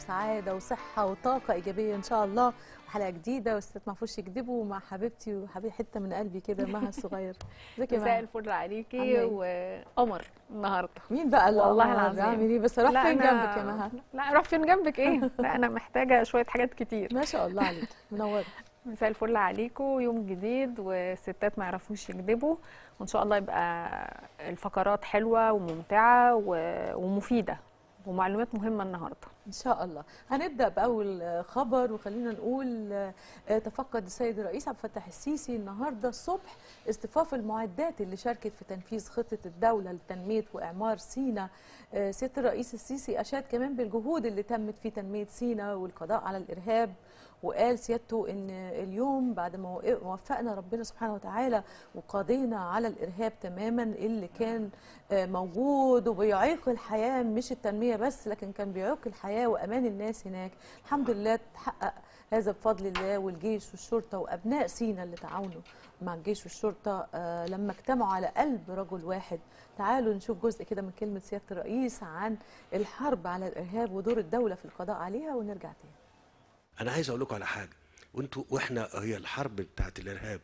وسعاده وصحه وطاقه ايجابيه ان شاء الله وحلقه جديده والستات ما فيش يكذبوا مع حبيبتي وحبيبي حته من قلبي كده مها الصغير ازيك يا مساء مها الفل عاملة عليكي إيه؟ وقمر النهارده مين بقى اللي والله قمر؟ العظيم. عامل ايه بس راح لا فين أنا- جنبك يا مها لا اروح فين جنبك ايه لا انا محتاجه شويه حاجات كتير ما شاء الله عليك منوره مساء الفل عليكم يوم جديد والستات ما يعرفوش يكذبوا وان شاء الله يبقى الفقرات حلوه وممتعه و- ومفيده ومعلومات مهمه النهارده ان شاء الله هنبدا باول آه، خبر وخلينا نقول آه، آه، تفقد السيد الرئيس عبد الفتاح السيسي النهارده الصبح اصطفاف المعدات اللي شاركت في تنفيذ خطه الدوله لتنميه واعمار سينا آه، سياده الرئيس السيسي اشاد كمان بالجهود اللي تمت في تنميه سينا والقضاء على الارهاب وقال سيادته ان اليوم بعد ما وق- وفقنا ربنا سبحانه وتعالى وقضينا على الارهاب تماما اللي كان آه، موجود وبيعيق الحياه مش التنميه بس لكن كان بيعيق الحياه وامان الناس هناك الحمد لله تحقق هذا بفضل الله والجيش والشرطه وابناء سينا اللي تعاونوا مع الجيش والشرطه آه، لما اجتمعوا على قلب رجل واحد تعالوا نشوف جزء كده من كلمه سياده الرئيس عن الحرب على الارهاب ودور الدوله في القضاء عليها ونرجع تاني انا عايز اقول لكم على حاجه وانتوا واحنا هي الحرب بتاعت الارهاب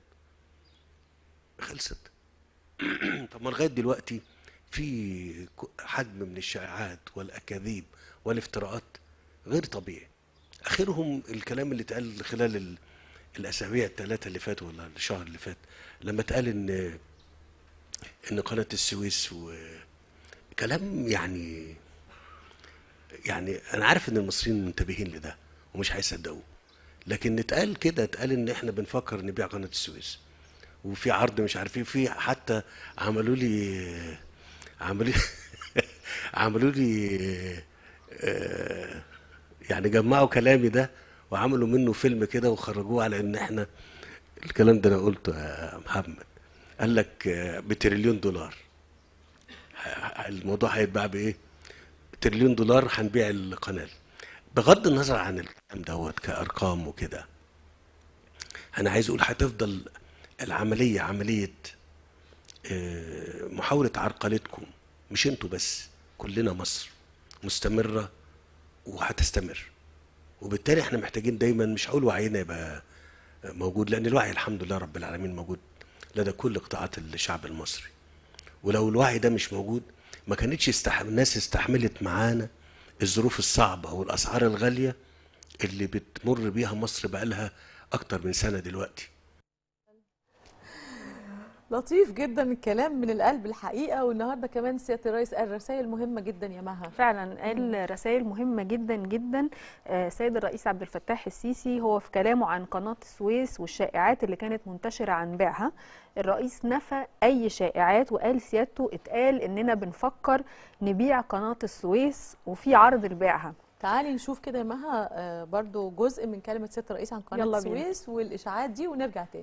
خلصت طب ما لغايه دلوقتي في ك- حجم من الشائعات والاكاذيب والافتراءات غير طبيعي اخرهم الكلام اللي اتقال خلال ال- الاسابيع الثلاثه اللي فاتوا ولا الشهر اللي فات لما اتقال ان ان قناه السويس وكلام يعني يعني انا عارف ان المصريين منتبهين لده ومش هيصدقوه لكن اتقال كده اتقال ان احنا بنفكر نبيع قناه السويس وفي عرض مش عارف ايه في حتى عملوا لي عملوا لي عملوا لي آه، يعني جمعوا كلامي ده وعملوا منه فيلم كده وخرجوه على ان احنا الكلام ده انا قلته يا محمد قال لك آه، بتريليون دولار ه- الموضوع هيتباع بايه؟ تريليون دولار هنبيع القناه بغض النظر عن الكلام دوت كارقام وكده انا عايز اقول هتفضل العمليه عمليه آه، محاوله عرقلتكم مش انتوا بس كلنا مصر مستمره وهتستمر وبالتالي احنا محتاجين دايما مش هقول وعينا يبقى موجود لان الوعي الحمد لله رب العالمين موجود لدى كل قطاعات الشعب المصري ولو الوعي ده مش موجود ما كانتش استح... الناس استحملت معانا الظروف الصعبة والأسعار الغالية اللي بتمر بيها مصر بقالها أكتر من سنة دلوقتي لطيف جدا الكلام من القلب الحقيقه والنهارده كمان سياده الرئيس قال رسائل مهمه جدا يا مها فعلا قال رسائل مهمه جدا جدا آه، سيد الرئيس عبد الفتاح السيسي هو في كلامه عن قناه السويس والشائعات اللي كانت منتشره عن بيعها الرئيس نفى اي شائعات وقال سيادته اتقال اننا بنفكر نبيع قناه السويس وفي عرض لبيعها تعالي نشوف كده يا مها آه، برضو جزء من كلمه سياده الرئيس عن قناه يلا بينا. السويس والاشاعات دي ونرجع تاني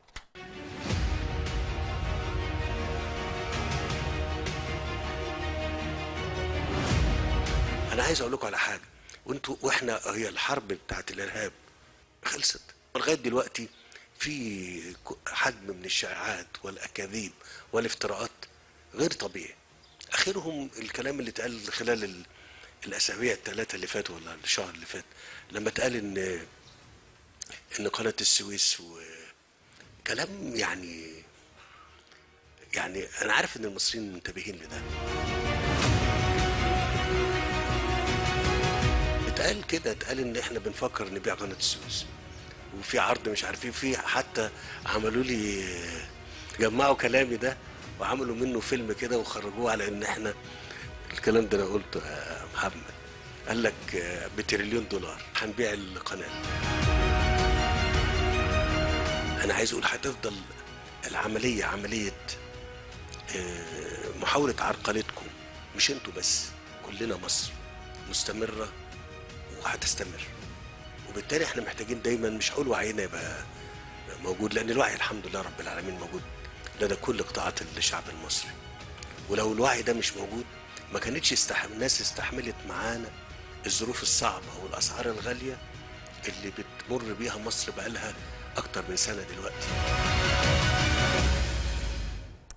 أنا عايز أقول لكم على حاجة وأنتوا وإحنا هي الحرب بتاعت الإرهاب خلصت لغاية دلوقتي في ك- حجم من الشائعات والأكاذيب والافتراءات غير طبيعي اخرهم الكلام اللي اتقال خلال ال- الاسابيع الثلاثه اللي فاتوا ولا الشهر اللي فات لما اتقال ان ان قناه السويس وكلام يعني يعني انا عارف ان المصريين منتبهين لده اتقال كده اتقال ان احنا بنفكر نبيع قناه السويس وفي عرض مش عارف ايه في حتى عملوا لي جمعوا كلامي ده وعملوا منه فيلم كده وخرجوه على ان احنا الكلام ده انا قلته يا محمد قال لك آه، بتريليون دولار هنبيع القناه انا عايز اقول هتفضل العمليه عمليه آه، محاوله عرقلتكم مش انتوا بس كلنا مصر مستمره وهتستمر وبالتالي احنا محتاجين دايما مش هقول وعينا يبقى موجود لان الوعي الحمد لله رب العالمين موجود لدى كل قطاعات الشعب المصري ولو الوعي ده مش موجود ما كانتش استح... الناس استحملت معانا الظروف الصعبة والأسعار الغالية اللي بتمر بيها مصر بقالها أكتر من سنة دلوقتي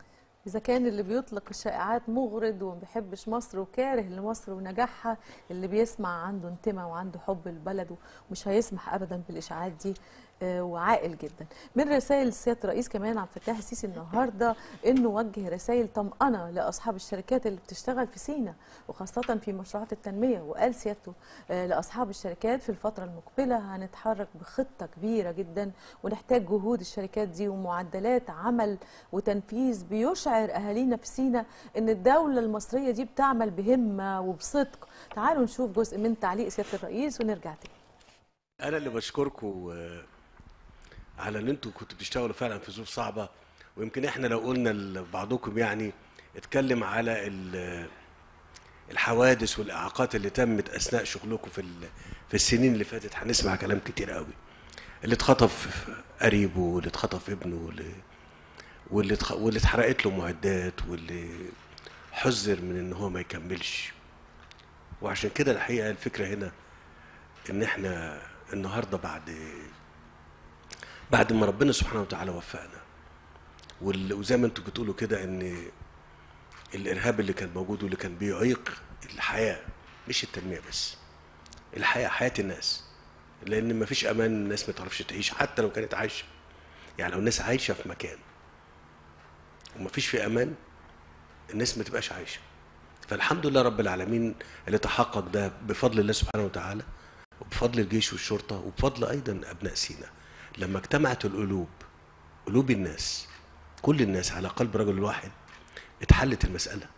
إذا كان اللي بيطلق الشائعات مغرض وما بيحبش مصر وكاره لمصر ونجاحها اللي بيسمع عنده انتماء وعنده حب لبلده ومش هيسمح أبدا بالإشاعات دي آه، وعاقل جدا من رسائل سياده الرئيس كمان عبد الفتاح السيسي النهارده انه وجه رسائل طمأنه لاصحاب الشركات اللي بتشتغل في سينا وخاصه في مشروعات التنميه وقال سيادته آه، لاصحاب الشركات في الفتره المقبله هنتحرك بخطه كبيره جدا ونحتاج جهود الشركات دي ومعدلات عمل وتنفيذ بيشعر اهالينا في سينا ان الدوله المصريه دي بتعمل بهمه وبصدق تعالوا نشوف جزء من تعليق سياده الرئيس ونرجع تاني انا اللي بشكركم آه، على ان انتوا كنتوا بتشتغلوا فعلا في ظروف صعبه ويمكن احنا لو قلنا لبعضكم يعني اتكلم على ال- الحوادث والاعاقات اللي تمت اثناء شغلكم في ال- في السنين اللي فاتت هنسمع كلام كتير قوي اللي اتخطف قريبه واللي اتخطف ابنه واللي واللي اتخ- واللي اتحرقت له معدات واللي حذر من ان هو ما يكملش وعشان كده الحقيقه الفكره هنا ان احنا النهارده بعد بعد ما ربنا سبحانه وتعالى وفقنا وال- وزي ما انتوا بتقولوا كده ان الارهاب اللي كان موجود واللي كان بيعيق الحياه مش التنميه بس الحياه حياه الناس لان ما فيش امان الناس ما تعرفش تعيش حتى لو كانت عايشه يعني لو الناس عايشه في مكان وما فيش في امان الناس ما تبقاش عايشه فالحمد لله رب العالمين اللي تحقق ده بفضل الله سبحانه وتعالى وبفضل الجيش والشرطه وبفضل ايضا ابناء سينا لما اجتمعت القلوب قلوب الناس كل الناس على قلب رجل واحد اتحلت المساله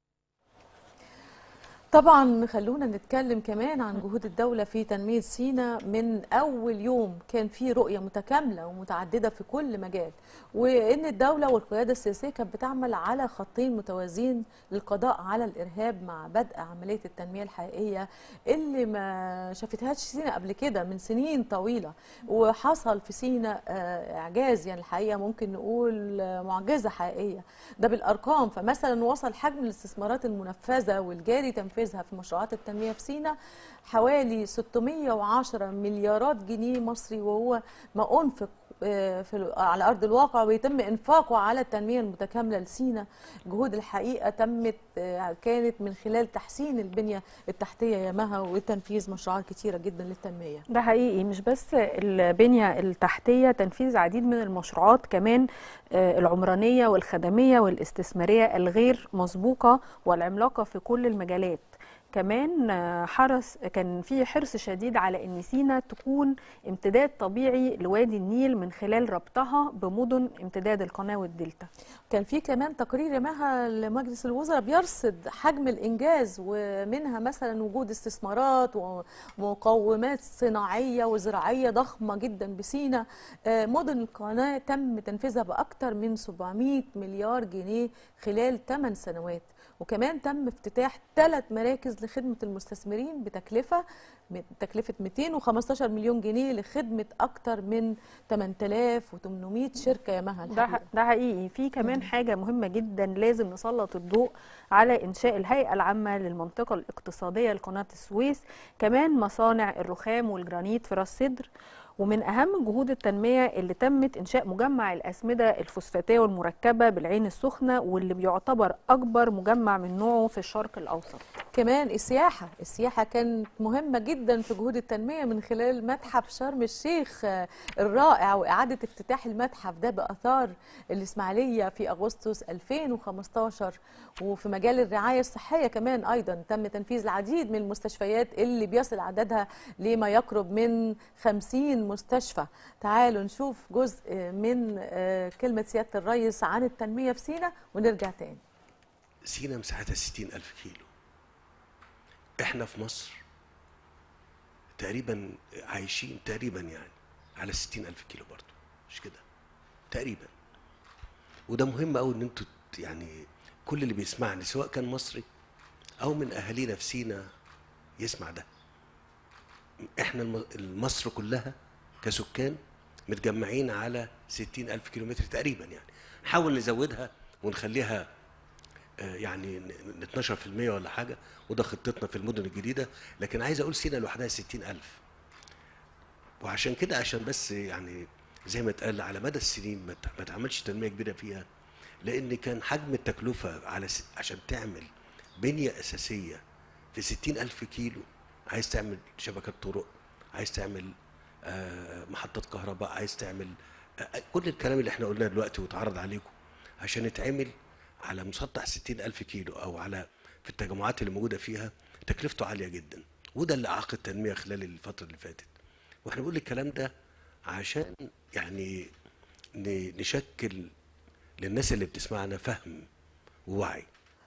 طبعا خلونا نتكلم كمان عن جهود الدولة في تنمية سينا من أول يوم كان في رؤية متكاملة ومتعددة في كل مجال وإن الدولة والقيادة السياسية كانت بتعمل على خطين متوازيين للقضاء على الإرهاب مع بدء عملية التنمية الحقيقية اللي ما شافتهاش سينا قبل كده من سنين طويلة وحصل في سينا آه، إعجاز يعني الحقيقة ممكن نقول آه، معجزة حقيقية ده بالأرقام فمثلا وصل حجم الاستثمارات المنفذة والجاري تنفيذها في مشروعات التنمية في سينا حوالي 610 مليارات جنيه مصري وهو ما أنفق آه، في ال- على ارض الواقع ويتم انفاقه على التنميه المتكامله لسينا جهود الحقيقه تمت آه، كانت من خلال تحسين البنيه التحتيه يامها وتنفيذ مشروعات كتيره جدا للتنميه ده حقيقي مش بس البنية التحتية تنفيذ عديد من المشروعات كمان آه، العمرانية والخدمية والاستثمارية الغير مسبوقة والعملاقة في كل المجالات كمان آه، حرص كان في حرص شديد على ان سينا تكون امتداد طبيعي لوادي النيل من خلال ربطها بمدن امتداد القناه والدلتا كان في كمان تقرير يامها لمجلس الوزراء بيرصد حجم الانجاز ومنها مثلا وجود استثمارات ومقومات صناعيه وزراعيه ضخمه جدا بسينا آه، مدن القناه تم تنفيذها باكثر من 700 مليار جنيه خلال 8 سنوات وكمان تم افتتاح ثلاث مراكز لخدمه المستثمرين بتكلفه تكلفه 215 مليون جنيه لخدمه اكثر من 8800 شركه يامها ده الحقيقه ده حقيقي في كمان حاجه مهمه جدا لازم نسلط الضوء على انشاء الهيئه العامه للمنطقه الاقتصاديه لقناه السويس كمان مصانع الرخام والجرانيت في راس سدر ومن اهم جهود التنميه اللي تمت انشاء مجمع الاسمده الفوسفاتيه والمركبه بالعين السخنه واللي بيعتبر اكبر مجمع من نوعه في الشرق الاوسط كمان السياحة السياحة كانت مهمة جدا في جهود التنمية من خلال متحف شرم الشيخ آه، الرائع وإعادة افتتاح المتحف ده بآثار الإسماعيلية في أغسطس 2015 وفي مجال الرعاية الصحية كمان أيضا تم تنفيذ العديد من المستشفيات اللي بيصل عددها لما يقرب من 50 مستشفى تعالوا نشوف جزء من آه، كلمة سيادة الرئيس عن التنمية في سينا ونرجع تاني سينا مساحتها 60 ألف كيلو احنا في مصر تقريبا عايشين تقريبا يعني على 60 ألف كيلو برضو مش كده تقريبا وده مهم قوي ان انتوا ت- يعني كل اللي بيسمعني سواء كان مصري او من اهالينا في سينا يسمع ده احنا الم- مصر كلها كسكان متجمعين على 60 ألف كيلومتر تقريبا يعني نحاول نزودها ونخليها آه، يعني ن- ن- 12% ولا حاجه وده خطتنا في المدن الجديده لكن عايز اقول سينا لوحدها 60000 وعشان كده عشان بس يعني زي ما اتقال على مدى السنين ما ت- ما اتعملش تنميه كبيره فيها لان كان حجم التكلفه على س... عشان تعمل بنيه اساسيه في ستين الف كيلو عايز تعمل شبكه طرق عايز تعمل آه، محطات كهرباء عايز تعمل آه، كل الكلام اللي احنا قلناه دلوقتي واتعرض عليكم عشان يتعمل على مسطح ستين ألف كيلو أو على في التجمعات اللي موجودة فيها تكلفته عالية جدا وده اللي أعاق التنمية خلال الفترة اللي فاتت واحنا بنقول الكلام ده عشان يعني ن- نشكل للناس اللي بتسمعنا فهم ووعي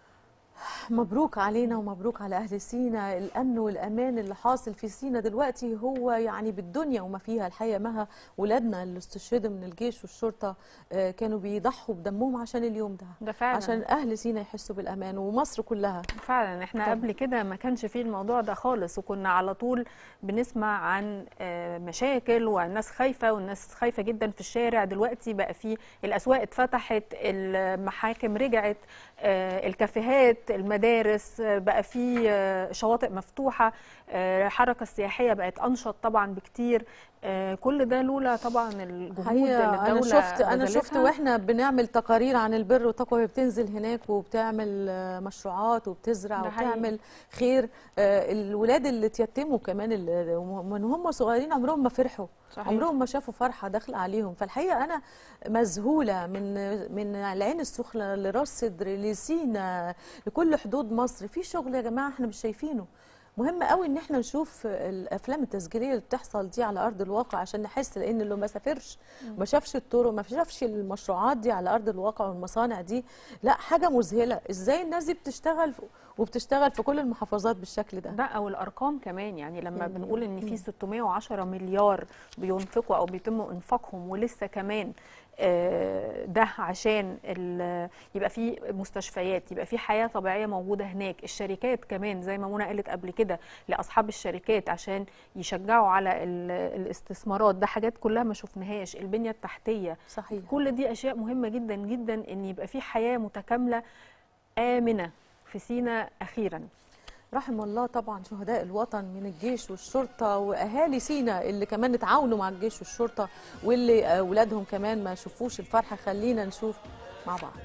مبروك علينا ومبروك على اهل سينا الامن والامان اللي حاصل في سينا دلوقتي هو يعني بالدنيا وما فيها الحقيقه مها ولادنا اللي استشهدوا من الجيش والشرطه آه، كانوا بيضحوا بدمهم عشان اليوم ده ده فعلا عشان اهل سينا يحسوا بالامان ومصر كلها فعلا احنا طبعا. قبل كده ما كانش فيه الموضوع ده خالص وكنا على طول بنسمع عن آه، مشاكل والناس خايفة والناس خايفة جدا في الشارع دلوقتي بقى فيه الأسواق اتفتحت المحاكم رجعت آه، الكافيهات المدارس آه، بقى فيه آه، شواطئ مفتوحة آه، الحركة السياحية بقت أنشط طبعا بكتير آه، كل ده لولا طبعا الجهود اللي هي انا الدولة شفت انا شفت بذلتها. واحنا بنعمل تقارير عن البر والتقوى وهي بتنزل هناك وبتعمل آه، مشروعات وبتزرع ده حقيقي. وبتعمل خير آه، الولاد اللي اتيتموا كمان اللي من هم صغيرين عمرهم ما فرحوا صحيح. عمرهم ما شافوا فرحه داخله عليهم فالحقيقه انا مذهوله من من العين السخنه لراس صدر لسينا لكل حدود مصر في شغل يا جماعه احنا مش شايفينه مهم قوي ان احنا نشوف الافلام التسجيليه اللي بتحصل دي على ارض الواقع عشان نحس لان اللي ما سافرش ما شافش الطرق ما شافش المشروعات دي على ارض الواقع والمصانع دي لا حاجه مذهله ازاي الناس دي بتشتغل وبتشتغل في كل المحافظات بالشكل ده ده او الارقام كمان يعني لما مم. بنقول ان في مم. 610 مليار بينفقوا او بيتم انفاقهم ولسه كمان آه، ده عشان ال- يبقى في مستشفيات يبقى في حياه طبيعيه موجوده هناك الشركات كمان زي ما منى قالت قبل كده لاصحاب الشركات عشان يشجعوا على ال- الاستثمارات ده حاجات كلها ما شفناهاش البنيه التحتيه صحيح كل دي اشياء مهمه جدا جدا ان يبقى في حياه متكامله امنه في سينا اخيرا رحم الله طبعا شهداء الوطن من الجيش والشرطه واهالي سينا اللي كمان اتعاونوا مع الجيش والشرطه واللي آه، ولادهم كمان ما شوفوش الفرحه خلينا نشوف مع بعض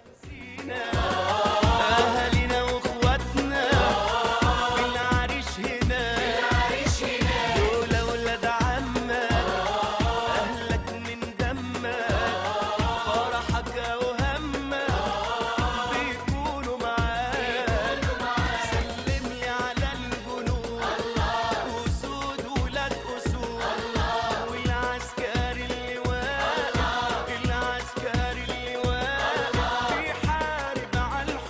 أهالينا وإخواتنا بالعريش هنا دول أولاد عمك أهلك من دمك فرحك وهمك بيكونوا معاك سلم لي على الجنود أسود ولاد أسود والعسكري اللي واقف العسكري اللي واقف بيحارب على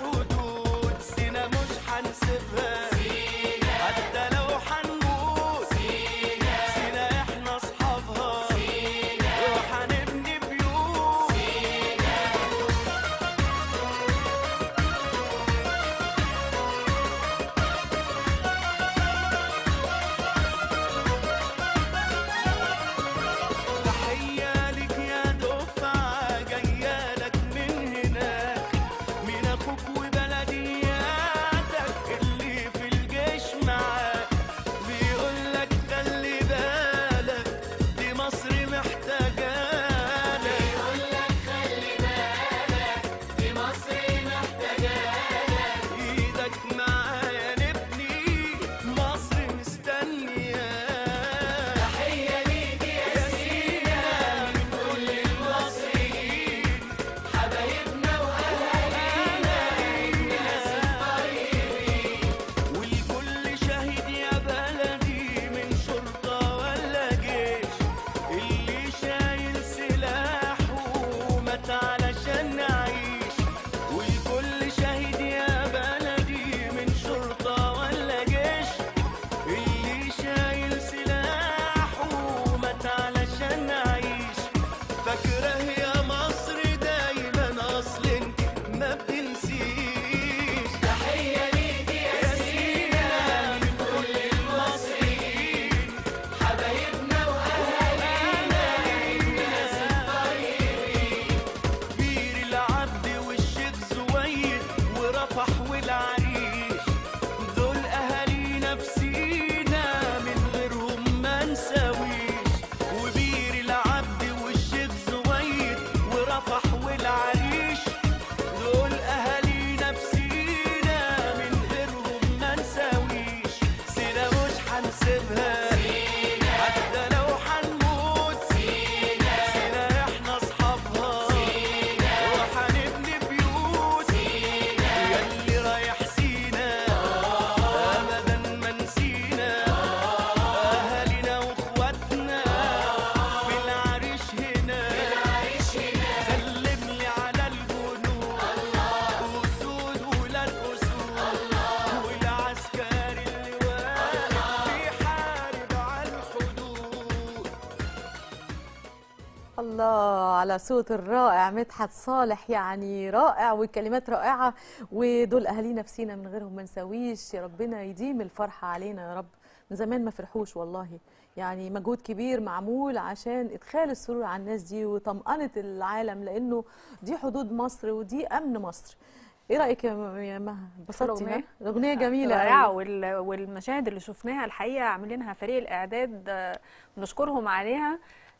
الله على صوت الرائع مدحت صالح يعني رائع والكلمات رائعة ودول أهالينا في سينا من غيرهم ما نسويش يا ربنا يديم الفرحة علينا يا رب من زمان ما فرحوش والله يعني مجهود كبير معمول عشان إدخال السرور على الناس دي وطمأنة العالم لأنه دي حدود مصر ودي أمن مصر ايه رايك يا م- يا مها انبسطتي الأغنية؟ ها؟ الاغنيه جميله رائعه أوي. وال- والمشاهد اللي شفناها الحقيقه عاملينها فريق الاعداد آه، بنشكرهم عليها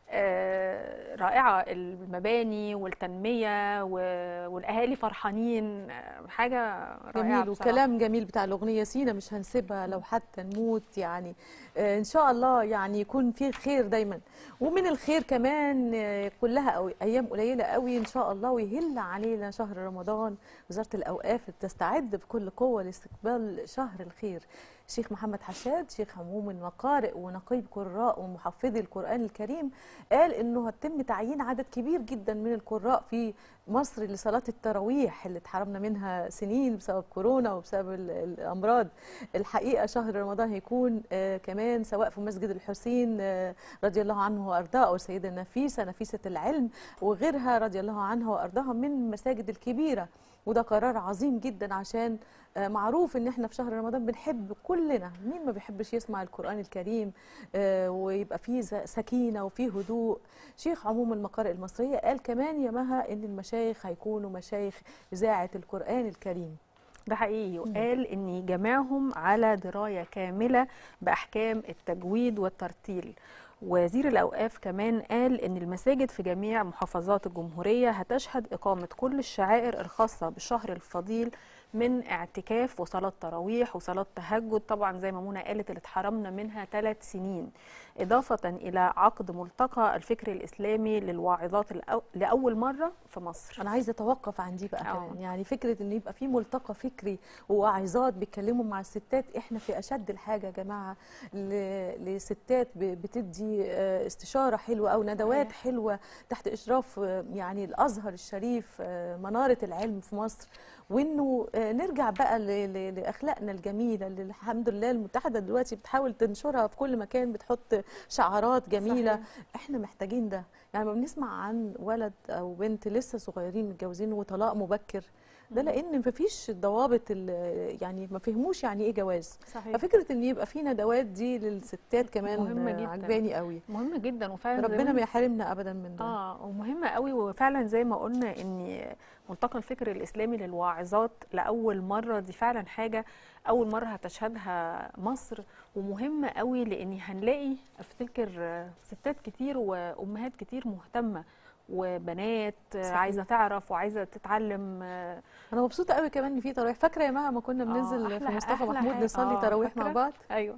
آه، رائعه المباني والتنميه و- والاهالي فرحانين آه، حاجه رائعه جميل بصراحة. وكلام جميل بتاع الأغنية سينا مش هنسيبها لو حتى نموت يعني آه، إن شاء الله يعني يكون في خير دايما ومن الخير كمان آه، كلها أو أيام قليلة قوي إن شاء الله ويهل علينا شهر رمضان وزارة الأوقاف تستعد بكل قوة لاستقبال شهر الخير شيخ محمد حشاد شيخ عموم المقارئ ونقيب قراء ومحفظي القرآن الكريم قال إنه هتم تعيين عدد كبير جدا من القراء في مصر لصلاة التراويح اللي اتحرمنا منها سنين بسبب كورونا وبسبب ال- الأمراض الحقيقة شهر رمضان هيكون آه، كمان سواء في مسجد الحسين آه، رضي الله عنه وأرضاه أو السيدة نفيسة نفيسة العلم وغيرها رضي الله عنها وأرضاها من المساجد الكبيرة وده قرار عظيم جدا عشان آه، معروف ان احنا في شهر رمضان بنحب كلنا مين ما بيحبش يسمع القرآن الكريم آه، ويبقى فيه ز- سكينة وفيه هدوء شيخ عموم المقارئ المصرية قال كمان يا مها ان المشايخ هيكونوا مشايخ إذاعة القرآن الكريم ده حقيقي وقال ان جميعهم على درايه كامله باحكام التجويد والترتيل وزير الاوقاف كمان قال ان المساجد في جميع محافظات الجمهوريه هتشهد اقامه كل الشعائر الخاصه بالشهر الفضيل من اعتكاف وصلاه تراويح وصلاه تهجد طبعا زي ما منى قالت اللي اتحرمنا منها ثلاث سنين اضافه الى عقد ملتقى الفكر الاسلامي للواعظات الأو... لاول مره في مصر انا عايزه اتوقف عن دي بقى آه. كمان يعني فكره ان يبقى في ملتقى فكري وواعظات بيتكلموا مع الستات احنا في اشد الحاجه يا جماعه ل- لستات ب- بتدي آه، استشاره حلوه او ندوات صحيح. حلوه تحت اشراف آه، يعني الازهر الشريف آه، مناره العلم في مصر وانه آه، نرجع بقى ل- ل- لاخلاقنا الجميله اللي الحمد لله المتحده دلوقتي بتحاول تنشرها في كل مكان بتحط شعارات جميله صحيح. احنا محتاجين ده يعني ما بنسمع عن ولد او بنت لسه صغيرين متجوزين وطلاق مبكر ده لان ما فيش ضوابط ال- يعني ما فهموش يعني ايه جواز صحيح ففكره ان يبقى في ندوات دي للستات كمان مهمة آه، جداً. عجباني قوي مهم جدا وفعلا زي ربنا ما ما يحرمنا ابدا من ده اه ومهمه قوي وفعلا زي ما قلنا ان ملتقى الفكر الاسلامي للواعظات لاول مره دي فعلا حاجه اول مره هتشهدها مصر ومهمه قوي لان هنلاقي افتكر آه، ستات كتير وامهات كتير مهتمه وبنات آه، صحيح. عايزه تعرف وعايزه تتعلم آه، انا مبسوطه قوي كمان ان في تراويح فاكره يا مها ما كنا بننزل أحلى- في مصطفى أحلى محمود حاجة. نصلي آه، تراويح مع فاكرة؟ بعض ايوه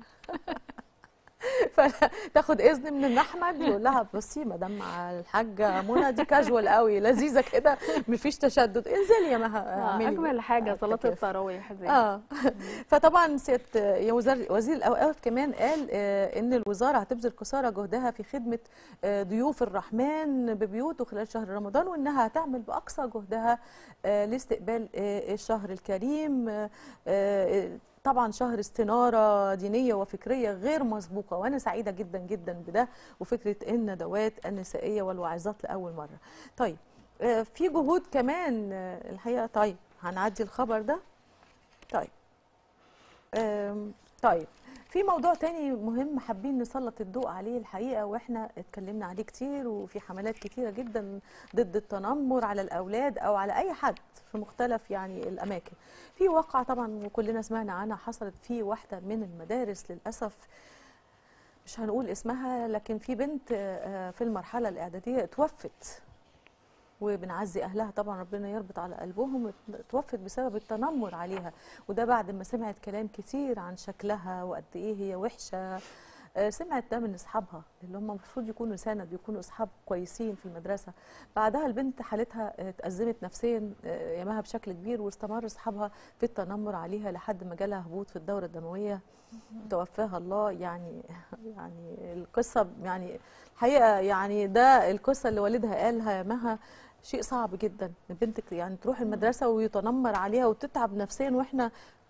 فتاخد اذن من ام احمد يقول لها بصي مدام مع الحاجه منى دي كاجوال قوي لذيذه كده مفيش تشدد انزلي يا مها آه، اعملي اجمل حاجه صلاه اعتكاف. التراويح دي اه فطبعا سياده يا وزير وزير الاوقاف كمان قال آه، ان الوزاره هتبذل قصارى جهدها في خدمه آه، ضيوف الرحمن ببيوته خلال شهر رمضان وانها هتعمل باقصى جهدها آه، لاستقبال آه، الشهر الكريم آه، آه، طبعا شهر استناره دينيه وفكريه غير مسبوقه وانا سعيده جدا جدا بده وفكره الندوات النسائيه والوعظات لاول مره. طيب آه، في جهود كمان آه، الحقيقه طيب هنعدي الخبر ده طيب آم، طيب في موضوع تاني مهم حابين نسلط الضوء عليه الحقيقة واحنا اتكلمنا عليه كتير وفي حملات كتيرة جدا ضد التنمر على الأولاد أو على أي حد في مختلف يعني الأماكن في واقعة طبعا وكلنا سمعنا عنها حصلت في واحدة من المدارس للأسف مش هنقول اسمها لكن في بنت آه، في المرحلة الإعدادية اتوفت وبنعزي اهلها طبعا ربنا يربط على قلبهم اتوفت بسبب التنمر عليها وده بعد ما سمعت كلام كتير عن شكلها وقد ايه هي وحشه آه، سمعت ده من اصحابها اللي هم المفروض يكونوا سند يكونوا اصحاب كويسين في المدرسه بعدها البنت حالتها آه، اتأزمت نفسيا آه، يامها بشكل كبير واستمر اصحابها في التنمر عليها لحد ما جالها هبوط في الدوره الدمويه توفاها الله يعني يعني القصه يعني الحقيقه يعني ده القصه اللي والدها قالها يا مها شيء صعب جدا ان بنتك يعني تروح المدرسه ويتنمر عليها وتتعب نفسيا واحنا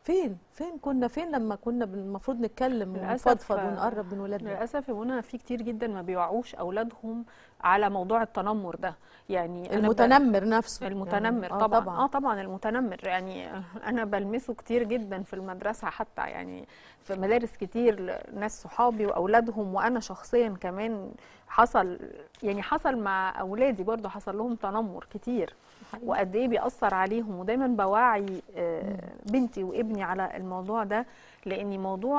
فين فين كنا فين لما كنا بن- المفروض نتكلم للأسف، ونفضفض آه، ونقرب من ولادنا للاسف يا منى في كتير جدا ما بيوعوش اولادهم على موضوع التنمر ده يعني أنا ب- المتنمر نفسه المتنمر يعني طبعا. طبعا اه طبعا المتنمر يعني انا بلمسه كتير جدا في المدرسه حتى يعني في مدارس كتير ناس صحابي واولادهم وانا شخصيا كمان حصل يعني حصل مع اولادي برضو حصل لهم تنمر كتير حقيقي. وقد ايه بيأثر عليهم ودايما بوعي آه، بنتي وابني على الموضوع ده لان موضوع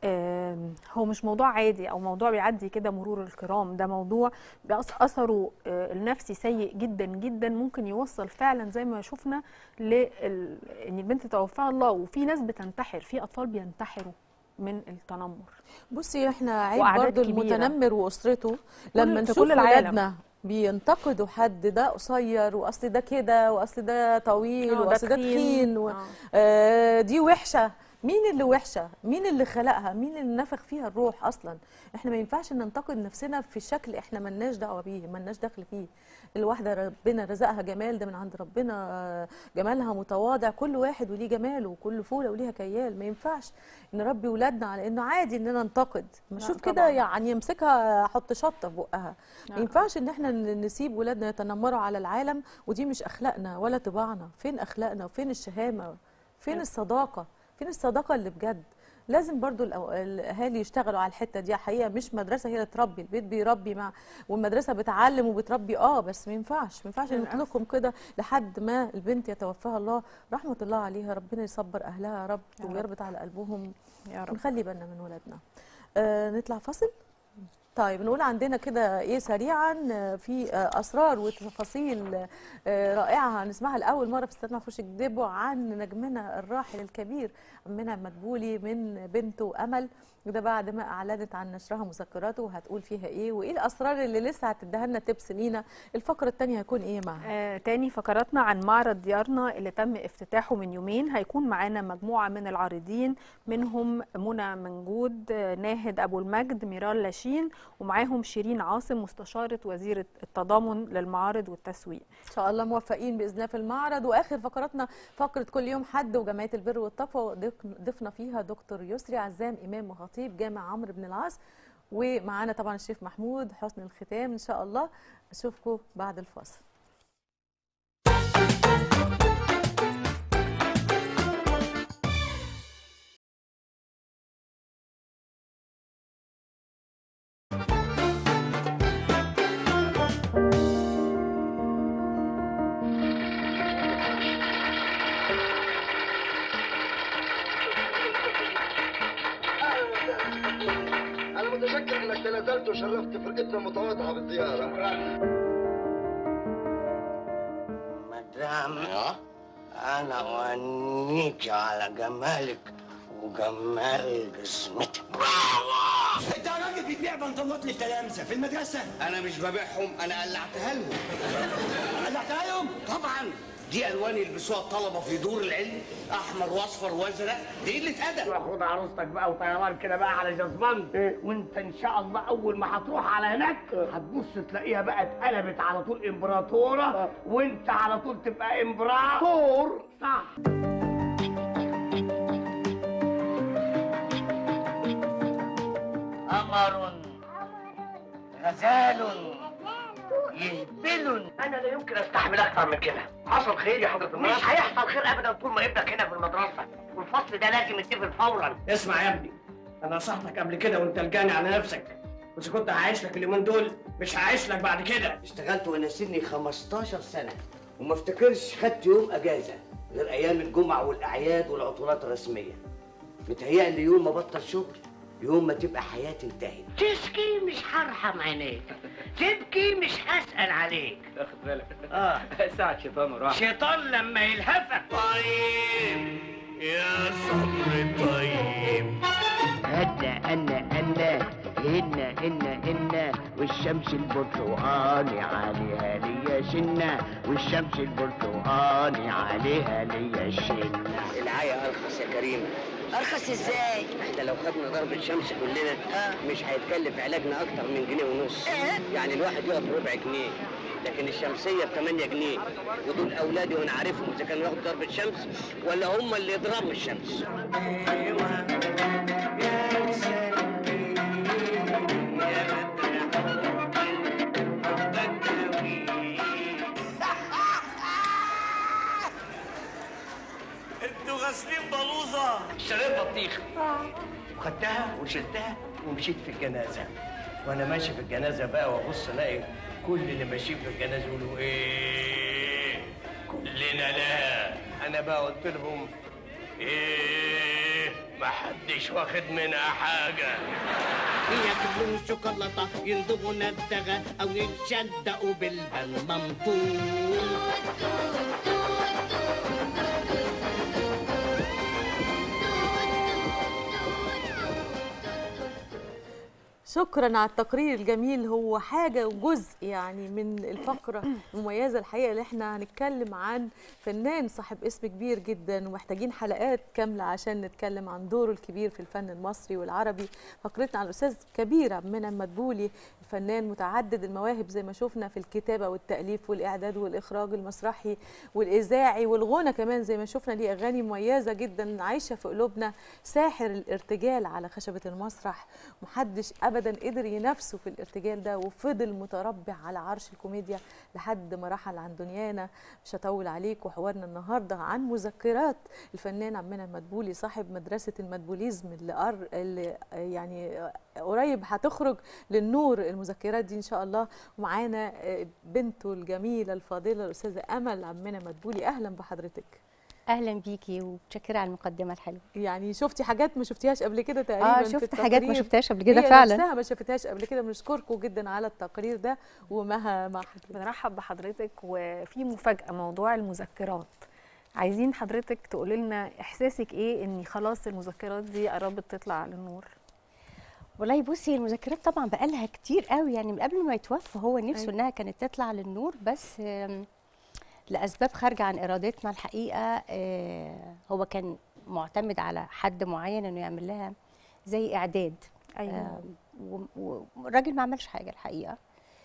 آم، هو مش موضوع عادي او موضوع بيعدي كده مرور الكرام ده موضوع بيأث- اثره آه، النفسي سيء جدا جدا ممكن يوصل فعلا زي ما شفنا لل... ان البنت توفاها الله وفي ناس بتنتحر في اطفال بينتحروا من التنمر بصي احنا عيب وأعداد برضو كبيرة. المتنمر واسرته لما في نشوف كل العالم. ولادنا بينتقدوا حد ده قصير واصل ده كده واصل ده طويل آه، ده واصل ده تخين. تخين و... آه. آه دي وحشه مين اللي وحشه مين اللي خلقها مين اللي نفخ فيها الروح اصلا احنا ما ينفعش ننتقد نفسنا في شكل احنا ملناش دعوه بيه ملناش دخل فيه الواحده ربنا رزقها جمال ده من عند ربنا آه، جمالها متواضع كل واحد وليه جماله وكل فوله وليها كيال ما ينفعش نربي ولادنا على انه عادي اننا ننتقد ما لا شوف كده طبعاً. يعني يمسكها حط شطه في بقها ما لا. ينفعش ان احنا ن- نسيب ولادنا يتنمروا على العالم ودي مش اخلاقنا ولا طباعنا فين اخلاقنا وفين الشهامه فين لا. الصداقه فين الصداقه اللي بجد لازم برضو الأو- الاهالي يشتغلوا على الحته دي حقيقه مش مدرسه هي اللي تربي البيت بيربي مع والمدرسه بتعلم وبتربي اه بس ما ينفعش ما ينفعش للأسف. نطلقهم كده لحد ما البنت يتوفاها الله رحمه الله عليها ربنا يصبر اهلها يا رب يا رب. ويربط على قلبهم يا رب ونخلي بالنا من ولادنا آه نطلع فاصل طيب نقول عندنا كده ايه سريعا آه، في آه، اسرار وتفاصيل آه، رائعه هنسمعها لاول مره في استاذ محفوظ كدبو عن نجمنا الراحل الكبير عمنا مدبولي من بنته امل وده بعد ما اعلنت عن نشرها مذكراته وهتقول فيها ايه وايه الاسرار اللي لسه هتديها لنا تبس لينا الفقره الثانيه هيكون ايه معاها آه تاني فقراتنا عن معرض ديارنا اللي تم افتتاحه من يومين هيكون معانا مجموعة من العارضين منهم منى منجود آه، ناهد أبو المجد ميرال لاشين ومعاهم شيرين عاصم مستشارة وزيرة التضامن للمعارض والتسويق ان شاء الله موفقين باذن الله في المعرض واخر فقراتنا فقره كل يوم حد وجمعيه البر والتقوى ضيف- ضيفنا فيها دكتور يسري عزام امام وخطيب جامع عمرو بن العاص ومعانا طبعا الشيف محمود حسن الختام ان شاء الله اشوفكم بعد الفاصل أنا متشكر إنك تنازلت وشرفت فرقتنا المتواضعة بالزيارة. مدام انا اونيك على جمالك وجمال جسمتك انت راجل بتبيع بنطلونات للتلامذه في المدرسه انا مش ببيعهم انا قلعتها لهم قلعتها لهم طبعا دي الوان يلبسوها الطلبه في دور العلم احمر واصفر وازرق دي قله ادب خد عروستك بقى وطيران كده بقى على جزبان وانت ان شاء الله اول ما هتروح على هناك هتبص تلاقيها بقى اتقلبت على طول امبراطوره وانت على طول تبقى امبراطور صح قمر غزال يهبل انا لا يمكن استحمل اكتر من كده حصل خير يا حضره مش هيحصل خير ابدا طول ما ابنك هنا في المدرسه والفصل ده لازم يتقفل فورا اسمع يا ابني انا نصحتك قبل كده وانت لجاني على نفسك بس كنت هعيش لك اليومين دول مش هعيش لك بعد كده اشتغلت وانا سني 15 سنه وما افتكرش خدت يوم اجازه غير ايام الجمعه والاعياد والعطلات الرسميه متهيألي يوم ما بطل شغل يوم ما تبقى حياتي انتهت تشكي مش هرحم عينيك تبكي مش هسأل عليك واخد بالك اه ساعة شيطان وراح شيطان لما يلهفك طيب يا صبر طيب أنا أنا أنا هنا هنا هنا والشمس البرتقاني عليها ليا شنة والشمس البرتقاني عليها ليا شنة العيا ارخص يا كريم ارخص ازاي احنا لو خدنا ضربة شمس كلنا مش هيتكلف علاجنا اكتر من جنيه ونص يعني الواحد يقف ربع جنيه لكن الشمسيه ب 8 جنيه ودول اولادي وانا عارفهم اذا كانوا ياخدوا ضربه شمس ولا هم اللي يضربوا الشمس انتوا غاسلين بلوزه اشتريت بطيخه وخدتها وشلتها ومشيت في الجنازه وانا ماشي في الجنازه بقى وابص الاقي كل اللي ماشيين في الجنازه يقولوا ايه كلنا لا انا بقى قلت لهم ايه محدش واخد منها حاجه ياكلوا شوكولاتة يندبوا ندغة أو يتشدقوا بالبلمنطول شكرا على التقرير الجميل هو حاجه وجزء يعني من الفقره المميزه الحقيقه اللي احنا هنتكلم عن فنان صاحب اسم كبير جدا ومحتاجين حلقات كامله عشان نتكلم عن دوره الكبير في الفن المصري والعربي فقرتنا عن الاستاذ كبير عبد المنعم مدبولي الفنان متعدد المواهب زي ما شفنا في الكتابه والتاليف والاعداد والاخراج المسرحي والاذاعي والغنى كمان زي ما شفنا ليه اغاني مميزه جدا عايشه في قلوبنا ساحر الارتجال على خشبه المسرح محدش ابدا قدر ينافسه في الارتجال ده وفضل متربع على عرش الكوميديا لحد ما رحل عن دنيانا مش هطول عليك وحوارنا النهارده عن مذكرات الفنان عمنا المدبولي صاحب مدرسه المدبوليزم اللي, أر... اللي يعني قريب هتخرج للنور المذكرات دي ان شاء الله ومعانا بنته الجميله الفاضله الاستاذه امل عمنا مدبولي اهلا بحضرتك اهلا بيكي ومتشكره على المقدمه الحلوه يعني شفتي حاجات ما شفتيهاش قبل كده تقريبا اه في شفت حاجات ما التقرير. شفتهاش قبل كده هي فعلا نفسها ما شافتهاش قبل كده بنشكركم جدا على التقرير ده ومها مع حضرتك بنرحب بحضرتك وفي مفاجاه موضوع المذكرات عايزين حضرتك تقولي لنا احساسك ايه ان خلاص المذكرات دي قربت تطلع للنور والله بصي المذكرات طبعا بقالها كتير قوي يعني من قبل ما يتوفى هو نفسه أيوة. انها كانت تطلع للنور بس آم، لاسباب خارجه عن ارادتنا الحقيقه آه، هو كان معتمد على حد معين انه يعمل لها زي اعداد ايوه آم، و- و- والراجل ما عملش حاجه الحقيقه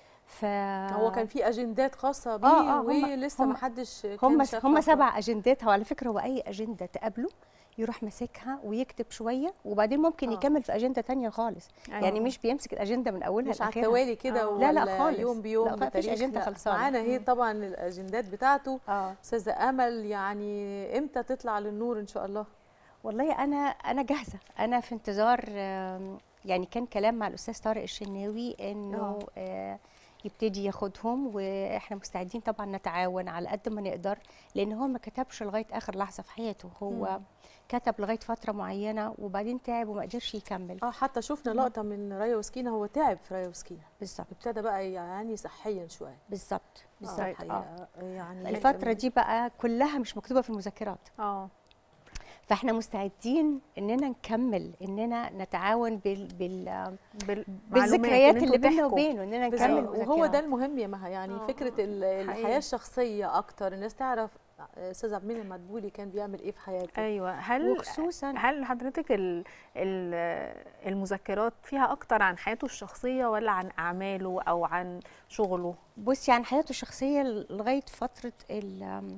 ف هو كان في اجندات خاصه بيه آه، آه، هم- ولسه هم- ما حدش كان هم شافها هم ف- سبع اجندات هو على فكره هو اي اجنده تقابله يروح ماسكها ويكتب شويه وبعدين ممكن آه. يكمل في اجنده تانية خالص أيوة. يعني مش بيمسك الاجنده من اولها مش على لآخرها. التوالي كده آه. لا، لا ولا خالص. يوم بيوم لا، مفيش بتاريخ أجندة لا. خلصانة. معانا هي مم. طبعا الاجندات بتاعته اه استاذه امل يعني امتى تطلع للنور ان شاء الله والله انا انا جاهزه انا في انتظار آم، يعني كان كلام مع الاستاذ طارق الشناوي انه آه، يبتدي ياخدهم واحنا مستعدين طبعا نتعاون على قد ما نقدر لان هو ما كتبش لغايه اخر لحظه في حياته هو مم. كتب لغايه فتره معينه وبعدين تعب وما قدرش يكمل اه حتى شفنا لقطه من رايا وسكينه هو تعب في رايا وسكينه بالظبط ابتدى بقى يعني صحيا شويه بالظبط آه، بالظبط الحقيقة، اه يعني الفتره دي بقى كلها مش مكتوبه في المذكرات اه فاحنا مستعدين اننا نكمل اننا نتعاون بال, بال بال- بالذكريات إن اللي انتوا بيننا تحكوا. وبينه اننا بالظبط. نكمل وهو مذكرات. ده المهم يا مها يعني آه، فكره آه. ال- الحياه حقيقي. الشخصيه اكتر الناس تعرف استاذ عبد المنعم المدبولي كان بيعمل ايه في حياته ايوه هل وخصوصا هل حضرتك ال ال المذكرات فيها اكتر عن حياته الشخصيه ولا عن اعماله او عن شغله بصي عن حياته الشخصيه لغايه فتره ال-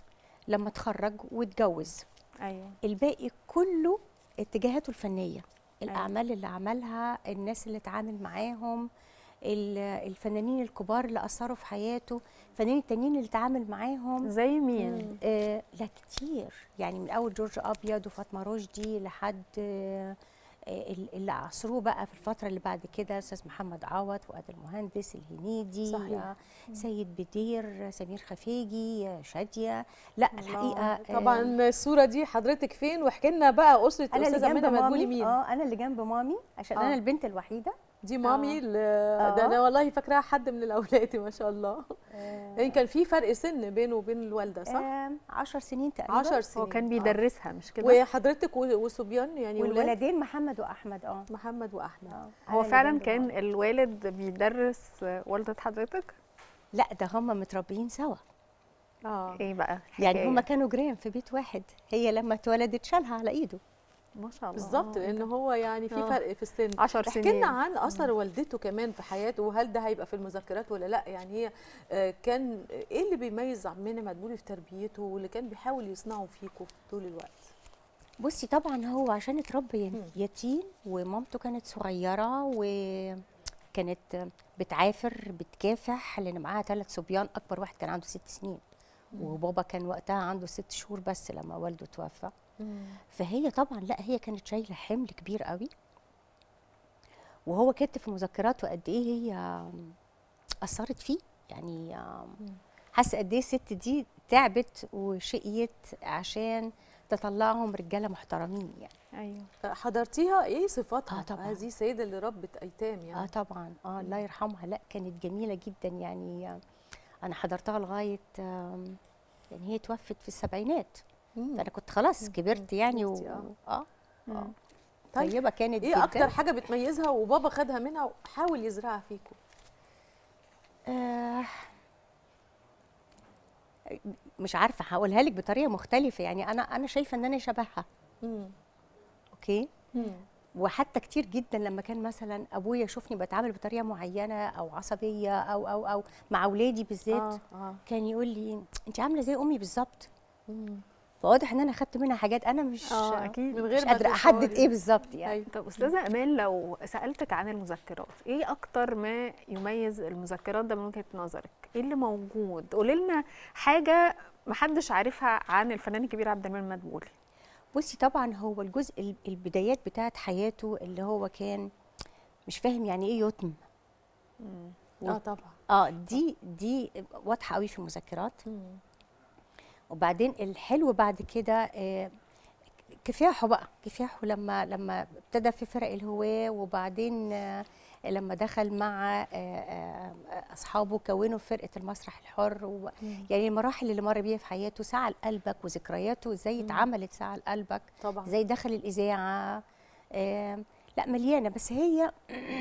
لما اتخرج واتجوز ايوه الباقي كله اتجاهاته الفنيه الاعمال اللي عملها الناس اللي اتعامل معاهم ال- الفنانين الكبار اللي اثروا في حياته الفنانين التانيين اللي اتعامل معاهم زي مين آه لا كتير يعني من اول جورج ابيض وفاطمه رشدي لحد آه آه، اللي عصروه بقى في الفتره اللي بعد كده استاذ محمد عوض فؤاد المهندس الهنيدي صحيح. آه، سيد بدير سمير خفيجي آه، شاديه لا الحقيقه آه، طبعا الصوره دي حضرتك فين واحكي لنا بقى اسره انا اللي الاستاذ عبد جنب المنعم مدبولي مامي مين اه انا اللي جنب مامي عشان آه. انا البنت الوحيده دي مامي ل- آه. ده انا والله فاكراها حد من الاولاد ما شاء الله آه، يعني كان في فرق سن بينه وبين الوالده صح آه، عشر سنين تقريبا 10 هو سنين كان آه. بيدرسها مش كده وحضرتك و- وصبيان يعني ولاد والولدين محمد واحمد اه محمد واحمد آه، أنا هو اللي فعلا جنب كان مامي. الوالد بيدرس والدة حضرتك لا ده هم متربيين سوا اه ايه بقى يعني الحكاية؟ هما كانوا جيران في بيت واحد هي لما اتولدت شالها على ايده ما شاء الله بالظبط آه، إيه لان ده؟ هو يعني في آه. فرق في السن عشر احكي سنين. لنا عن اثر والدته كمان في حياته وهل ده هيبقى في المذكرات ولا لا يعني هي آه، كان ايه اللي بيميز عمنا مدبولي في تربيته واللي كان بيحاول يصنعه فيكم طول الوقت بصي طبعا هو عشان اتربى يتيم ومامته كانت صغيره وكانت بتعافر بتكافح لان معاها ثلاث صبيان اكبر واحد كان عنده ست سنين وبابا كان وقتها عنده ست شهور بس لما والده توفى فهي طبعا لا هي كانت شايله حمل كبير قوي وهو كاتب في مذكراته قد ايه هي اثرت فيه يعني حاسه قد ايه الست دي تعبت وشقيت عشان تطلعهم رجاله محترمين يعني ايوه حضرتيها ايه صفاتها آه طبعاً. هذه السيده اللي ربت ايتام يعني اه طبعا اه الله يرحمها لا كانت جميله جدا يعني آه، انا حضرتها لغايه آم، يعني هي توفت في السبعينات فانا كنت خلاص كبرت يعني و... كبرتي، آه. اه اه طيب، طيبه كانت ايه جدا اكتر حاجه بتميزها وبابا خدها منها وحاول يزرعها فيكم آه مش عارفه هقولها لك بطريقه مختلفه يعني انا انا شايفه ان انا شبهها اوكي وحتى كتير جدا لما كان مثلا ابويا يشوفني بتعامل بطريقه معينه او عصبيه او او او مع اولادي بالذات آه، آه. كان يقول لي انت عامله زي امي بالظبط فواضح ان انا خدت منها حاجات انا مش اه اكيد من مش غير ما قادره احدد تشعري. ايه بالظبط يعني طب استاذه امان لو سالتك عن المذكرات ايه اكتر ما يميز المذكرات ده من وجهه نظرك ايه اللي موجود قولي لنا حاجه محدش عارفها عن الفنان الكبير عبد المنعم مدبولي بصي طبعا هو الجزء ال- البدايات بتاعت حياته اللي هو كان مش فاهم يعني ايه يتم اه طبعا اه دي دي واضحه قوي في المذكرات وبعدين الحلو بعد كده آه، كفاحه بقى كفاحه لما لما ابتدى في فرق الهواه وبعدين آه، لما دخل مع آه، آه، اصحابه كونوا فرقه المسرح الحر و... يعني المراحل اللي مر بيها في حياته ساعه لقلبك وذكرياته ازاي اتعملت ساعه لقلبك طبعا ازاي دخل الاذاعه آه، لا مليانه بس هي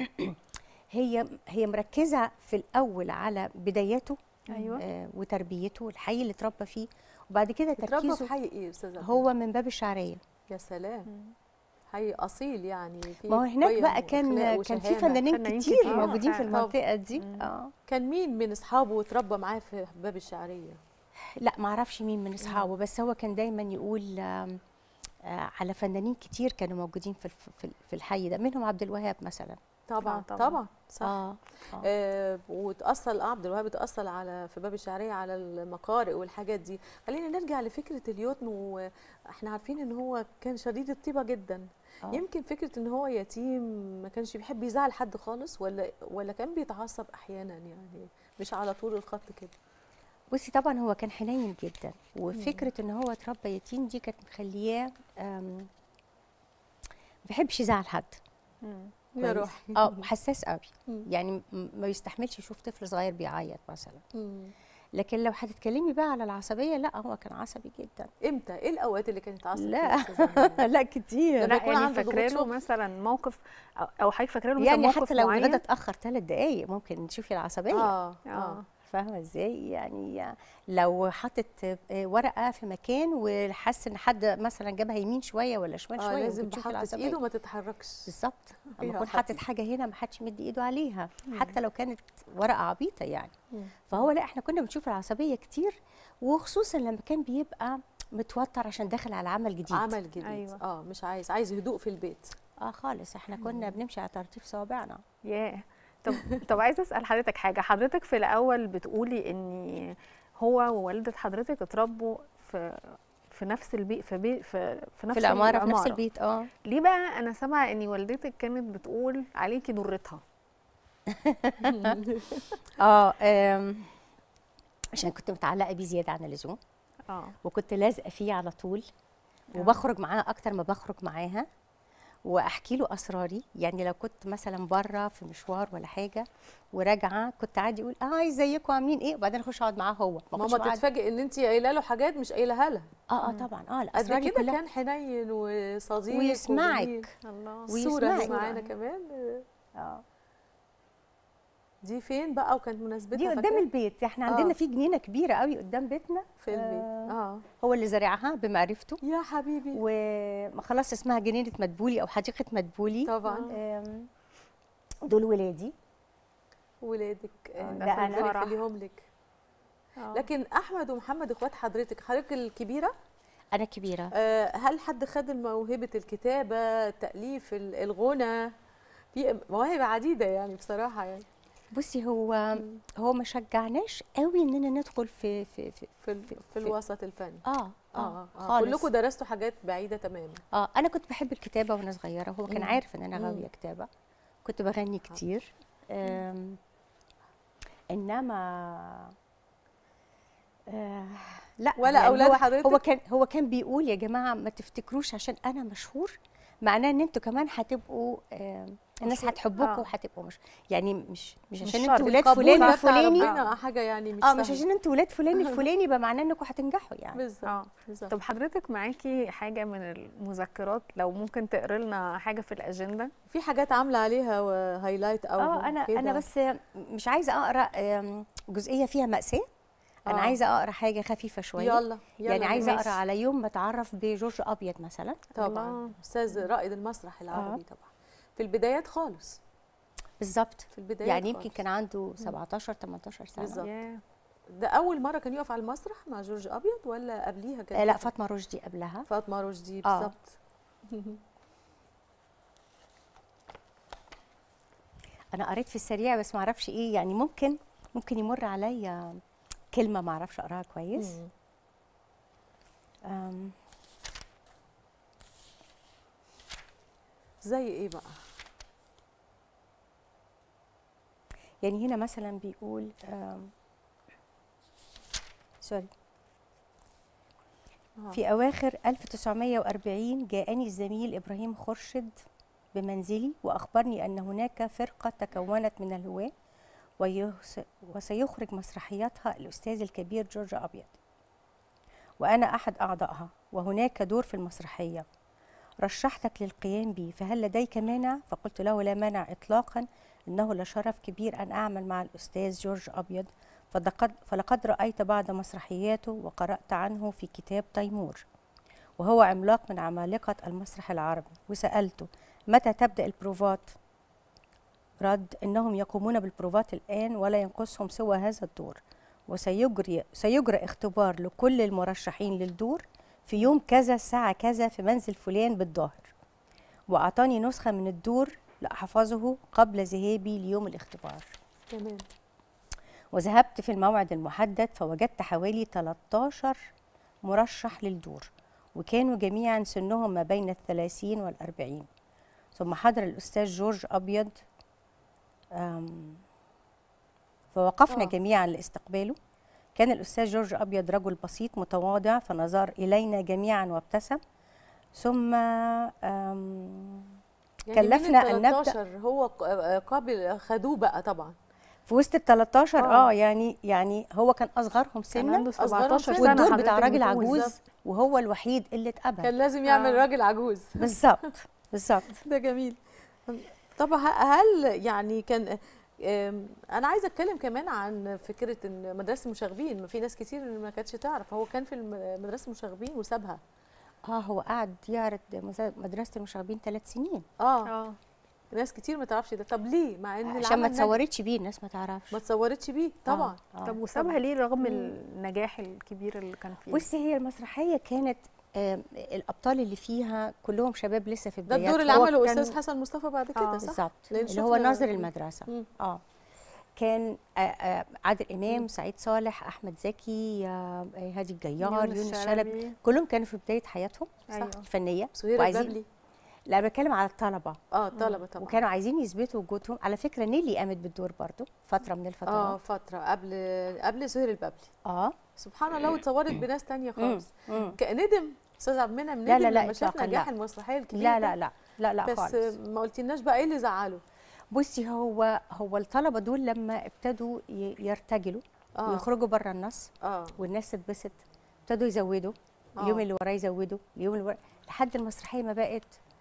هي هي مركزه في الاول على بداياته أيوة. آه وتربيته الحي اللي اتربى فيه وبعد كده اتربى تركيزه في حي ايه يا استاذه هو من باب الشعريه يا سلام حي اصيل يعني في ما هو هناك قيم بقى كان وأخلاق كان في وشهامة. فنانين فنانين كتير كتير. موجودين في فعلا. المنطقه دي اه كان مين من اصحابه اتربى معاه في باب الشعريه لا ما اعرفش مين من اصحابه بس هو كان دايما يقول آم، آه على فنانين كتير كانوا موجودين في الف- في ال- في الحي ده منهم عبد الوهاب مثلا طبعا آه، طبعا, طبعاً. طبعا صح اه آه. آه وتأصل اه عبد الوهاب اتأصل على في باب الشعرية على المقارئ والحاجات دي خلينا نرجع لفكرة اليتم واحنا عارفين ان هو كان شديد الطيبة جدا آه. يمكن فكرة ان هو يتيم ما كانش بيحب يزعل حد خالص ولا ولا كان بيتعصب احيانا يعني مش على طول الخط كده بصي طبعا هو كان حنين جدا وفكره ان هو اتربى يتيم دي كانت مخلياه آم، ما بيحبش يزعل حد يا كويس؟ روحي اه حساس قوي مم. يعني م- ما بيستحملش يشوف طفل صغير بيعيط مثلا مم. لكن لو هتتكلمي بقى على العصبيه لا هو كان عصبي جدا امتى ايه الاوقات اللي كانت تعصب لا. فيها يا أستاذة أمانة؟ لا كتير لما لا يكون يعني عندك ضغوط فاكره له شغل. مثلا موقف أو- او حضرتك فاكره له مثلا يعني موقف حتى لو معين الغدا اتاخر ثلاث دقائق ممكن تشوفي العصبيه اه اه اه فاهمه ازاي يعني لو حاطط آه، ورقه في مكان وحس ان حد مثلا جابها يمين شويه ولا شمال اه شويه لازم ممكن تشوفي بحطت العصبيه ايده ما تتحركش بالظبط أيوة لما اكون حطي. حاطط حاجه هنا ما حدش مدي ايده عليها حتى لو كانت ورقه عبيطه يعني فهو لا احنا كنا بنشوف العصبيه كتير وخصوصا لما كان بيبقى متوتر عشان داخل على عمل جديد عمل جديد أيوة. اه مش عايز عايز هدوء في البيت اه خالص احنا كنا بنمشي على ترتيب صوابعنا ياه طب طب عايزه اسال حضرتك حاجه حضرتك في الاول بتقولي ان هو ووالده حضرتك اتربوا في في نفس البيت في بيت في, في نفس في العماره في نفس البيت اه ليه بقى انا سامعه ان والدتك كانت بتقول عليكي ضرتها اه آم، عشان كنت متعلقه بيه زياده عن اللزوم اه وكنت لازقه فيه على طول وبخرج معاه اكتر ما بخرج معاها واحكي له اسراري يعني لو كنت مثلا بره في مشوار ولا حاجه وراجعه كنت عادي اقول اه ازيكم عاملين ايه وبعدين اخش اقعد معاه هو ما أخش ماما معاه- تتفاجئ ان انت قايله له حاجات مش قايلها لها اه اه طبعا اه لا قد اسراري كده كلها كان حنين وصديق وجميل. ويسمعك الله الصوره اللي ويسمعك. معانا كمان اه دي فين بقى وكانت مناسبتها دي قدام فاكرة؟ البيت احنا عندنا آه. في جنينه كبيره قوي قدام بيتنا في البيت اه هو اللي زارعها بمعرفته يا حبيبي وخلاص اسمها جنينه مدبولي او حديقه مدبولي طبعا آم، دول ولادي ولادك آه، ده ربنا أنا. يخليهم لك لكن احمد ومحمد اخوات حضرتك حضرتك الكبيره انا كبيره آه، هل حد خد موهبه الكتابه التاليف ال- الغنى في مواهب عديده يعني بصراحه يعني بصي هو هو ما شجعناش قوي اننا ندخل في في في في, ال- في الوسط الفني اه اه, اه, آه. خالص. كلكم درستوا حاجات بعيده تماما اه انا كنت بحب الكتابه وانا صغيره هو كان مم. عارف ان انا مم. غاويه كتابه كنت بغني كتير آم، انما آه لا ولا أولاد هو حضرتك؟ هو كان هو كان بيقول يا جماعه ما تفتكروش عشان انا مشهور معناه ان انتوا كمان هتبقوا آم، الناس مشهور. هتحبكم آه. وهتبقوا مش يعني مش مش مش عشان شرط. انتوا ولاد القبول فلان ده بتاع الفلاني ربنا حاجه يعني مش اه مش سهلة. عشان انتوا ولاد فلان الفلاني يبقى معناه انكم هتنجحوا يعني بالظبط اه بالظبط طب حضرتك معاكي حاجه من المذكرات لو ممكن تقري لنا حاجه في الاجنده في حاجات عامله عليها هايلايت او اه انا كده. انا بس مش عايزه اقرا آم، جزئيه فيها ماساه انا آه. عايزه اقرا حاجه خفيفه شويه يلا يلا يعني عايزه ماشي. اقرا على يوم بتعرف بجورج ابيض مثلا طبعا استاذ رائد المسرح العربي طبعا في البدايات خالص بالظبط في البدايات يعني يمكن خالص. كان عنده 17 18 سنه بالظبط ده اول مره كان يقف على المسرح مع جورج ابيض ولا قبليها كان آه لا فاطمه رشدي قبلها فاطمه رشدي آه. بالظبط انا قريت في السريع بس ما اعرفش ايه يعني ممكن ممكن يمر عليا كلمه ما اعرفش اقراها كويس مم. أم، زي ايه بقى يعني هنا مثلا بيقول أم، سوري آه. في أواخر 1940 جاءني الزميل إبراهيم خرشد بمنزلي وأخبرني أن هناك فرقة تكونت من الهواة ويس- وسيخرج مسرحياتها الأستاذ الكبير جورج أبيض وأنا أحد أعضائها وهناك دور في المسرحية رشحتك للقيام به فهل لديك مانع؟ فقلت له لا مانع إطلاقا إنه لشرف كبير أن أعمل مع الأستاذ جورج أبيض فلقد, فلقد رأيت بعض مسرحياته وقرأت عنه في كتاب تيمور وهو عملاق من عمالقة المسرح العربي وسألته متى تبدأ البروفات؟ رد إنهم يقومون بالبروفات الآن ولا ينقصهم سوى هذا الدور وسيجري سيجرى اختبار لكل المرشحين للدور في يوم كذا الساعة كذا في منزل فلان بالظاهر وأعطاني نسخة من الدور لأحفظه قبل ذهابي ليوم الاختبار تمام وذهبت في الموعد المحدد فوجدت حوالي 13 مرشح للدور وكانوا جميعا سنهم ما بين الثلاثين والأربعين ثم حضر الأستاذ جورج أبيض أم، فوقفنا آه. جميعا لاستقباله كان الأستاذ جورج أبيض رجل بسيط متواضع فنظر إلينا جميعا وابتسم ثم أم، يعني كلفنا من أن نبدأ 13 هو ق- آه، قابل خدوه بقى طبعا في وسط ال 13 آه. اه يعني يعني هو كان اصغرهم سنا عنده 17 سنة والدور بتاع حضرتك راجل بتقول. عجوز بالظبط. وهو الوحيد اللي اتقبل كان لازم يعمل آه. راجل عجوز بالظبط بالظبط ده جميل طب ه- هل يعني كان آم، انا عايزه اتكلم كمان عن فكره ان مدرسه المشاغبين ما في ناس كتير ما كانتش تعرف هو كان في الم- مدرسه المشاغبين وسابها اه هو قعد يعرض مز- مدرسه المشاغبين ثلاث سنين اه اه ناس كتير ما تعرفش ده طب ليه مع ان عشان العمل ما نجح. تصورتش بيه الناس ما تعرفش ما تصورتش بيه طبعا آه. طب وسابها ليه رغم النجاح الكبير اللي كان فيه بصي هي المسرحيه كانت آم، الابطال اللي فيها كلهم شباب لسه في ده بدايات الدور اللي هو عمله كان- استاذ حسن مصطفى بعد كده آه. صح بالظبط لأن اللي هو شفنا- ناظر المدرسه مم. اه كان آه، آه، عادل امام سعيد صالح احمد زكي آه، هادي الجيار يونس يونس شلبي. شلبي كلهم كانوا في بدايه حياتهم أيوة. الفنيه سهير وعايزين- البابلي لا أنا بتكلم على الطلبه اه الطلبه طبعا وكانوا عايزين يثبتوا وجودهم على فكره نيلي قامت بالدور برضو فتره من اه الفترات فتره قبل قبل سهير البابلي اه سبحان الله واتصورت بناس تانية خالص مم. ك- ندم استاذ عبد المنعم ندم لا لا لا لما شاف إطلاقاً نجاح لا. المسرحيه الكبير لا ده. لا لا لا لا بس خالص ما قلتلناش بقى ايه اللي زعله بصي هو هو الطلبه دول لما ابتدوا ي- يرتجلوا آه. ويخرجوا بره النص اه والناس تتبسط ابتدوا يزودوا آه. اليوم اللي وراه يزودوا اليوم اللي وراه لحد المسرحيه ما بقت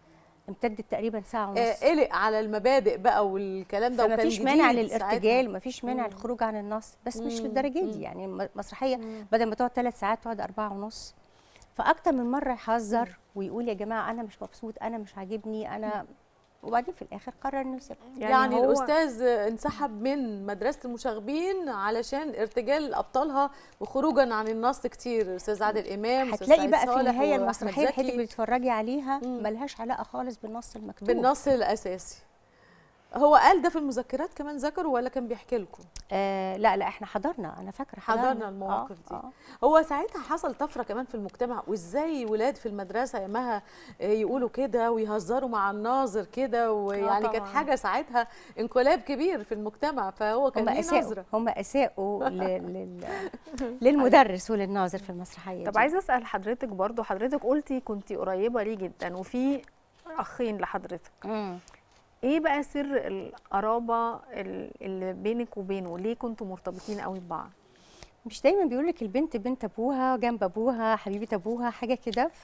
امتدت تقريبا ساعه ونص آه، قلق على المبادئ بقى والكلام ده فما وكان فيش مانع جديد للارتجال ما فيش مانع مم. للخروج عن النص بس مش مم. للدرجه مم. دي يعني م- مسرحيه بدل ما تقعد ثلاث ساعات تقعد أربعة ونص فاكتر من مره يحذر ويقول يا جماعه انا مش مبسوط انا مش عاجبني انا وبعدين في الاخر قرر انه يسيبها يعني, يعني الاستاذ انسحب من مدرسه المشاغبين علشان ارتجال ابطالها وخروجا عن النص كتير استاذ عادل امام أستاذ هتلاقي سعيد بقى في صالح النهايه وأحمد المسرحيه الحته زكي. اللي بتتفرجي عليها ملهاش علاقه خالص بالنص المكتوب بالنص الاساسي هو قال ده في المذكرات كمان ذكروا ولا كان بيحكي لكم آه لا لا احنا حضرنا انا فاكره حضرنا المواقف دي آه. هو ساعتها حصل طفره كمان في المجتمع وازاي ولاد في المدرسه يامها يقولوا كده ويهزروا مع الناظر كده ويعني كانت طبعاً. حاجه ساعتها انقلاب كبير في المجتمع فهو كان هم ليه اساءوا نظره هم اساءوا لل- لل- للمدرس وللناظر في المسرحيه طب دي. عايزه اسال حضرتك برضو حضرتك قلتي كنتي قريبه ليه جدا وفي اخين لحضرتك مم. ايه بقى سر القرابه ال- اللي بينك وبينه ليه كنتوا مرتبطين قوي ببعض مش دايما بيقول لك البنت بنت ابوها جنب ابوها حبيبه ابوها حاجه كده ف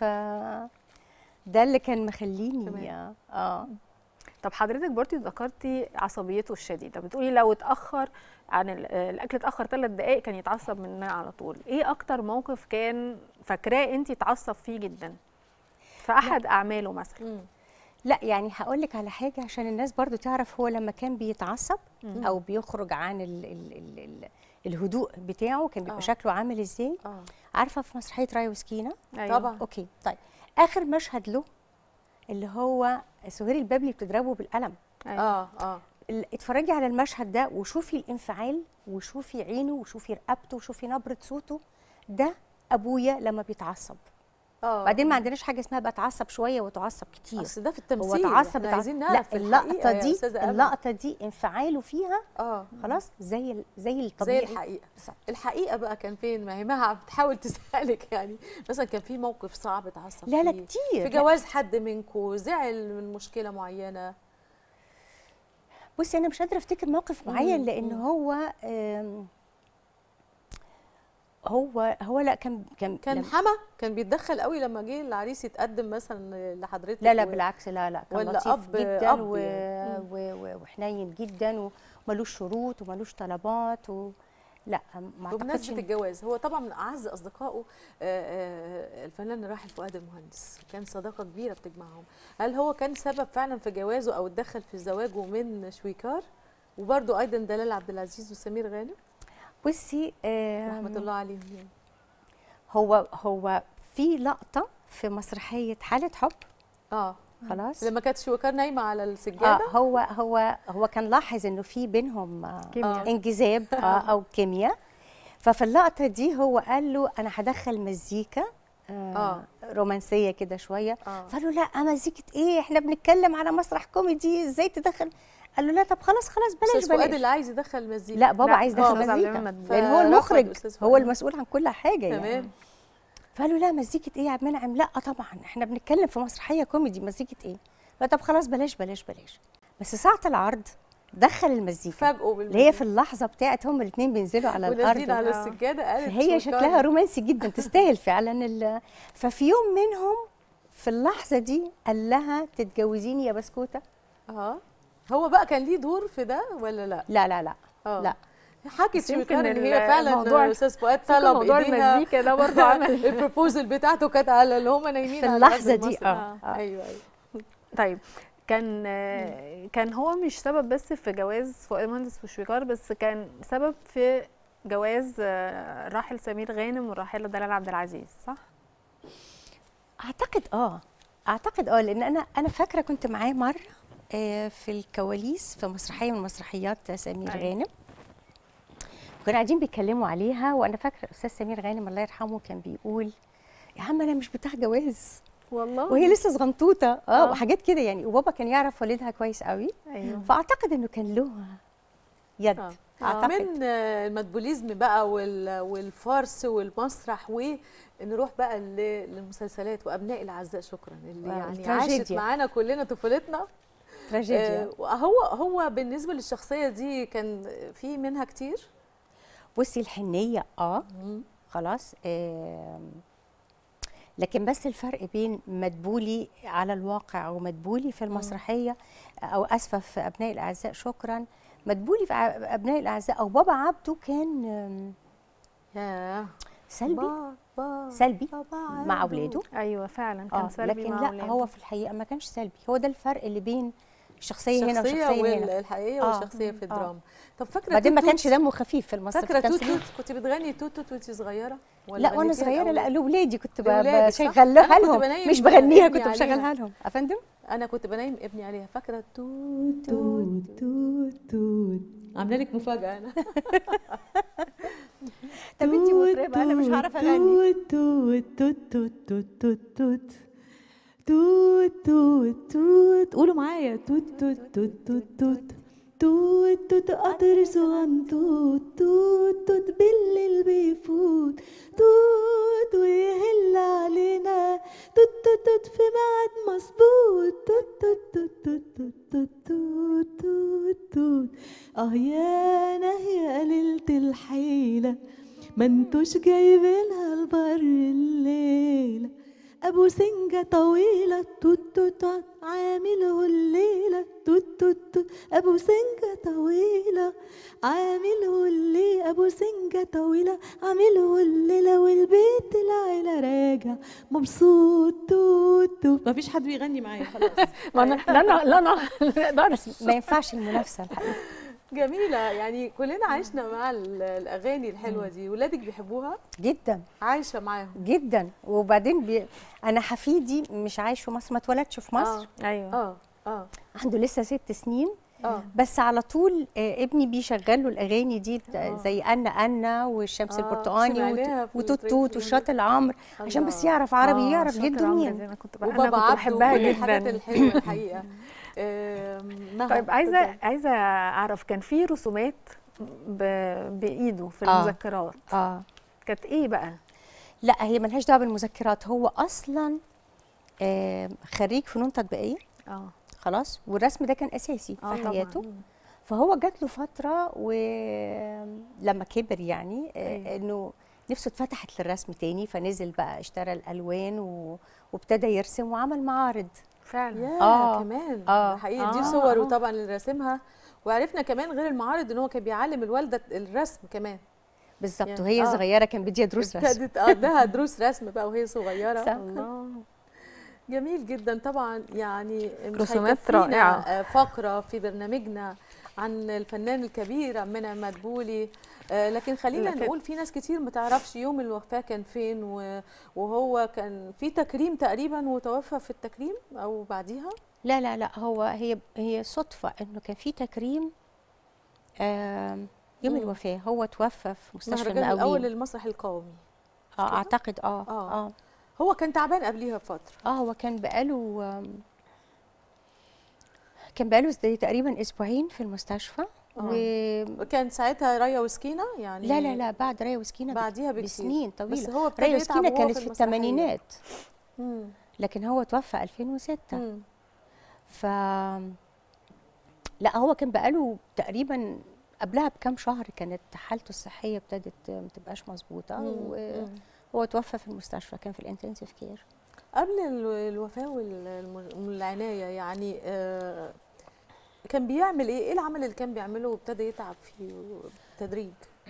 ده اللي كان مخليني تمام. اه طب حضرتك برضو ذكرتي عصبيته الشديده بتقولي لو اتاخر عن ال- الاكل اتاخر ثلاث دقائق كان يتعصب مننا على طول ايه اكتر موقف كان فاكراه انت اتعصب فيه جدا في احد اعماله مثلا لا يعني هقول لك على حاجه عشان الناس برضو تعرف هو لما كان بيتعصب مم. او بيخرج عن ال ال ال ال الهدوء بتاعه كان بيبقى آه. شكله عامل ازاي اه عارفه في مسرحيه راي وسكينه أيوة. طبعا اوكي طيب اخر مشهد له اللي هو سهير البابلي بتضربه بالقلم أيوة. اه اه ال- اتفرجي على المشهد ده وشوفي الانفعال وشوفي عينه وشوفي رقبته وشوفي نبره صوته ده ابويا لما بيتعصب اه بعدين ما عندناش حاجه اسمها بتعصب شويه وتعصب كتير اصل ده في هو التمثيل اتعصب احنا اتعصب عايزين لا نعرف اللقطه يا دي أستاذة أمل. اللقطه دي انفعاله فيها اه خلاص زي ال- زي زي الطبيعي الحقيقه بالظبط. الحقيقه بقى كان فين ما هي مها بتحاول تسالك يعني مثلا كان في موقف صعب اتعصب لا لا فيه كتير في لا. جواز حد منكم زعل من مشكله معينه بصي انا مش قادره افتكر موقف معين مم، لان مم. هو آم، هو هو لا كان كان كان لما- حما كان بيتدخل قوي لما جه العريس يتقدم مثلا لحضرتك لا لا و- بالعكس لا لا كان ولا لطيف أب- جدا أب و... يعني. مم. و... و... وحنين جدا وملوش شروط وملوش طلبات و... لا ما اعتقدش بمناسبه إن- الجواز هو طبعا من اعز اصدقائه آه، آه، الفنان الراحل فؤاد المهندس كان صداقه كبيره بتجمعهم هل هو كان سبب فعلا في جوازه او اتدخل في زواجه من شويكار وبرده ايضا دلال عبد العزيز وسمير غانم بصي آم، رحمه الله عليهم يعني. هو هو في لقطه في مسرحيه حاله حب اه خلاص لما كانت شويكار نايمه على آه السجاده هو هو هو كان لاحظ انه في بينهم آه، كيمياء. انجذاب آه او كيمياء ففي اللقطه دي هو قال له انا هدخل مزيكا آه آه. رومانسيه كده شويه اه فقال له لا مزيكه ايه احنا بنتكلم على مسرح كوميدي ازاي تدخل قال له لا طب خلاص خلاص بلاش استاذ فؤاد بلاش اللي عايز يدخل مزيكا لا بابا لا، عايز آه، يدخل أستاذ عبد مزيكا المنعم. لان هو فرفض المخرج أستاذ هو فؤاد. المسؤول عن كل حاجه يعني تمام فقال له لا مزيكه ايه يا عبد المنعم لا طبعا احنا بنتكلم في مسرحيه كوميدي مزيكه ايه لا طب خلاص بلاش بلاش بلاش بس ساعه العرض دخل المزيكا فاجئوا اللي هي في اللحظه بتاعت هم الاثنين بينزلوا على الارض ونازلين على آه. السجاده قالت فهي شويكار. شكلها رومانسي جدا تستاهل فعلا ال- ففي يوم منهم في اللحظه دي قال لها تتجوزيني يا بسكوته اه هو بقى كان ليه دور في ده ولا لا؟ لا لا لا اه لا حكت بس يمكن شويكار ان هي فعلا الموضوع- استاذ فؤاد يمكن طلب موضوع ايديها المزيكا ده برضه عمل البروبوزل بتاعته كانت على اللي هم نايمين في على اللحظة أرض دي، المسرح. آه، آه. ايوه ايوه طيب كان آه، كان هو مش سبب بس في جواز فؤاد المهندس وشويكار بس كان سبب في جواز آه، الراحل سمير غانم والراحله دلال عبد العزيز صح؟ اعتقد اه اعتقد اه لان انا انا فاكره كنت معاه مره آه، في الكواليس في مسرحيه من مسرحيات سمير أيوة. غانم كنا قاعدين بيتكلموا عليها وانا فاكره الاستاذ سمير غانم الله يرحمه كان بيقول يا عم انا مش بتاع جواز والله وهي لسه صغنطوطه اه آه. وحاجات كده يعني وبابا كان يعرف والدها كويس قوي ايوه فاعتقد انه كان له يد آه. اعتقد من آه، المدبوليزم بقى وال- والفارس والمسرح ونروح بقى ل- للمسلسلات وابناء الاعزاء شكرا اللي آه، يعني عاشت التراجيديا. معانا كلنا طفولتنا تراجيديا آه، هو هو بالنسبه للشخصيه دي كان في منها كتير بصي الحنيه اه خلاص آم، لكن بس الفرق بين مدبولي على الواقع ومدبولي في المسرحيه او اسفه في ابناء الاعزاء شكرا مدبولي في ع- ابناء الاعزاء او بابا عبده كان آم، ياه سلبي بابا سلبي بابا مع عبده. اولاده ايوه فعلا كان اه سلبي لكن مع لا أولاده. هو في الحقيقه ما كانش سلبي هو ده الفرق اللي بين الشخصيه هنا الشخصية والشخصيه هنا والحقيقية آه. والشخصية في آه. الدراما طب فاكرة بعدين ما توت كانش توت؟ دمه خفيف في المسرح فاكرة توت التمثيلي. توت كنت بتغني توت توت وانت صغيرة ولا لا وانا غنيتيها صغيره لا الأول؟ لاولادي كنت ب- لولادك، صح؟ بشغلها أنا كنت لهم بنيم مش بغنيها ابني كنت عليها. بشغلها لهم افندم انا كنت بنيم ابني عليها فاكره توت توت توت توت عامله لك مفاجاه انا طب انت مطربه انا مش هعرف اغني توت توت توت توت توت توت توت توت توت قولوا معايا توت توت توت توت توت توت توت قطر صغن توت توت توت بالليل بيفوت توت ويهل علينا توت توت توت في ميعاد مظبوط توت توت توت توت توت توت توت توت توت اه يا نهي قليلة الحيلة ما انتوش جايبينها البر الليلة ابو سنجة طويلة توت توت توت عامله الليلة توت توت توت ابو سنجة طويلة عامله الليلة ابو سنجة طويلة عامله الليلة والبيت العيلة راجع مبسوط توت توت مفيش حد بيغني معايا خلاص ما انا لا انا لا انا ما اقدرش ما ينفعش المنافسه الحقيقه جميله يعني كلنا عشنا مع ال- الاغاني الحلوه دي ولادك بيحبوها جدا عايشه معاهم جدا وبعدين بي... انا حفيدي مش عايش في مصر ما اتولدش في مصر ايوه اه اه عنده لسه ست سنين اه بس على طول آه، ابني بيشغل له الاغاني دي بتا- زي انا انا والشمس آه، البرتقاني سمعناها وت- في وتوت التريك توت فيلم. والشاطئ العمر عشان الله. بس يعرف عربي آه، يعرف شاطر جده عمرو مين دي انا كنت بحبها وبابا كنت عبده بحبها وكل الحاجات جدا الحلوه الحقيقه آم، مها، طيب عايزه اتفضلي. عايزه اعرف كان في رسومات ب... بايده في آه. المذكرات اه كانت ايه بقى لا هي ملهاش دعوه بالمذكرات هو اصلا آه، خريج فنون تطبيقيه اه خلاص والرسم ده كان اساسي آه في طبعاً. حياته فهو جات له فتره ولما كبر يعني آه، أيوة. انه نفسه اتفتحت للرسم تاني فنزل بقى اشترى الالوان و... وابتدى يرسم وعمل معارض فعلا يا آه، كمان آه، حقيقي دي آه، صوره آه. طبعا اللي راسمها وعرفنا كمان غير المعارض ان هو كان بيعلم الوالده الرسم كمان بالظبط يعني وهي آه. صغيره كان بيديها دروس رسم ابتدت ادها دروس رسم بقى وهي صغيره صح. الله جميل جدا طبعا يعني مش رسومات هيكفينا، رائعة. آه، فقره في برنامجنا عن الفنان الكبير منى مدبولي آه، لكن خلينا لكن- نقول في ناس كتير ما تعرفش يوم الوفاه كان فين و- وهو كان في تكريم تقريبا وتوفى في التكريم او بعديها لا لا لا هو هي هي صدفه انه كان في تكريم آم، يوم مم. الوفاه هو توفى في مستشفى المهرجان الاول المقاولين للمسرح القومي اه اعتقد اه آه. اه هو كان تعبان قبليها بفتره اه هو كان بقاله آم، كان بقاله زي تقريبا اسبوعين في المستشفى و... كان ساعتها رايا وسكينه يعني لا لا لا بعد رايا وسكينه بك- بعديها بكتير. بسنين طويله بس هو ابتدى رايا يتعب وسكينه وهو كانت في في المسرحية. الثمانينات مم. لكن هو توفى 2006 مم. ف لا هو كان بقاله تقريبا قبلها بكام شهر كانت حالته الصحيه ابتدت ما تبقاش مظبوطه مم. وهو توفى في المستشفى كان في الانتنسيف كير قبل ال- الوفاه والم- والعنايه يعني آه، كان بيعمل ايه؟ ايه العمل اللي كان بيعمله وابتدى يتعب فيه بالتدريج؟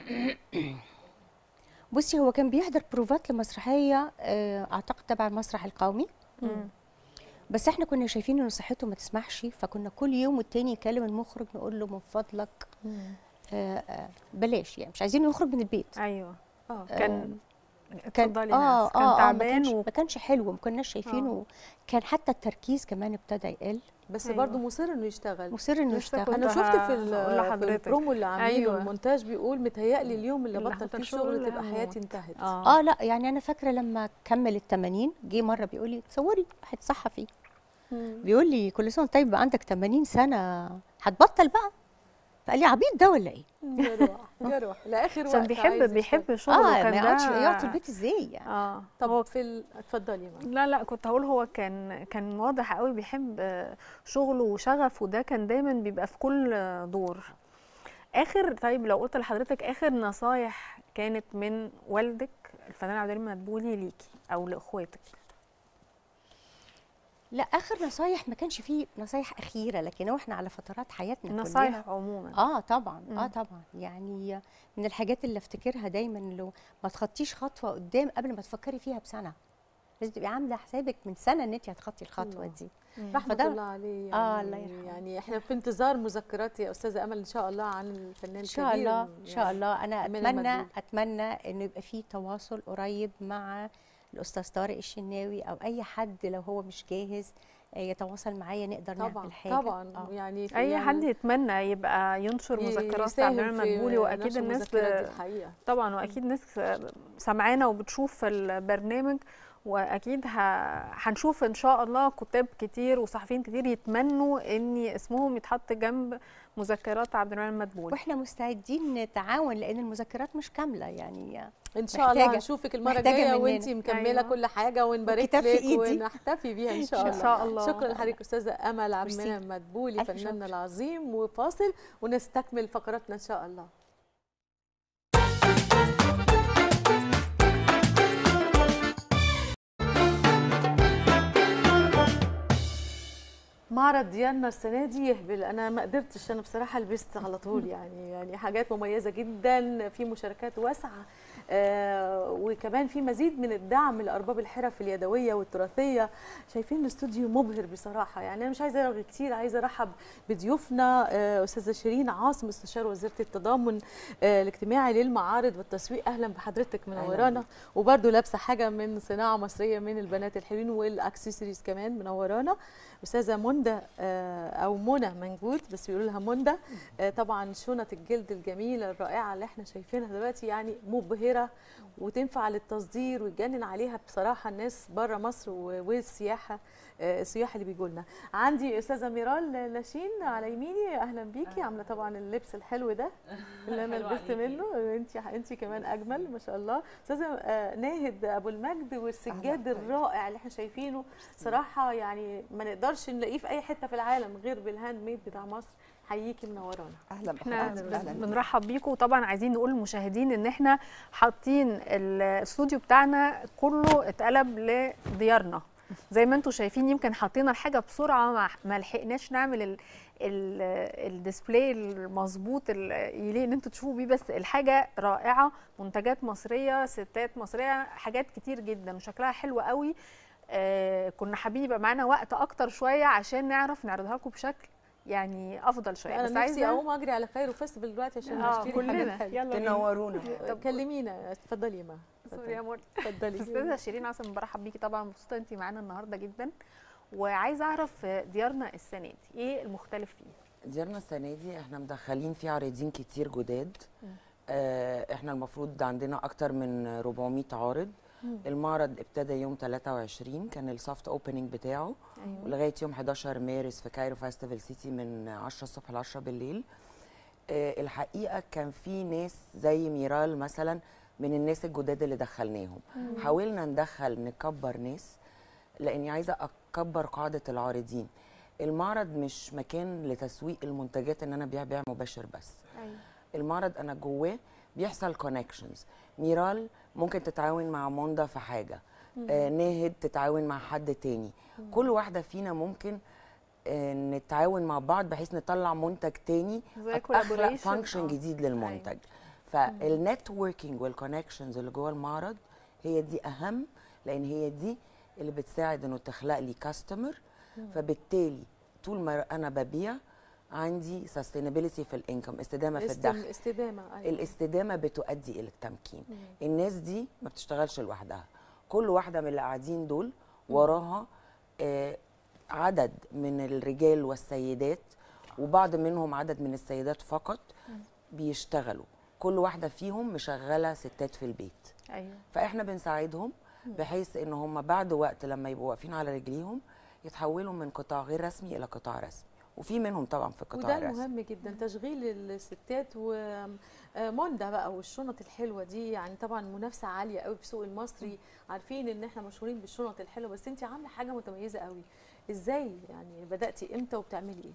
بصي هو كان بيحضر بروفات لمسرحيه آه، اعتقد تبع المسرح القومي مم. بس احنا كنا شايفين ان صحته ما تسمحش فكنا كل يوم والتاني نكلم المخرج نقول له من فضلك آه آه بلاش يعني مش عايزينه يخرج من البيت ايوه اه كان كان اتفضلي اه ناس. كان اه, آه ما تعبان كانش و- ما كانش حلو ما كناش شايفينه كان حتى التركيز كمان ابتدى يقل بس أيوة. برضه مصر انه يشتغل مصر انه لسه يشتغل كنت انا شفت في ال- هقول في لحضرتك. البرومو اللي عاملينه أيوة. المونتاج بيقول متهيألي اليوم اللي اللي بطل حصل فيه شغل الشغل تبقى هموت. حياتي انتهت اه اه لا يعني انا فاكره لما كمل ال 80 جه مره بيقول لي تصوري واحد صحفي مم. بيقول لي كل سنه وأنت طيب بقى عندك 80 سنه هتبطل بقى فقال لي عبيط ده ولا ايه؟ جروح جروح لاخر وقت عشان بيحب عايز بيحب يشتغل. شغله اه كان ما يقعدش ده- يقعد في البيت ازاي يعني اه طب هو في ال... اتفضلي يا ماما. لا لا كنت هقول هو كان كان واضح قوي بيحب آه، شغله وشغفه ده كان دايما بيبقى في كل آه، دور اخر طيب لو قلت لحضرتك اخر نصايح كانت من والدك الفنان عبد الحليم مدبولي ليكي او لاخواتك لا اخر نصايح ما كانش فيه نصايح اخيره لكن هو احنا على فترات حياتنا النصايح كلنا. عموما اه طبعا اه مم. طبعا يعني من الحاجات اللي افتكرها دايما لو ما تخطيش خطوه قدام قبل ما تفكري فيها بسنه لازم تبقي عامله حسابك من سنه ان انت هتخطي الخطوه الله. دي رحمة فده- الله عليه يعني اه الله يرحمه يعني احنا في انتظار مذكرات يا استاذه امل ان شاء الله عن الفنان ان شاء الكبير الله ان شاء يعني الله انا أمينة اتمنى مدبولي. اتمنى انه يبقى في تواصل قريب مع الاستاذ طارق الشناوي او اي حد لو هو مش جاهز آه، يتواصل معايا نقدر طبعا نعمل حاجه طبعا آه. يعني في- اي يعني حد يتمنى يبقى ينشر ي- مذكرات عبد يساهم الحليم في مدبولي واكيد نشر الناس المذكرات دي الحقيقة. طبعا واكيد ناس سمعانا وبتشوف البرنامج واكيد ه- هنشوف ان شاء الله كتاب كتير وصحفيين كتير يتمنوا ان اسمهم يتحط جنب مذكرات عبد الحليم مدبولي واحنا مستعدين نتعاون لان المذكرات مش كامله يعني ان شاء الله محتاجة- هنشوفك المره محتاجة الجايه مننا. وانتي مكمله أيوة. كل حاجه ونبارك والكتاب في لك إيدي. ونحتفي بيها ان شاء إن الله شاء الله. شكرا لحضرتك استاذه امل عبد ميرسي. المنعم مدبولي ألف فناننا شكر. العظيم وفاصل ونستكمل فقراتنا ان شاء الله معرض ديالنا السنه دي يهبل انا ما قدرتش انا بصراحه لبست على طول يعني يعني حاجات مميزه جدا في مشاركات واسعه آه وكمان في مزيد من الدعم لارباب الحرف اليدويه والتراثيه شايفين الاستوديو مبهر بصراحه يعني انا مش عايزه ارغي كتير عايزه ارحب بضيوفنا آه استاذه شيرين عاصم استشار وزيره التضامن آه الاجتماعي للمعارض والتسويق اهلا بحضرتك منورانا وبرده لابسه حاجه من صناعه مصريه من البنات الحلوين والاكسسوارز كمان منورانا استاذه منى آه، او منى منجود بس بيقولوا لها منى آه، طبعا شنط الجلد الجميله الرائعه اللي احنا شايفينها دلوقتي يعني مبهره وتنفع للتصدير ويتجنن عليها بصراحه الناس بره مصر و- والسياحه آه، السياح اللي بيجوا لنا عندي استاذه ميرال لاشين على يميني اهلا بيكي عامله طبعا اللبس الحلو ده اللي انا حلو لبست عليكي. منه انت انت كمان اجمل ما شاء الله استاذه آه، ناهد ابو المجد والسجاد الرائع اللي احنا شايفينه صراحه يعني ما نقدرش نلاقيه في اي حته في العالم غير بالهاند ميد بتاع مصر حييكي منورانا اهلا احنا بحضرتك بن- بنرحب بيكم وطبعا عايزين نقول للمشاهدين ان احنا حاطين الاستوديو بتاعنا كله اتقلب لديارنا زي ما انتم شايفين يمكن حطينا الحاجه بسرعه ما ما لحقناش نعمل ال ال الديسبلاي المظبوط اللي يليق ان انتوا تشوفوا بيه بس الحاجه رائعه منتجات مصريه ستات مصريه حاجات كتير جدا وشكلها حلو قوي آه كنا حابين يبقى معانا وقت اكتر شويه عشان نعرف نعرضها لكم بشكل يعني افضل شويه انا بس نفسي عايزه اقوم اجري على خير فيستيفال دلوقتي عشان آه، نشتري كلنا. حاجات حلوة. يلا بينا. تنورونا. طب كلمينا اتفضلي يا ما سوري يا مول اتفضلي استاذه شيرين عاصم برحب بيكي طبعا مبسوطه انت معانا النهارده جدا وعايزه اعرف ديارنا السنه دي ايه المختلف فيه ديارنا السنه دي احنا مدخلين فيه عارضين كتير جداد آه احنا المفروض عندنا اكتر من 400 عارض مم. المعرض ابتدى يوم 23 كان السوفت اوبننج بتاعه أيوة. ولغايه يوم 11 مارس في كايرو فاستيفال سيتي من 10 الصبح ل 10 بالليل آه الحقيقه كان في ناس زي ميرال مثلا من الناس الجداد اللي دخلناهم مم. حاولنا ندخل نكبر ناس لاني عايزه اكبر قاعده العارضين المعرض مش مكان لتسويق المنتجات ان انا ابيع بيع مباشر بس ايوه المعرض انا جواه بيحصل كونكشنز ميرال ممكن تتعاون مع موندا في حاجه مم. آه ناهد تتعاون مع حد تاني مم. كل واحده فينا ممكن آه نتعاون مع بعض بحيث نطلع منتج تاني زي اخلق collaboration. فانكشن آه. جديد للمنتج فالنتوركينج والكونكشنز اللي جوه المعرض هي دي اهم لان هي دي اللي بتساعد انه تخلق لي كاستمر مم. فبالتالي طول ما انا ببيع عندي sustainability في الانكم استدامه في استم- الدخل استدامه أيوة. الاستدامه بتؤدي الى التمكين مم. الناس دي ما بتشتغلش لوحدها كل واحده من اللي قاعدين دول وراها آه عدد من الرجال والسيدات وبعض منهم عدد من السيدات فقط بيشتغلوا كل واحده فيهم مشغله ستات في البيت ايوه فاحنا بنساعدهم بحيث ان هم بعد وقت لما يبقوا واقفين على رجليهم يتحولوا من قطاع غير رسمي الى قطاع رسمي وفي منهم طبعا في القطاع وده الرسمي مهم جدا تشغيل الستات وموندا بقى والشنط الحلوه دي يعني طبعا منافسه عاليه قوي في السوق المصري عارفين ان احنا مشهورين بالشنط الحلوه بس انت عامله حاجه متميزه قوي ازاي يعني بداتي امتى وبتعملي ايه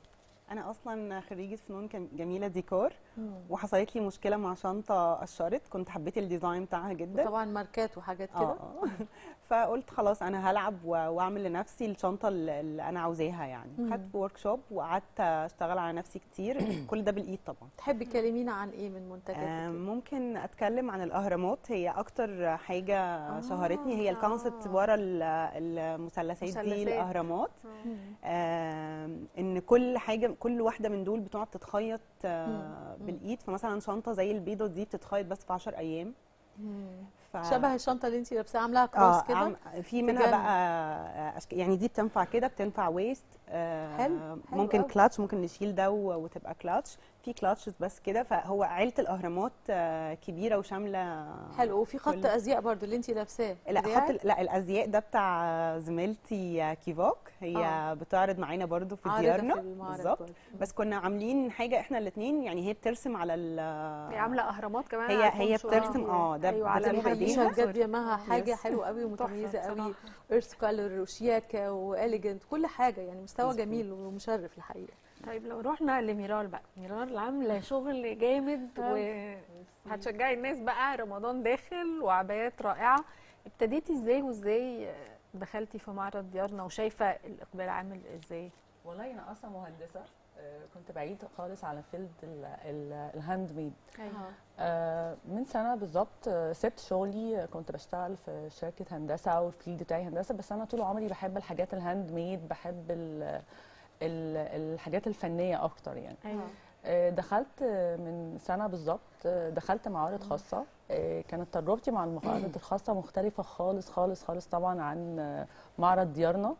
انا اصلا خريجه فنون كم- جميله ديكور مم. وحصلت لي مشكله مع شنطه قشرت كنت حبيت الديزاين بتاعها جدا طبعا ماركات وحاجات اه كده آه. فقلت خلاص انا هلعب و- واعمل لنفسي الشنطه اللي اللي انا عاوزاها يعني مم. خدت ورك شوب وقعدت اشتغل على نفسي كتير كل ده بالايد طبعا تحبي تكلمينا عن ايه من منتجاتك آه، ممكن اتكلم عن الاهرامات هي اكتر حاجه آه، شهرتني هي الكونسبت ورا ال- المثلثات دي مثلثات. الاهرامات آه، ان كل حاجه كل واحده من دول بتقعد تتخيط آه، مم. بالايد فمثلا شنطه زي البيضه دي بتتخيط بس في 10 ايام ف... شبه الشنطه اللي انت لابساها عاملاها كروس اه كده عم- في منها تجنن. بقى أشك... يعني دي بتنفع كده بتنفع ويست آه حلو، حلو ممكن قوي. كلاتش ممكن نشيل ده و- وتبقى كلاتش في كلاتشز بس كده فهو عيله الاهرامات آه كبيره وشامله حلو وفي خط كل- ازياء برضو اللي انت لابساه لا بتاعك؟ خط ال- لا الازياء ده بتاع زميلتي كيفوك هي آه. بتعرض معانا برضو في عارضة ديارنا في المعرض بالظبط برضو. بس كنا عاملين حاجه احنا الاثنين يعني هي بترسم على ال هي عامله اهرامات كمان هي على هي الفونشو. بترسم اه ده ايوه ده على بتعمل بايديها. التيشيرت دي معاها حاجه Yes. حلوه قوي ومتميزه تحفة قوي بصراحة. ايرث كولر وشياكه واليجنت كل حاجه يعني مستوى مظبوط. جميل ومشرف الحقيقه طيب لو رحنا لميرال بقى ميرال عامله شغل جامد وهتشجعي الناس بقى رمضان داخل وعبايات رائعه ابتديتي ازاي وازاي دخلتي في معرض ديارنا وشايفه الاقبال عامل ازاي والله انا اصلا مهندسه آه، كنت بعيد خالص على فيلد الهاند ميد آه، من سنه بالظبط آه، سبت شغلي آه، كنت بشتغل في شركه هندسه والفيلد بتاعي هندسه بس انا طول عمري بحب الحاجات الهاند ميد بحب ال ال الحاجات الفنيه اكتر يعني ايوه آه، دخلت آه، من سنه بالظبط آه، دخلت معارض خاصه آه، كانت تجربتي مع المعارض الخاصه مختلفه خالص خالص خالص طبعا عن آه، معرض ديارنا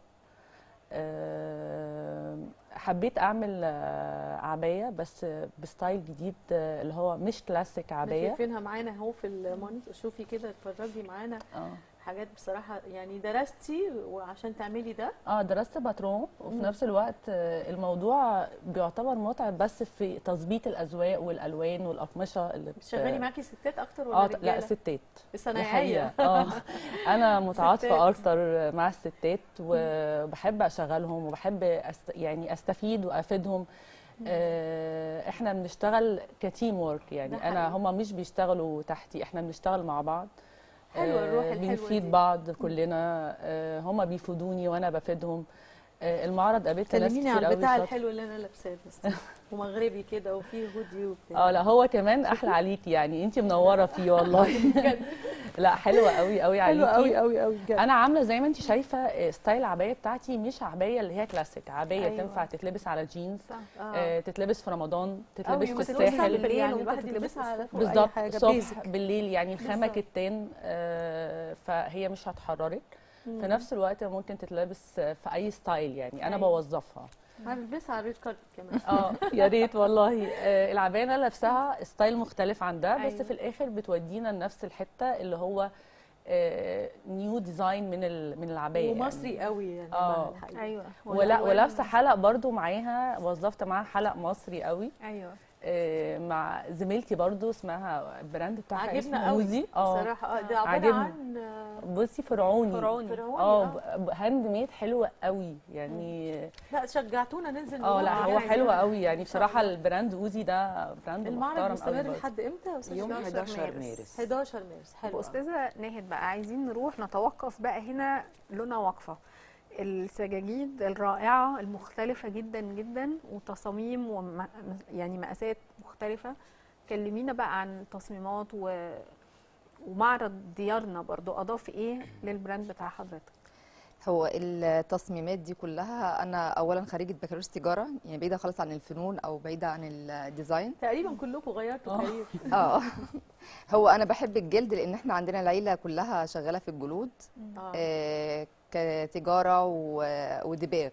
آه، حبيت اعمل آه، عبايه بس بستايل جديد آه، اللي هو مش كلاسيك احنا عبايه شايفينها معانا اهو في المونيتور شوفي كده اتفرجي معانا اه حاجات بصراحه يعني درستي وعشان تعملي ده اه درست باترون وفي مم. نفس الوقت آه، الموضوع بيعتبر متعب بس في تظبيط الاذواق والالوان والاقمشه اللي بت- بتشغلي معاكي ستات اكتر ولا اه رجاله لا ستات دي الصنايعيه حقيقة. اه انا متعاطفه ستات. اكتر مع الستات وبحب اشغلهم وبحب أست... يعني استفيد وافيدهم آه، احنا بنشتغل كتيم وورك يعني ده انا حقيقي. هم مش بيشتغلوا تحتي احنا بنشتغل مع بعض حلوة آه، الروح الحلوة بنفيد دي. بعض كلنا آه، هم بيفيدوني وانا بفيدهم آه، المعرض قابلت ناس كلميني كتير على قوي البتاع شاطرة. الحلو اللي انا لابساه بس ومغربي كده وفيه هودي وبتاع اه لا هو كمان احلى عليكي يعني انت منوره فيه والله لا حلوه قوي قوي عليكي حلوة قوي قوي قوي بجد. انا عامله زي ما انت شايفه آه، ستايل العبايه بتاعتي مش عبايه اللي هي كلاسيك عبايه أيوة. أيوة. تنفع تتلبس على جينز صح. آه. تتلبس في رمضان تتلبس أوي، في بس تلبسها الساحل بالليل يعني والواحد ممكن يلبسها على فوق بالظبط اي حاجه الصبح بيزك بالليل يعني الخامه بالظبط. كتان آه، فهي مش هتحررك مم. في نفس الوقت ممكن تتلبس في اي ستايل يعني انا أيوة. بوظفها هلبسها على الريد كاربت كمان اه يا ريت والله آه، العبايه اللي أنا لابساها ستايل مختلف عن ده بس أيوة. في الاخر بتودينا لنفس الحته اللي هو نيو ديزاين من ال- من العبايه ومصري قوي يعني اه مع الحقيقة. ايوه ولا والألوان- ولابسه حلق برضو معاها وظفت معاها حلق مصري قوي ايوه آه، مع زميلتي برضو اسمها البراند بتاعها عجبنا اسمه قوي اوزي اه بصراحه اه ده عباره عجبني. عن آه، بصي فرعوني فرعوني. فرعوني، اه آه. ب- ب- هاند ميد حلوه قوي يعني لا شجعتونا ننزل اه لا نروح هو يعني. حلو قوي يعني إن شاء بصراحه الله. البراند اوزي ده براند المعرض محترم قوي مستمر برضو. لحد امتى يا استاذ يوم 11 11 مارس 11 مارس حلو أوي. استاذه ناهد بقى عايزين نروح نتوقف بقى هنا لنا وقفه السجاجيد الرائعه المختلفه جدا جدا وتصاميم وم... يعني مقاسات مختلفه كلمينا بقى عن تصميمات و... ومعرض ديارنا برضو اضاف ايه للبراند بتاع حضرتك هو التصميمات دي كلها انا اولا خريجه بكالوريوس تجاره يعني بعيده خالص عن الفنون او بعيده عن الديزاين تقريبا كلكم غيرتوا كارير اه هو انا بحب الجلد لان احنا عندنا العيله كلها شغاله في الجلود آه. آه كتجاره و- ودباغ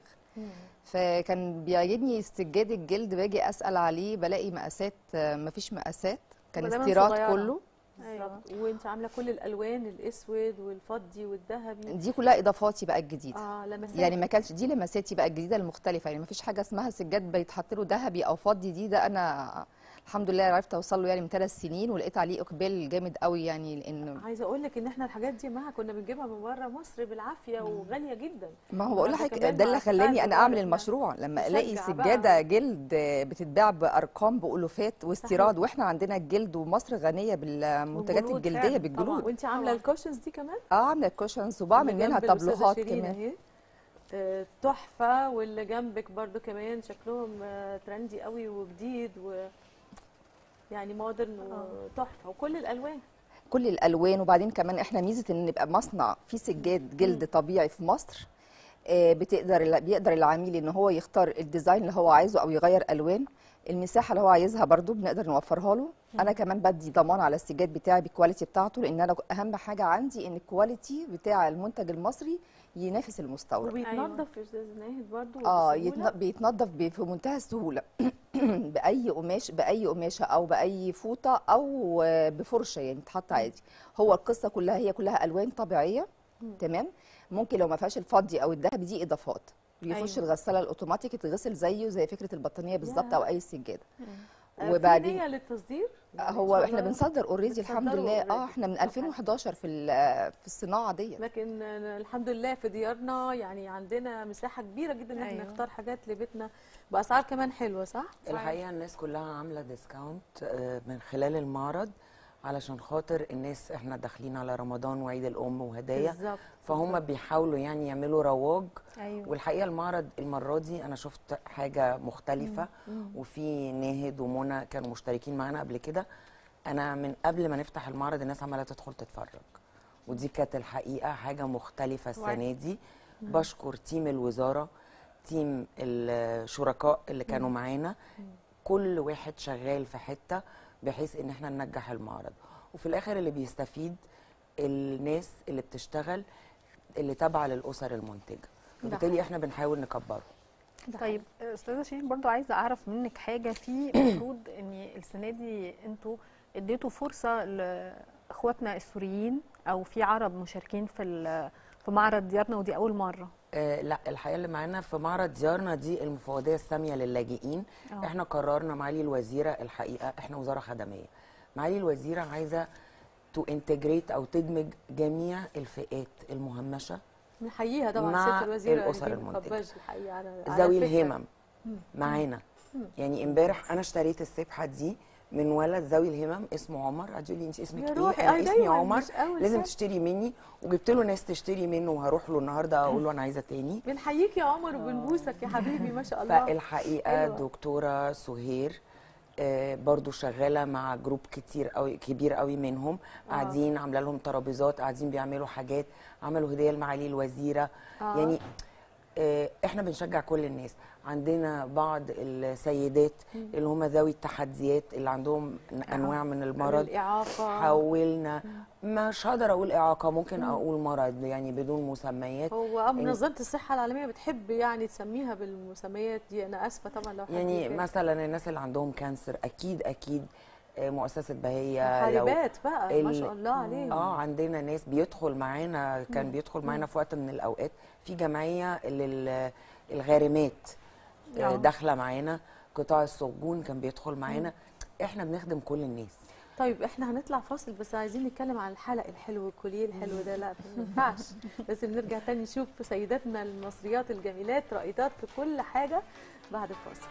فكان بيعجبني سجاد الجلد باجي اسال عليه بلاقي مقاسات آه، مفيش مقاسات كان ودايماً استيراد صغيرة. كله ايوه وانت عامله كل الالوان الاسود والفضي والذهبي دي كلها اضافاتي بقى الجديده اه لمسات يعني ما كانش دي لمساتي بقى الجديده المختلفه يعني ما فيش حاجه اسمها سجاد بيتحط له ذهبي او فضي دي ده انا الحمد لله عرفت اوصل له يعني من ثلاث سنين ولقيت عليه اقبال جامد قوي يعني لان عايزه اقول لك ان احنا الحاجات دي معاها كنا بنجيبها من بره مصر بالعافيه وغاليه جدا ما هو بقول بعد لحضرتك كمان ده مع اللي خلاني السعر انا اعمل بتاعتنا. المشروع لما الاقي نشجع سجاده بقى. جلد بتتباع بارقام بالوفات واستيراد صحيح. واحنا عندنا الجلد ومصر غنيه بالمنتجات والجلود الجلديه فعلاً. بالجلود طبعاً. وانت عامله الكوشنز دي كمان اه عامله الكوشنز وبعمل اللي منها جنب الأستاذة طابلوهات شيرين كمان أهي. آه، تحفه واللي جنبك برضو كمان شكلهم آه، ترندي قوي وجديد و يعني مودرن وتحفه وكل الالوان كل الالوان وبعدين كمان احنا ميزه ان نبقى مصنع فيه سجاد جلد طبيعي في مصر آه، بتقدر بيقدر العميل ان هو يختار الديزاين اللي هو عايزه او يغير الوان المساحه اللي هو عايزها برضو بنقدر نوفرها له انا كمان بدي ضمان على السجاد بتاعي بالكواليتي بتاعته لان انا اهم حاجه عندي ان الكواليتي بتاع المنتج المصري ينافس المستورد وبيتنضف يا استاذ ناهد برضو اه بسهولة؟ يتن- بيتنضف ب- في منتهى السهوله باي قماش باي قماشه او باي فوطه او آه، بفرشه يعني تحط عادي هو القصه كلها هي كلها الوان طبيعيه مم. تمام ممكن لو ما فيهاش الفضي او الذهبي دي اضافات بيخش أيوة. أيوة. الغساله الاوتوماتيك يتغسل زيه زي فكره البطانيه بالظبط او اي سجاده آه، وبعدين في نيه للتصدير هو احنا بنصدر اوريدي الحمد بتصدروا لله already. اه احنا من 2011 في ال- في الصناعه ديت لكن آه، الحمد لله في ديارنا يعني عندنا مساحه كبيره جدا ان احنا أيوة. نختار حاجات لبيتنا باسعار كمان حلوه صح الحقيقه الناس كلها عامله ديسكاونت آه، من خلال المعرض علشان خاطر الناس احنا داخلين على رمضان وعيد الام وهدايا بالظبط، فهم بالظبط. بيحاولوا يعني يعملوا رواج أيوة. والحقيقه المعرض المره دي انا شفت حاجه مختلفه مم. مم. وفي ناهد ومنى كانوا مشتركين معانا قبل كده انا من قبل ما نفتح المعرض الناس عماله تدخل تتفرج ودي كانت الحقيقه حاجه مختلفه السنه وعي. دي مم. بشكر تيم الوزاره تيم الشركاء اللي كانوا مم. معانا كل واحد شغال في حته بحيث ان احنا ننجح المعرض وفي الاخر اللي بيستفيد الناس اللي بتشتغل اللي تابعه للاسر المنتجه ده وبالتالي حقيقي. احنا بنحاول نكبره طيب استاذه شيرين برضو عايزه اعرف منك حاجه في المفروض ان السنه دي انتوا اديتوا فرصه لاخواتنا السوريين او في عرب مشاركين في ال- في معرض ديارنا ودي اول مره آه لا الحقيقه اللي معانا في معرض ديارنا دي المفوضيه الساميه للاجئين أوه. احنا قررنا معالي الوزيره الحقيقه احنا وزاره خدميه معالي الوزيره عايزه تو انتجريت او تدمج جميع الفئات المهمشه نحييها طبعا مع سياده الوزيره الأسر نجيب المنتجة. الخباج الحقيقه على على ذوي الفكرة. الهمم مم. معانا مم. يعني امبارح انا اشتريت السبحه دي من ولد ذوي الهمم اسمه عمر قعد يقول لي انت اسمك يا ايه روحي، انا أي اسمي دايماً عمر مش أول لازم سنة. تشتري مني وجبت له ناس تشتري منه وهروح له النهارده اقول له انا عايزه تاني بنحييك يا عمر وبنبوسك يا حبيبي ما شاء الله فالحقيقه حلوة. دكتوره سهير آه، برضو شغاله مع جروب كتير قوي كبير قوي منهم آه. قاعدين عامله لهم ترابيزات قاعدين بيعملوا حاجات عملوا هديه لمعالي الوزيره آه. يعني آه، احنا بنشجع كل الناس عندنا بعض السيدات مم. اللي هم ذوي التحديات اللي عندهم انواع من المرض الإعاقة. حاولنا مش هقدر اقول اعاقه ممكن اقول مرض يعني بدون مسميات هو إن- منظمه الصحه العالميه بتحب يعني تسميها بالمسميات دي انا اسفه طبعا لو حد يعني يتضايق. مثلا الناس اللي عندهم كانسر اكيد اكيد آه، مؤسسه بهيه لو محاربات بقى ما ال- شاء الله عليهم اه عندنا ناس بيدخل معانا كان مم. بيدخل مم. معانا في وقت من الاوقات في جمعيه للغارمات آه. آه، داخله معانا قطاع السجون كان بيدخل معانا احنا بنخدم كل الناس طيب احنا هنطلع فاصل بس عايزين نتكلم عن الحلق الحلو والكوليه الحلو ده لا ما ينفعش لازم نرجع تاني نشوف سيداتنا المصريات الجميلات رائدات في كل حاجه بعد الفاصل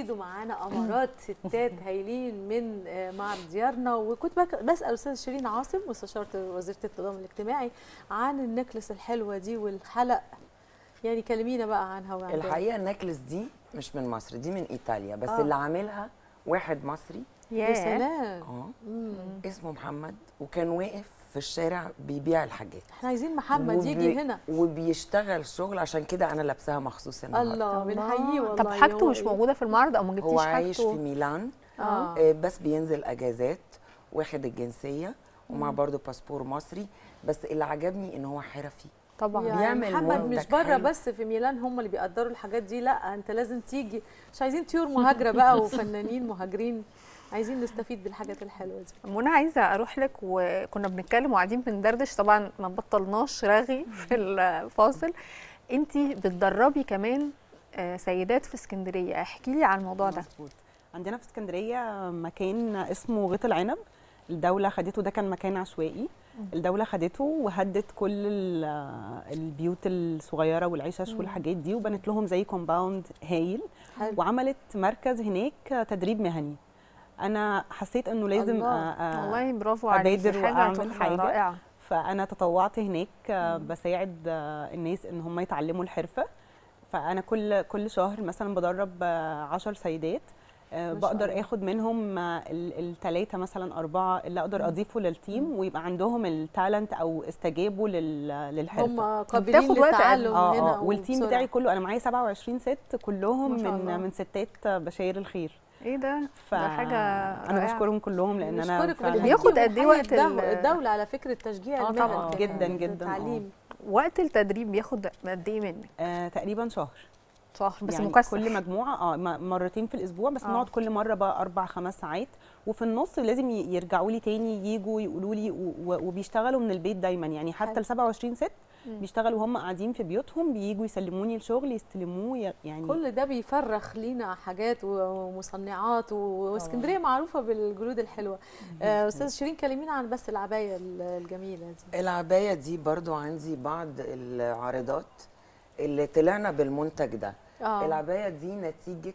جديد ومعانا امارات ستات هايلين من آه، معرض ديارنا وكنت بك- بسال استاذه شيرين عاصم مستشاره وزيره التضامن الاجتماعي عن النكلس الحلوه دي والحلق يعني كلمينا بقى عنها وعن الحقيقه النكلس دي مش من مصر دي من ايطاليا بس آه. اللي عاملها واحد مصري يا سلام اه مم. اسمه محمد وكان واقف في الشارع بيبيع الحاجات احنا عايزين محمد يجي هنا وبيشتغل شغل عشان كده انا لابساها مخصوص النهارده الله بنحييه والله طب حاجته هو مش إيه؟ موجوده في المعرض او ما جبتيش هو حاجته عايش في ميلان آه. آه. بس بينزل اجازات واخد الجنسيه ومع مم. برضه باسبور مصري بس اللي عجبني ان هو حرفي طبعا يعني بيعمل محمد مش منتج بره حلو. بس في ميلان هم اللي بيقدروا الحاجات دي لا انت لازم تيجي مش عايزين طيور مهاجره بقى وفنانين مهاجرين عايزين نستفيد بالحاجات الحلوه دي منى عايزه اروح لك وكنا بنتكلم وقاعدين بندردش طبعا ما بطلناش رغي في الفاصل انت بتدربي كمان آه، سيدات في اسكندريه احكي لي عن الموضوع ده مظبوط عندنا في اسكندريه مكان اسمه غيط العنب الدوله خدته ده كان مكان عشوائي الدوله خدته وهدت كل ال- البيوت الصغيره والعشش مم. والحاجات دي وبنت لهم زي كومباوند هايل حلو. وعملت مركز هناك تدريب مهني انا حسيت انه لازم الله. أ- أ- والله برافو عليكي، ابادر حاجة واعمل تحفة، حاجه رائعة. فانا تطوعت هناك آه، بساعد آه، الناس ان هم يتعلموا الحرفه فانا كل كل شهر مثلا بدرب 10 سيدات آه، ما شاء بقدر الله. اخد منهم الثلاثه مثلا اربعه اللي اقدر اضيفه للتيم ويبقى عندهم التالنت او استجابوا لل- للحرفه هم قابلين بتاخد وقت قد- للتعلم اه هنا اه والتيم وبسرعة. بتاعي كله انا معايا 27 ست كلهم ما شاء من الله. من ستات بشاير الخير ايه ده ف... ده حاجه انا رائعة. بشكرهم كلهم لان انا نشكرك فعلاً- بياخد قد ايه ونحيي وقت الدو- ال- الدوله على فكره تشجيع آه المهن طبعاً. كمان، جدا جدا التعليم وقت التدريب بياخد قد ايه منك آه تقريبا شهر شهر بس يعني مكثف كل مجموعه اه م- مرتين في الاسبوع بس آه. بنقعد كل مره بقى اربع خمس ساعات وفي النص لازم ي- يرجعوا لي تاني يجوا يقولوا لي و- و- وبيشتغلوا من البيت دايما يعني حتى ال 27 ست مم. بيشتغلوا هم قاعدين في بيوتهم بييجوا يسلموني الشغل يستلموه ي- يعني كل ده بيفرخ لينا حاجات ومصنعات و- واسكندريه معروفه بالجلود الحلوه آه، استاذ شيرين كلمينا عن بس العبايه ال- الجميله دي العباية دي برضو عندي بعض العارضات اللي طلعنا بالمنتج ده آه. العباية دي نتيجة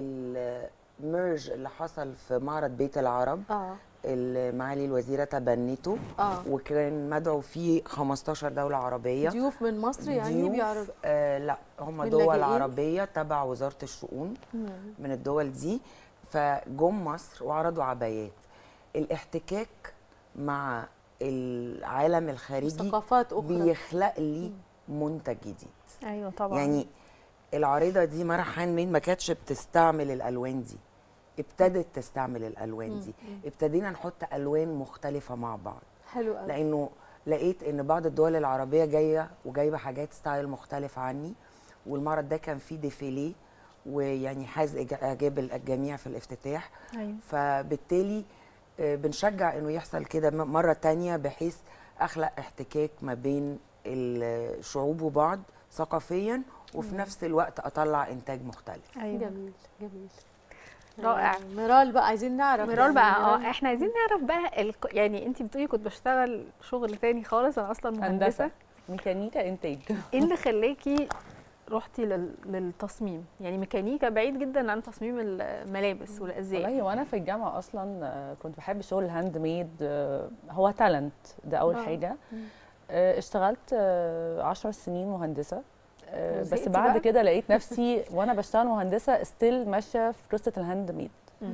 الميرج اللي حصل في معرض بيت العرب اه اللي معالي الوزيرة تبنته آه. وكان مدعو فيه 15 دولة عربية ضيوف من مصر يعني ضيوف، بيعرضوا آه لا هم من دول لاجئين؟ عربية تبع وزارة الشؤون مم. من الدول دي فجم مصر وعرضوا عبايات الاحتكاك مع العالم الخارجي ثقافات أخرى. بيخلق لي منتج جديد ايوه طبعا يعني العريضه دي مرة حان مين ما كانتش بتستعمل الالوان دي ابتدت تستعمل الالوان مم. دي مم. ابتدينا نحط الوان مختلفه مع بعض حلو قوي لانه لقيت ان بعض الدول العربيه جايه وجايبه حاجات ستايل مختلف عني والمعرض ده كان فيه ديفيليه ويعني حاز إج- اعجاب الجميع في الافتتاح ايوه فبالتالي آه، بنشجع انه يحصل كده م- مره تانية بحيث اخلق احتكاك ما بين الشعوب وبعض ثقافيا وفي مم. نفس الوقت اطلع انتاج مختلف ايوه جميل جميل رائع. آه، ميرال بقى عايزين نعرف ميرال يعني بقى اه ميرال- احنا عايزين نعرف بقى الق... يعني انت بتقولي كنت بشتغل شغل تاني خالص انا اصلا مهندسه هندسه ميكانيكا انتاج ايه اللي خلاكي رحتي لل... للتصميم يعني ميكانيكا بعيد جدا عن تصميم الملابس والازياء والله وانا في الجامعه اصلا آه، كنت بحب شغل الهاند ميد آه، هو تالنت ده اول آه. حاجه مم. آه، اشتغلت آه، عشر سنين مهندسه آه، بس وزهقتي بعد بقى؟ كده لقيت نفسي وانا بشتغل مهندسه ستيل ماشيه في قصه الهاند ميد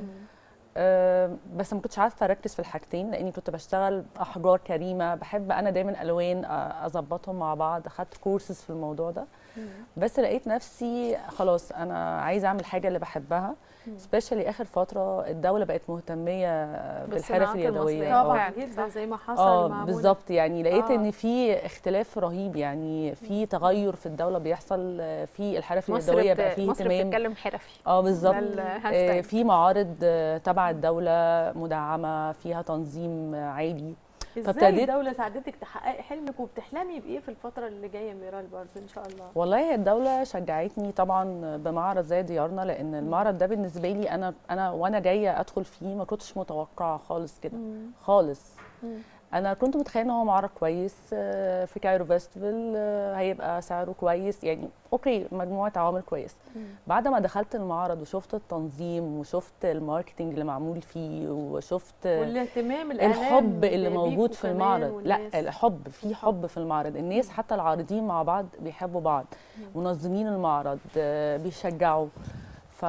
آه، بس ما كنتش عارفه اركز في الحاجتين لاني كنت بشتغل احجار كريمه بحب انا دايما الوان آه، اظبطهم مع بعض اخدت كورسز في الموضوع ده بس لقيت نفسي خلاص انا عايزه اعمل حاجه اللي بحبها مم. سبيشالي اخر فتره الدوله بقت مهتميه بالحرف بالصناعات اليدويه المصرية آه. طبعا جدا زي ما حصل اه مع منى. بالظبط يعني لقيت آه. ان في اختلاف رهيب يعني في تغير في الدوله بيحصل آه، في الحرف مصر اليدويه بت... بقى فيه مصر اهتمام بتتكلم حرفي اه بالظبط ده آه، الهاشتاج. في معارض آه، تبع الدوله مدعمه فيها تنظيم آه، عالي ازاي الدوله ساعدتك تحققي حلمك وبتحلمي بايه في الفتره اللي جايه ميرال برضه ان شاء الله والله هي الدولة شجعتني طبعا بمعرض زي ديارنا لأن المعرض ده بالنسبة لي أنا أنا وأنا جاية أدخل فيه ما كنتش متوقعة خالص كده مم. خالص مم. انا كنت متخيله ان هو معرض كويس آه، في كايرو فيستيفال آه، هيبقى سعره كويس يعني اوكي مجموعه عوامل كويس بعد ما دخلت المعرض وشفت التنظيم وشفت الماركتنج اللي معمول فيه وشفت والاهتمام الإعلام الحب اللي بيكوا موجود في كمان المعرض لا والناس. الحب في حب في المعرض الناس حتى العارضين مع بعض بيحبوا بعض منظمين المعرض آه، بيشجعوا ف...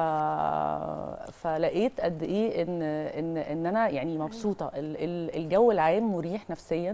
فلقيت قد ايه ان ان ان انا يعني مبسوطه ال- ال- الجو العام مريح نفسيا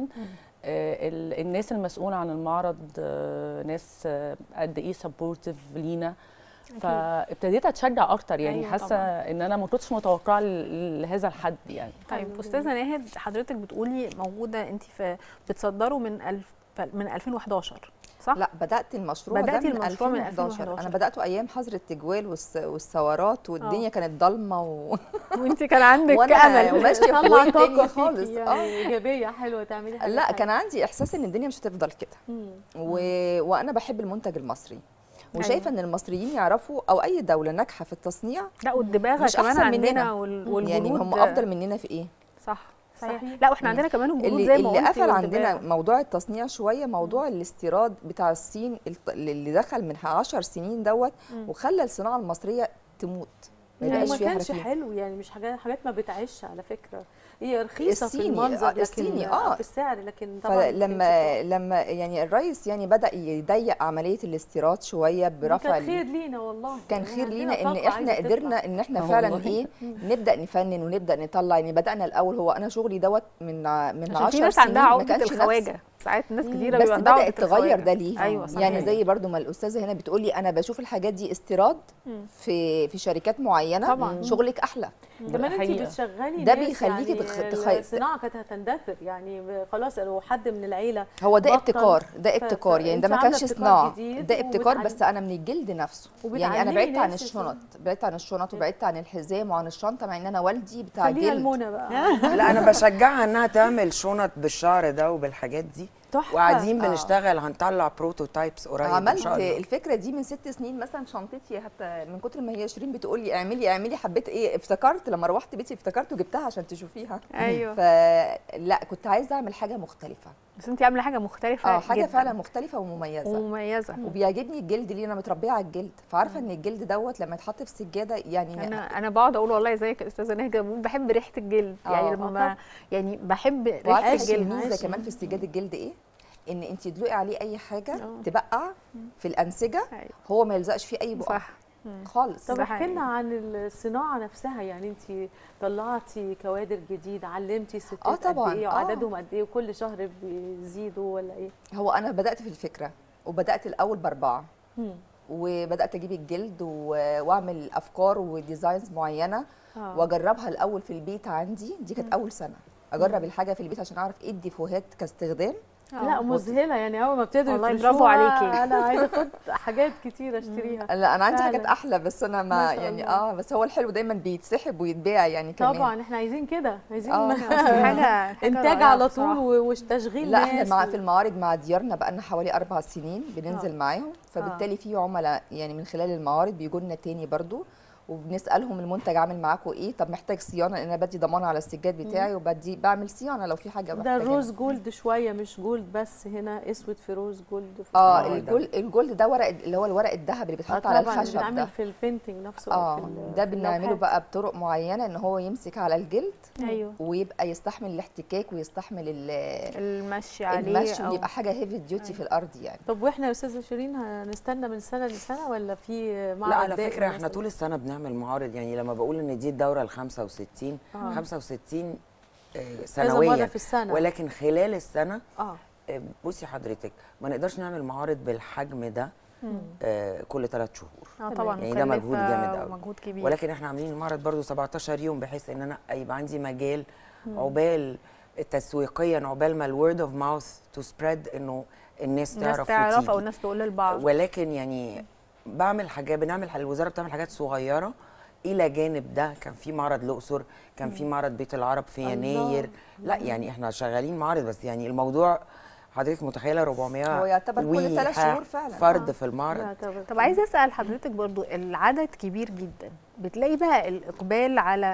آه، ال- الناس المسؤوله عن المعرض آه، ناس آه، قد ايه سبورتيف لينا أكيد. فابتديت اتشجع اكتر يعني أيوة حاسه طبعاً. ان انا ما كنتش متوقعه ل- لهذا الحد يعني طيب استاذه ناهد حضرتك بتقولي موجوده انت في بتصدروا من الف من 2011 صح؟ لا بدات المشروع بدأتي ده من المشروع من 2011 2011. انا بداته ايام حظر التجوال والس- والثورات والدنيا كانت ضلمه و... وانت كان عندك وانا امل ماشيه في طلع وين طاقة تاني فيكي خالص يعني اه ايجابيه حلوه تعملي حاجه لا حلوة. كان عندي احساس ان الدنيا مش هتفضل كده مم. و... وانا بحب المنتج المصري وشايفه ان المصريين يعرفوا او اي دوله ناجحه في التصنيع لا والدباغه مش كمان أحسن عندنا مننا. وال- مم. والجلود يعني هم افضل مننا في ايه صح صحيح صحيح. لا واحنا عندنا كمان الجلود اللي, زي ما اللي قلتي قفل عندنا والدباغة. موضوع التصنيع شويه موضوع الاستيراد بتاع الصين الط- اللي دخل من 10 سنين دوت مم. وخلى الصناعه المصريه تموت ما يعني يبقاش ما فيها كانش حرفية. حلو يعني مش حاجات حاجات ما بتعيش على فكره هي رخيصه في الصيني، المنظر آه، لكن الصيني، آه. في السعر لكن طبعا ما فلما لما يعني الرئيس يعني بدا يضيق عمليه الاستيراد شويه كانش- دي برفع كانت ال- خير لينا والله كان يعني خير عندنا لينا ان طاقة احنا عايزة قدرنا تطلع. ان احنا آه فعلا والله. ايه نبدا نفنن ونبدا نطلع يعني بدانا الاول هو انا شغلي دوت من ع- من عشان 10 في ناس سنين عندها ما عقده كانش نفس- الخواجه ساعات ناس كتيره بس بيبقى عندها بدات عقدة تغير الخواجة. ده ليه ايوه صحيح يعني زي برضو ما الاستاذه هنا بتقولي انا بشوف الحاجات دي استيراد مم. في في شركات معينه طبعاً. شغلك احلى كمان انت حقيقة. بتشغلي ده ناس بيخليكي يعني تخ- تخ- الصناعه كانت هتندثر يعني ب- خلاص لو حد من العيله هو ده بطل، ابتكار ده ف- ابتكار يعني ده فأنت ما عاملة كانش ابتكار صناعه جديد ده ابتكار وبتعلمي- بس انا من الجلد نفسه يعني انا وبتعلمي بعدت عن ناس الشنط بعدت عن الشنط وبعدت عن الحزام وعن الشنطه مع ان انا والدي بتاع خليها جلد المنى بقى لا انا بشجعها انها تعمل شنط بالشعر ده وبالحاجات دي تحفة. وقاعدين آه. بنشتغل هنطلع بروتوتايبس قريب ان عملت شاء الله الفكره دي من ست سنين مثلا شنطتي حتى من كتر ما هي شيرين بتقول لي اعملي اعملي حبيت ايه افتكرت لما روحت بيتي افتكرت وجبتها عشان تشوفيها ايوه فلا كنت عايزه اعمل حاجه مختلفه بس انت عامله حاجه مختلفه اه حاجه جداً. فعلا مختلفه ومميزه ومميزه وبيعجبني الجلد ليه انا متربيه على الجلد فعارفه ان الجلد دوت لما يتحط في السجاده يعني انا انا بقعد اقول والله زيك يا استاذه نهجه بحب ريحه الجلد آه. يعني آه لما يعني بحب ريحه وعارفه الجلد الميزه كمان في السجاد الجلد ايه ان انت تدلقي عليه اي حاجه تبقع في الانسجه هو ما يلزقش فيه اي بقع صح خالص طب احكي لنا عن الصناعه نفسها يعني انت طلعتي كوادر جديده علمتي ستات آه طبعاً، قد ايه آه. وعددهم قد ايه وكل شهر بيزيدوا ولا ايه هو انا بدات في الفكره وبدات الاول باربعه مم. وبدات اجيب الجلد و- واعمل افكار وديزاينز معينه آه. واجربها الاول في البيت عندي دي كانت اول سنه اجرب الحاجه في البيت عشان اعرف ايه الديفوهات كاستخدام لا مذهله يعني اول ما ابتدوا والله يفرشوها، برافو عليكي. انا عايزه اخد حاجات كتير اشتريها لا انا عندي حاجات فعلاً. احلى بس انا ما ما شاء يعني الله. اه بس هو الحلو دايما بيتسحب ويتباع يعني كمان طبعا احنا عايزين كده عايزين آه. حاجة- حاجة انتاج رائعة على بصراحة. طول و- وتشغيل لا احنا ناس مع و- في المعارض مع ديارنا بقالنا حوالي اربع سنين بننزل آه. معاهم فبالتالي في عملاء يعني من خلال المعارض بيجوا لنا تاني برضو وبنسالهم المنتج عامل معاكم ايه طب محتاج صيانه لان انا بدي ضمان على السجاد بتاعي وبدي بعمل صيانه لو في حاجه ده محتاجة. الروز جولد شويه مش جولد بس هنا اسود في روز جولد في اه في- الجولد الجولد ده ورق اللي هو الورق الذهب اللي آه بيتحط على طبعا الخشب بنعمل ده في البينتنج نفسه أو اه في ال- ده في بنعمله اللوحات. بقى بطرق معينه ان هو يمسك على الجلد ايوه ويبقى يستحمل الاحتكاك ويستحمل ال- المشي عليه المشي أو- ويبقى حاجه هيفي ديوتي في الارض يعني طب واحنا يا استاذه شيرين هنستنى من سنه لسنه ولا في معرض لا على دائم فكره احنا مثلاً؟ طول السنه بنعمل معارض يعني لما بقول ان دي الدوره ال 65 آه. 65 آه، مرة سنويا في السنة. ولكن خلال السنه اه آه، بصي حضرتك ما نقدرش نعمل معارض بالحجم ده مم. آه، كل ثلاث شهور اه طبعا يعني ده مجهود مكلفة جامد قوي ومجهود كبير ولكن احنا عاملين المعرض برضو 17 يوم بحيث ان انا يبقى عندي مجال مم. عقبال تسويقيا عقبال ما الورد اوف ماوث تو سبريد انه الناس الناس تعرف تعرف وتيجي. او الناس تقول للبعض ولكن يعني بعمل حاجات بنعمل الوزاره بتعمل حاجات صغيره الى جانب ده كان في معرض الاقصر كان في معرض بيت العرب في الله. يناير لا يعني احنا شغالين معارض بس يعني الموضوع حضرتك متخيله 400 هو يعتبر كل ثلاث ويحة شهور فعلا فرد آه. في المعرض طب عايزه اسال حضرتك برضو العدد كبير جدا بتلاقي بقى الاقبال على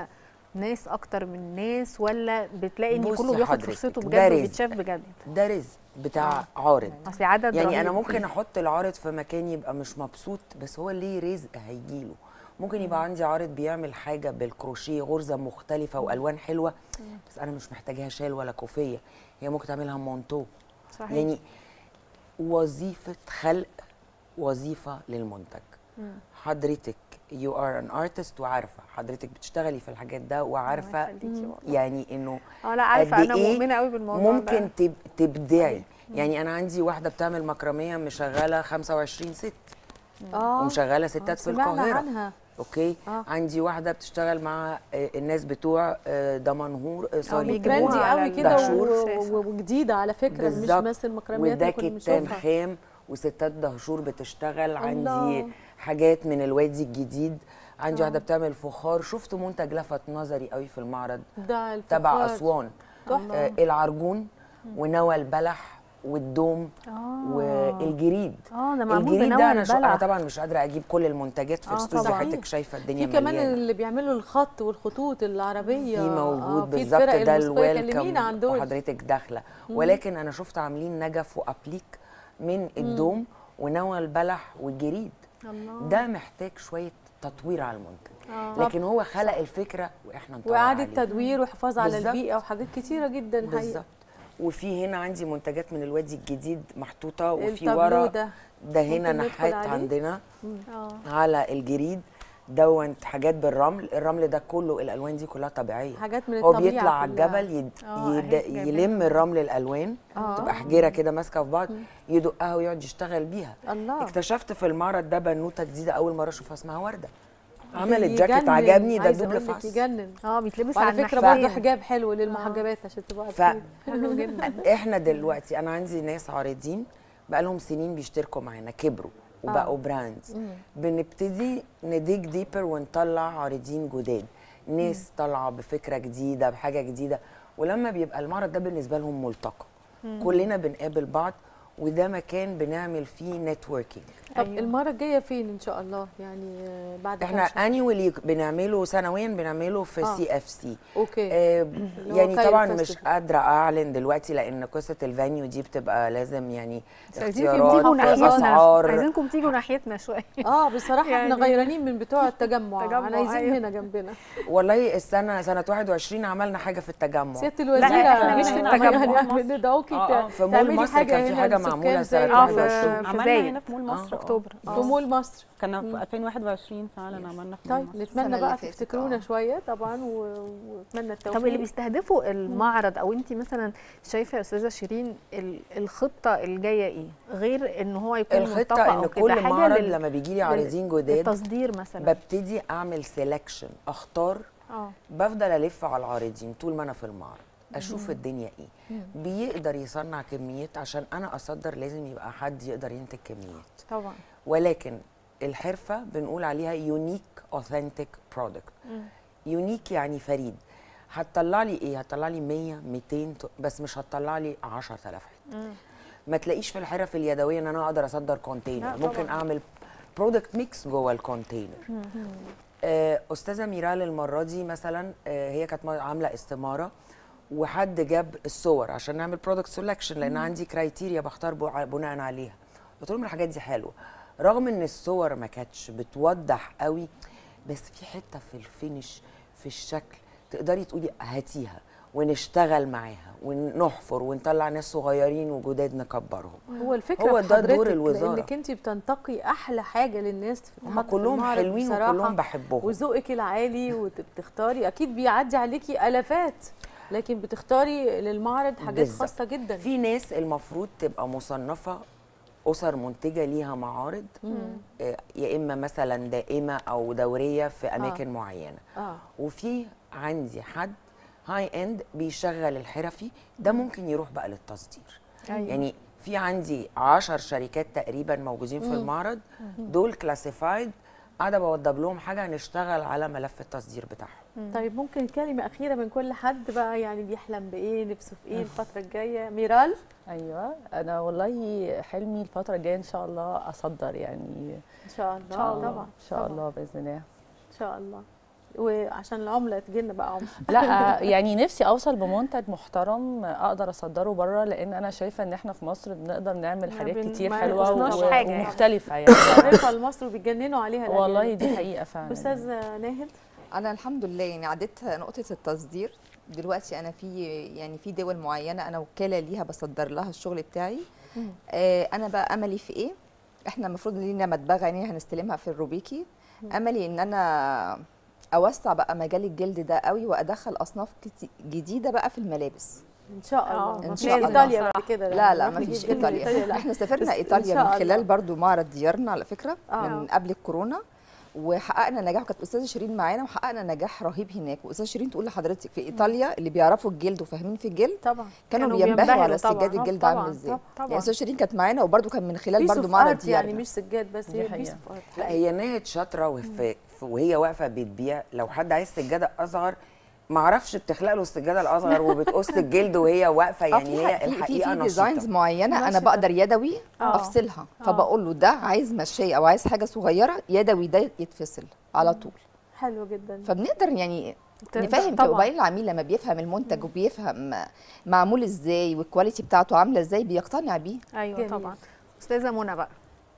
ناس اكتر من ناس ولا بتلاقي ان بصي كله بياخد حضرتك، فرصته ده بجد رزق. وبيتشاف بجد ده رزق بتاع عارض اصل عدد يعني انا رهيب. ممكن احط العارض في مكان يبقى مش مبسوط بس هو ليه رزق هيجيله ممكن يبقى عندي عارض بيعمل حاجه بالكروشيه غرزه مختلفه والوان حلوه بس انا مش محتاجاها شال ولا كوفيه هي ممكن تعملها مونتو صحيح. يعني وظيفه خلق وظيفه للمنتج حضرتك يو ار ان ارتست وعارفه حضرتك بتشتغلي في الحاجات ده وعارفه يخليكي والله. يعني انه اه لا عارفه قد انا إيه مؤمنه قوي بالموضوع ممكن ده. تب... تبدعي يعني انا عندي واحده بتعمل مكرميه مشغله 25 ست اه ومشغله ستات في سمعنا القاهره عنها اوكي آه. عندي واحده بتشتغل مع آه، الناس بتوع آه، دمنهور آه، سوري ترندي قوي كده دهشور. و- و- وجديده على فكره مش بالظبط. بس المكرميات وده اللي كنا كتان بنشوفها خام وستات دهشور بتشتغل عندي الله. حاجات من الوادي الجديد عندي آه. واحده بتعمل فخار شفت منتج لفت نظري قوي في المعرض ده الفخار. تبع اسوان تحفة. آه العرجون ونوى البلح والدوم والجريد اه ده معمول الجريد بنوى ده انا, شو البلح. انا طبعا مش قادره اجيب كل المنتجات في آه، الاستوديو طبعاً. حضرتك شايفه الدنيا في كمان مليانه اللي بيعملوا الخط والخطوط العربيه في موجود آه، في بالظبط الفرق ده الموسيقية. الويلكم كلمينا عن دول وحضرتك داخله مم. ولكن انا شفت عاملين نجف وابليك من الدوم ونوى البلح والجريد الله. ده محتاج شويه تطوير على المنتج آه. لكن هو خلق الفكره واحنا نطور واعاده عليه. تدوير وحفاظ على بالظبط. البيئه وحاجات كتيره جدا الحقيقه بالظبط وفي هنا عندي منتجات من الوادي الجديد محطوطه وفي التابلو ورا ده. ده هنا ممكن ندخل نحات عليه؟ عندنا اه على الجريد دونت حاجات بالرمل الرمل ده كله الالوان دي كلها طبيعيه حاجات من هو الطبيعة بيطلع على كلها. الجبل يد... آه، يد... أهي جايبينها. يلم الرمل الالوان آه. تبقى حجيره كده ماسكه في بعض يدقها ويقعد يشتغل بيها الله اكتشفت في المعرض ده بنوته جديده اول مره اشوفها اسمها ورده عملت جاكيت يجنن. عجبني ده عايزة دوبل أقول لك فاس يجنن اه بيتلبس وعلى على فكره النحفين. برضه حجاب حلو للمحجبات عشان تبقى ف- عارفين حلو جدا احنا دلوقتي انا عندي ناس عارضين بقالهم سنين بيشتركوا معانا كبروا وبقوا آه. براندز مم. بنبتدي نديك ديبر ونطلع عارضين جداد ناس طالعه بفكره جديده بحاجه جديده ولما بيبقى المعرض ده بالنسبه لهم ملتقى مم. كلنا بنقابل بعض وده مكان بنعمل فيه نتوركينج طب المره الجايه فين ان شاء الله يعني آه، بعد كام احنا شهر؟ انيولي بنعمله سنويا بنعمله في آه. سي اف سي اوكي آه اللي هو يعني كايرو طبعا مش فيستيفال. قادره اعلن دلوقتي لان قصه الفانيو دي بتبقى لازم يعني بس عايزينكم اختيارات تيجوا ناحيتنا اسعار عايزينكم تيجوا ناحيتنا شويه اه بصراحه احنا يعني- غيرانين من بتوع التجمع تجمع، انا عايزين أيوة. هنا جنبنا والله السنه سنه 21 عملنا حاجه في التجمع سياده لا، الوزيره إحنا مش في التجمع. يعني ندعوكي آه، آه، في مول تعملي مصر حاجه كان في هنا حاجة للسكان معمولة زي سنة كده. 21. عملنا زايد. هنا في مول آه. مصر اكتوبر في مول مصر كنا مم. في 2021 فعلا عملنا في مول طيب مصر نتمنى اللي بقى فاتت، تفتكرونا آه. شويه طبعا و- واتمنى التوفيق طب اللي بيستهدفوا المعرض او انت مثلا شايفه يا استاذه شيرين ال- الخطه الجايه ايه غير ان هو يكون ملتقى الخطه أو ان كده، كل حاجة معرض لل- لما بيجي لي لل- عارضين جداد للتصدير مثلا ببتدي اعمل سيلكشن اختار اه بفضل الف على العارضين طول ما انا في المعرض اشوف مم. الدنيا ايه مم. بيقدر يصنع كميات عشان انا اصدر لازم يبقى حد يقدر ينتج كميات طبعا ولكن الحرفه بنقول عليها يونيك اوثنتيك برودكت يونيك يعني فريد هتطلع لي ايه هتطلع لي 100 200 ت- بس مش هتطلع لي 10000 حته ما تلاقيش في الحرف اليدويه ان انا اقدر اصدر كونتينر لا ممكن طبعاً. اعمل برودكت ميكس جوه الكونتينر آه، استاذه ميرال المره دي مثلا آه، هي كانت عامله استماره وحد جاب الصور عشان نعمل برودكت سelection لان مم. عندي كرايتيريا بختار بع- بناء عليها قلت لهم الحاجات دي حلوه رغم ان الصور ما كانتش بتوضح قوي بس في حته في الفينش في الشكل تقدري تقولي هاتيها ونشتغل معاها ونحفر ونطلع ناس صغيرين وجداد نكبرهم هو الفكره هو في ده دور حضرتك الوزاره لانك انت بتنتقي احلى حاجه للناس في هم تتحط في كلهم المعرض حلوين بصراحة. وكلهم بحبهم وذوقك العالي وبتختاري اكيد بيعدي عليكي الافات لكن بتختاري للمعرض حاجات بالظبط. خاصه جدا في ناس المفروض تبقى مصنفه اسر منتجه ليها معارض مم. آه، يا اما مثلا دائمه او دوريه في اماكن آه. معينه اه وفي عندي حد هاي اند بيشغل الحرفي ده ممكن يروح بقى للتصدير أيوة. يعني في عندي عشر شركات تقريبا موجودين في مم. المعرض مم. دول كلاسيفايد قاعده بوضب لهم حاجه هنشتغل على ملف التصدير بتاعهم طيب ممكن كلمه اخيره من كل حد بقى يعني بيحلم بايه نفسه في ايه الفتره الجايه ميرال ايوه انا والله حلمي الفتره الجايه ان شاء الله اصدر يعني ان شاء الله ان شاء الله طبعا ان شاء طبعاً. الله باذن الله ان شاء الله وعشان العمله تجي لنا بقى عمله لا يعني نفسي اوصل بمنتج محترم اقدر اصدره بره لان انا شايفه ان احنا في مصر بنقدر نعمل ما حاجات بن- كتير ما حلوه نقصناش و- حاجة يعني. ومختلفه يعني معرفه لمصر وبيتجننوا عليها الأجانب. والله دي حقيقه فعلا استاذ ناهد انا الحمد لله يعني عديت نقطه التصدير دلوقتي انا في يعني في دول معينه انا وكاله ليها بصدر لها الشغل بتاعي آه انا بقى املي في ايه احنا المفروض لينا مدبغه يعني هنستلمها في الروبيكي املي ان انا اوسع بقى مجال الجلد ده قوي وادخل اصناف كتي- جديده بقى في الملابس ان شاء الله ان ما شاء فيش الله ايطاليا بعد كده لا لا نروح ما فيش نجيب جلد ايطاليا لا. احنا بس سافرنا إن ايطاليا شاء من خلال الله. برضو معرض ديارنا على فكره آه. من قبل الكورونا وحققنا نجاح وكانت استاذه شيرين معانا وحققنا نجاح رهيب هناك واستاذه شيرين تقول لحضرتك في ايطاليا اللي بيعرفوا الجلد وفاهمين في الجلد طبعا كانوا, كانوا بينبهروا بينبهروا على طبعاً. سجاد آه، الجلد طبعاً، عامل ازاي طبعاً، طبعاً. يعني استاذه شيرين كانت معانا وبرضو كان من خلال Piece برضو of معرض art يعني ديارنا مش سجاد بس دي هي حقيقة. بيس اوف ارت لا هي ناهد شاطره وفي في- وهي واقفه بتبيع لو حد عايز سجاده اصغر ما اعرفش بتخلق له السجاده الاصغر وبتقص الجلد وهي واقفه آه، يعني في هي ح- في- الحقيقه في في ديزاينز نشيطه معينه انا نشطة. بقدر يدوي آه. افصلها آه. فبقول له ده عايز مشايه او عايز حاجه صغيره يدوي ده يتفصل على طول حلو جدا فبنقدر يعني تقدر- نفهم طبعاً. وبعدين العميل لما بيفهم المنتج وبيفهم معمول ازاي والكواليتي بتاعته عامله ازاي بيقتنع بيه ايوه جميل. طبعا استاذه منى بقى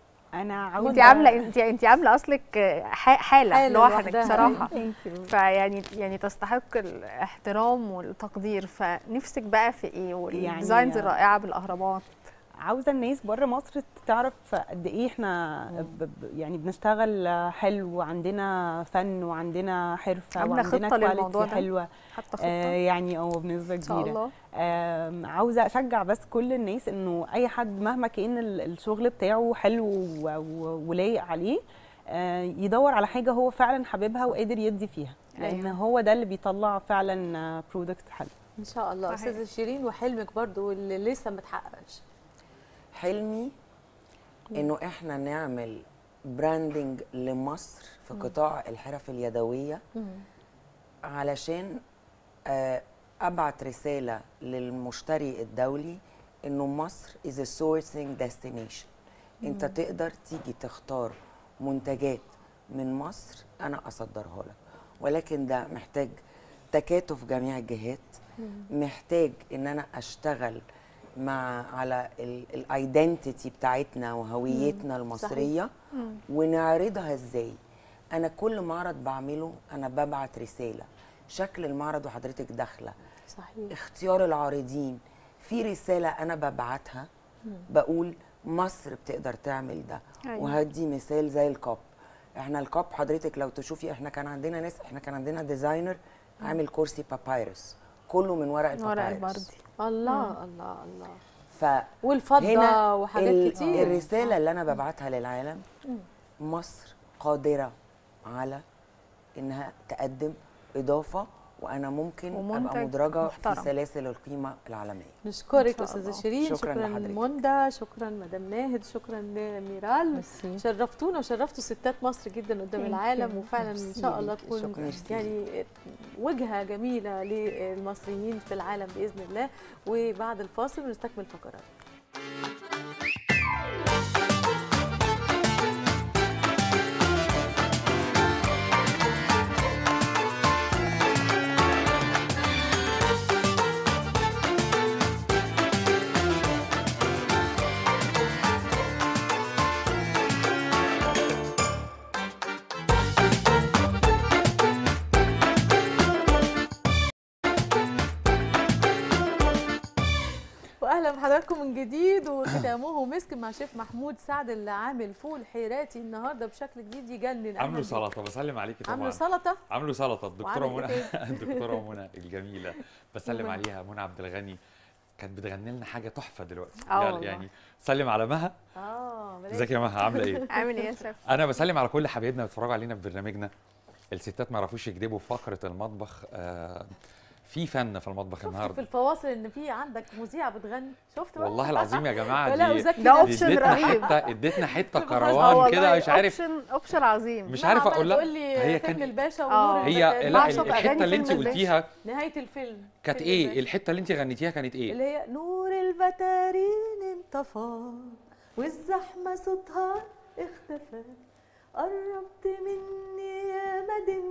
انا انت عاوزه عامله انت انت عامله اصلك ح- حاله حالة لوحدك لوحدها. بصراحه Thank you. فيعني يعني تستحق الاحترام والتقدير فنفسك بقى في ايه والديزاينز يعني- الرائعه بالاهرامات عاوزه الناس بره مصر تعرف قد ايه احنا ب- ب- يعني بنشتغل حلو وعندنا فن وعندنا حرفه عاملة وعندنا خطة quality للموضوع ده؟ حلوه حتى خطه آه يعني اه بنسبه ان شاء كبيره الله آم، عاوزه اشجع بس كل الناس انه اي حد مهما كان ال- الشغل بتاعه حلو و- و- ولايق عليه آه، يدور على حاجه هو فعلا حاببها وقادر يدي فيها لان أيوة. هو ده اللي بيطلع فعلا برودكت حلو ان شاء الله صحيح. استاذه شيرين وحلمك برضو اللي لسه ما اتحققش حلمي انه احنا نعمل براندنج لمصر في قطاع الحرف اليدويه علشان آه، ابعت رساله للمشتري الدولي انه مصر is a sourcing destination انت تقدر تيجي تختار منتجات من مصر انا اصدرها لك ولكن ده محتاج تكاتف جميع الجهات محتاج ان انا اشتغل مع على الايدنتيتي بتاعتنا وهويتنا المصريه ونعرضها ازاي انا كل معرض بعمله انا ببعت رساله شكل المعرض وحضرتك داخله صحيح اختيار العارضين في رساله انا ببعتها بقول مصر بتقدر تعمل ده أيوة. وهدي مثال زي الكاب احنا الكاب حضرتك لو تشوفي احنا كان عندنا ناس احنا كان عندنا ديزاينر عامل كرسي بابايرس كله من ورق ورق البابايرس البردي الله الله الله ف والفضه هنا وحاجات ال- كتير الرساله اللي انا ببعتها للعالم مصر قادره على انها تقدم اضافه وانا ممكن ومنتج ابقى مدرجه محترم. في سلاسل القيمه العالميه نشكرك شاء استاذه الله. شيرين شكراً شكرا لحضرتك. منى شكرا مدام ناهد شكرا لميرال ميرسي. شرفتونا وشرفتوا ستات مصر جدا قدام Thank العالم you. وفعلا ان ميرسي شاء الله ليكي. تكون شكراً. ميرسي. يعني وجهه جميله للمصريين في العالم باذن الله وبعد الفاصل نستكمل فقرات واهلا بحضراتكم من جديد وختامه مسك مع شيف محمود سعد اللي عامل فول حيراتي النهارده بشكل جديد يجنن أهلاً عملوا بيك. سلطه بسلم عليكي طبعا عملوا سلطه عملوا سلطه الدكتوره وعملوا منى إيه الدكتوره منى الجميله بسلم ومنى. عليها منى عبد الغني كانت بتغني لنا حاجه تحفه دلوقتي آه يعني, والله. يعني سلم على مها اه بلاش. ازيك يا مها عامله ايه عامل ايه يا شيف انا بسلم على كل حبايبنا بيتفرجوا علينا في برنامجنا الستات ما يعرفوش يكذبوا في فقره المطبخ آه في فن في المطبخ شفت في النهارده الفواصل ان في عندك مذيعه بتغني شفت بقى؟ والله العظيم يا جماعه ولا دي وزكي ده نفسي. اوبشن اديتنا رهيب حته اديتنا حته في كروان كده مش عارف اوبشن اوبشن عظيم مش لا، عارف عمالة اقول لها تقول لي هي فيلم كان الباشا آه. ونور هي البداري. لا بعشق الحته أغاني اللي انت فيلم الباشا. قلتيها نهايه الفيلم كانت فيلم ايه الباشا. الحته اللي انت غنيتيها كانت ايه اللي هي نور البتارين انطفى والزحمة صوتها اختفى قربت مني يا مدينتي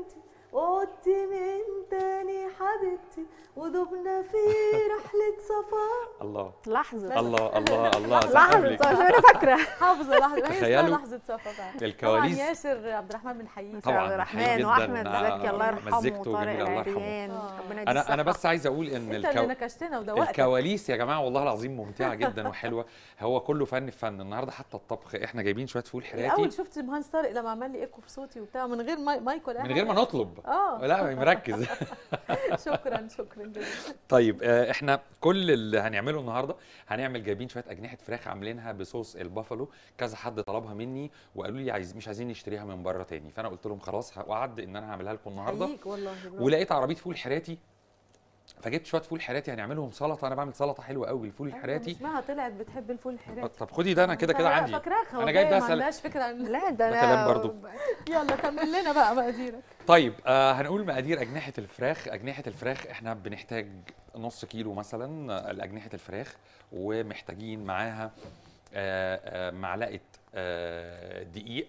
عدتي من تاني حبيبتي ودبنا في رحلة صفا الله لحظه الله الله الله لحظه زعلك. عشان انا فاكره حافظه لحظه ما هي اسمها تخيلوا لحظه صفا فعلا الكواليس. طبعا ياسر عبد الرحمن بنحييه طبعا عبد بنحييه الرحمن جداً. واحمد آه، زكي الله يرحمه مزجته وطارق جميلة، الله يرحمه. العريان آه. ربنا يديه انا انا الصحة. بس عايز اقول ان انت اللي نكشتنا ودوقتك الكواليس يا جماعه والله العظيم ممتعه جدا وحلوه هو كله فن في فن النهارده حتى الطبخ احنا جايبين شويه فول الاول حراتي شفت المهندس طارق لما عمل لي ايكو في صوتي وبتاع من غير ماي مايك ولا أي من غير ما حاجة. نطلب اه لا مركز شكرا شكرا جدا طيب آه، احنا كل اللي هنعمله النهارده هنعمل جايبين شويه اجنحه فراخ عاملينها بصوص البافالو كذا حد طلبها مني وقالوا لي عايز مش عايزين نشتريها من بره تاني فانا قلت لهم خلاص وعد ان انا هعملها لكم النهارده حقيقي والله برافو. ولقيت عربيه فول حراتي فجبت شويه فول حراتي هنعملهم سلطه انا بعمل سلطه حلوه قوي بالفول الحراتي اسمها طلعت بتحب الفول الحراتي طب خدي ده انا كده كده عندي فاكراها انا جايب ده ما سل... عندهاش فكره عن لا ده ده انا كلام برضو. يلا كمل لنا بقى مقاديرك طيب آه هنقول مقادير أجنحة الفراخ أجنحة الفراخ احنا بنحتاج نص كيلو مثلا آه، لأجنحة الفراخ ومحتاجين معاها آه آه معلقة آه دقيق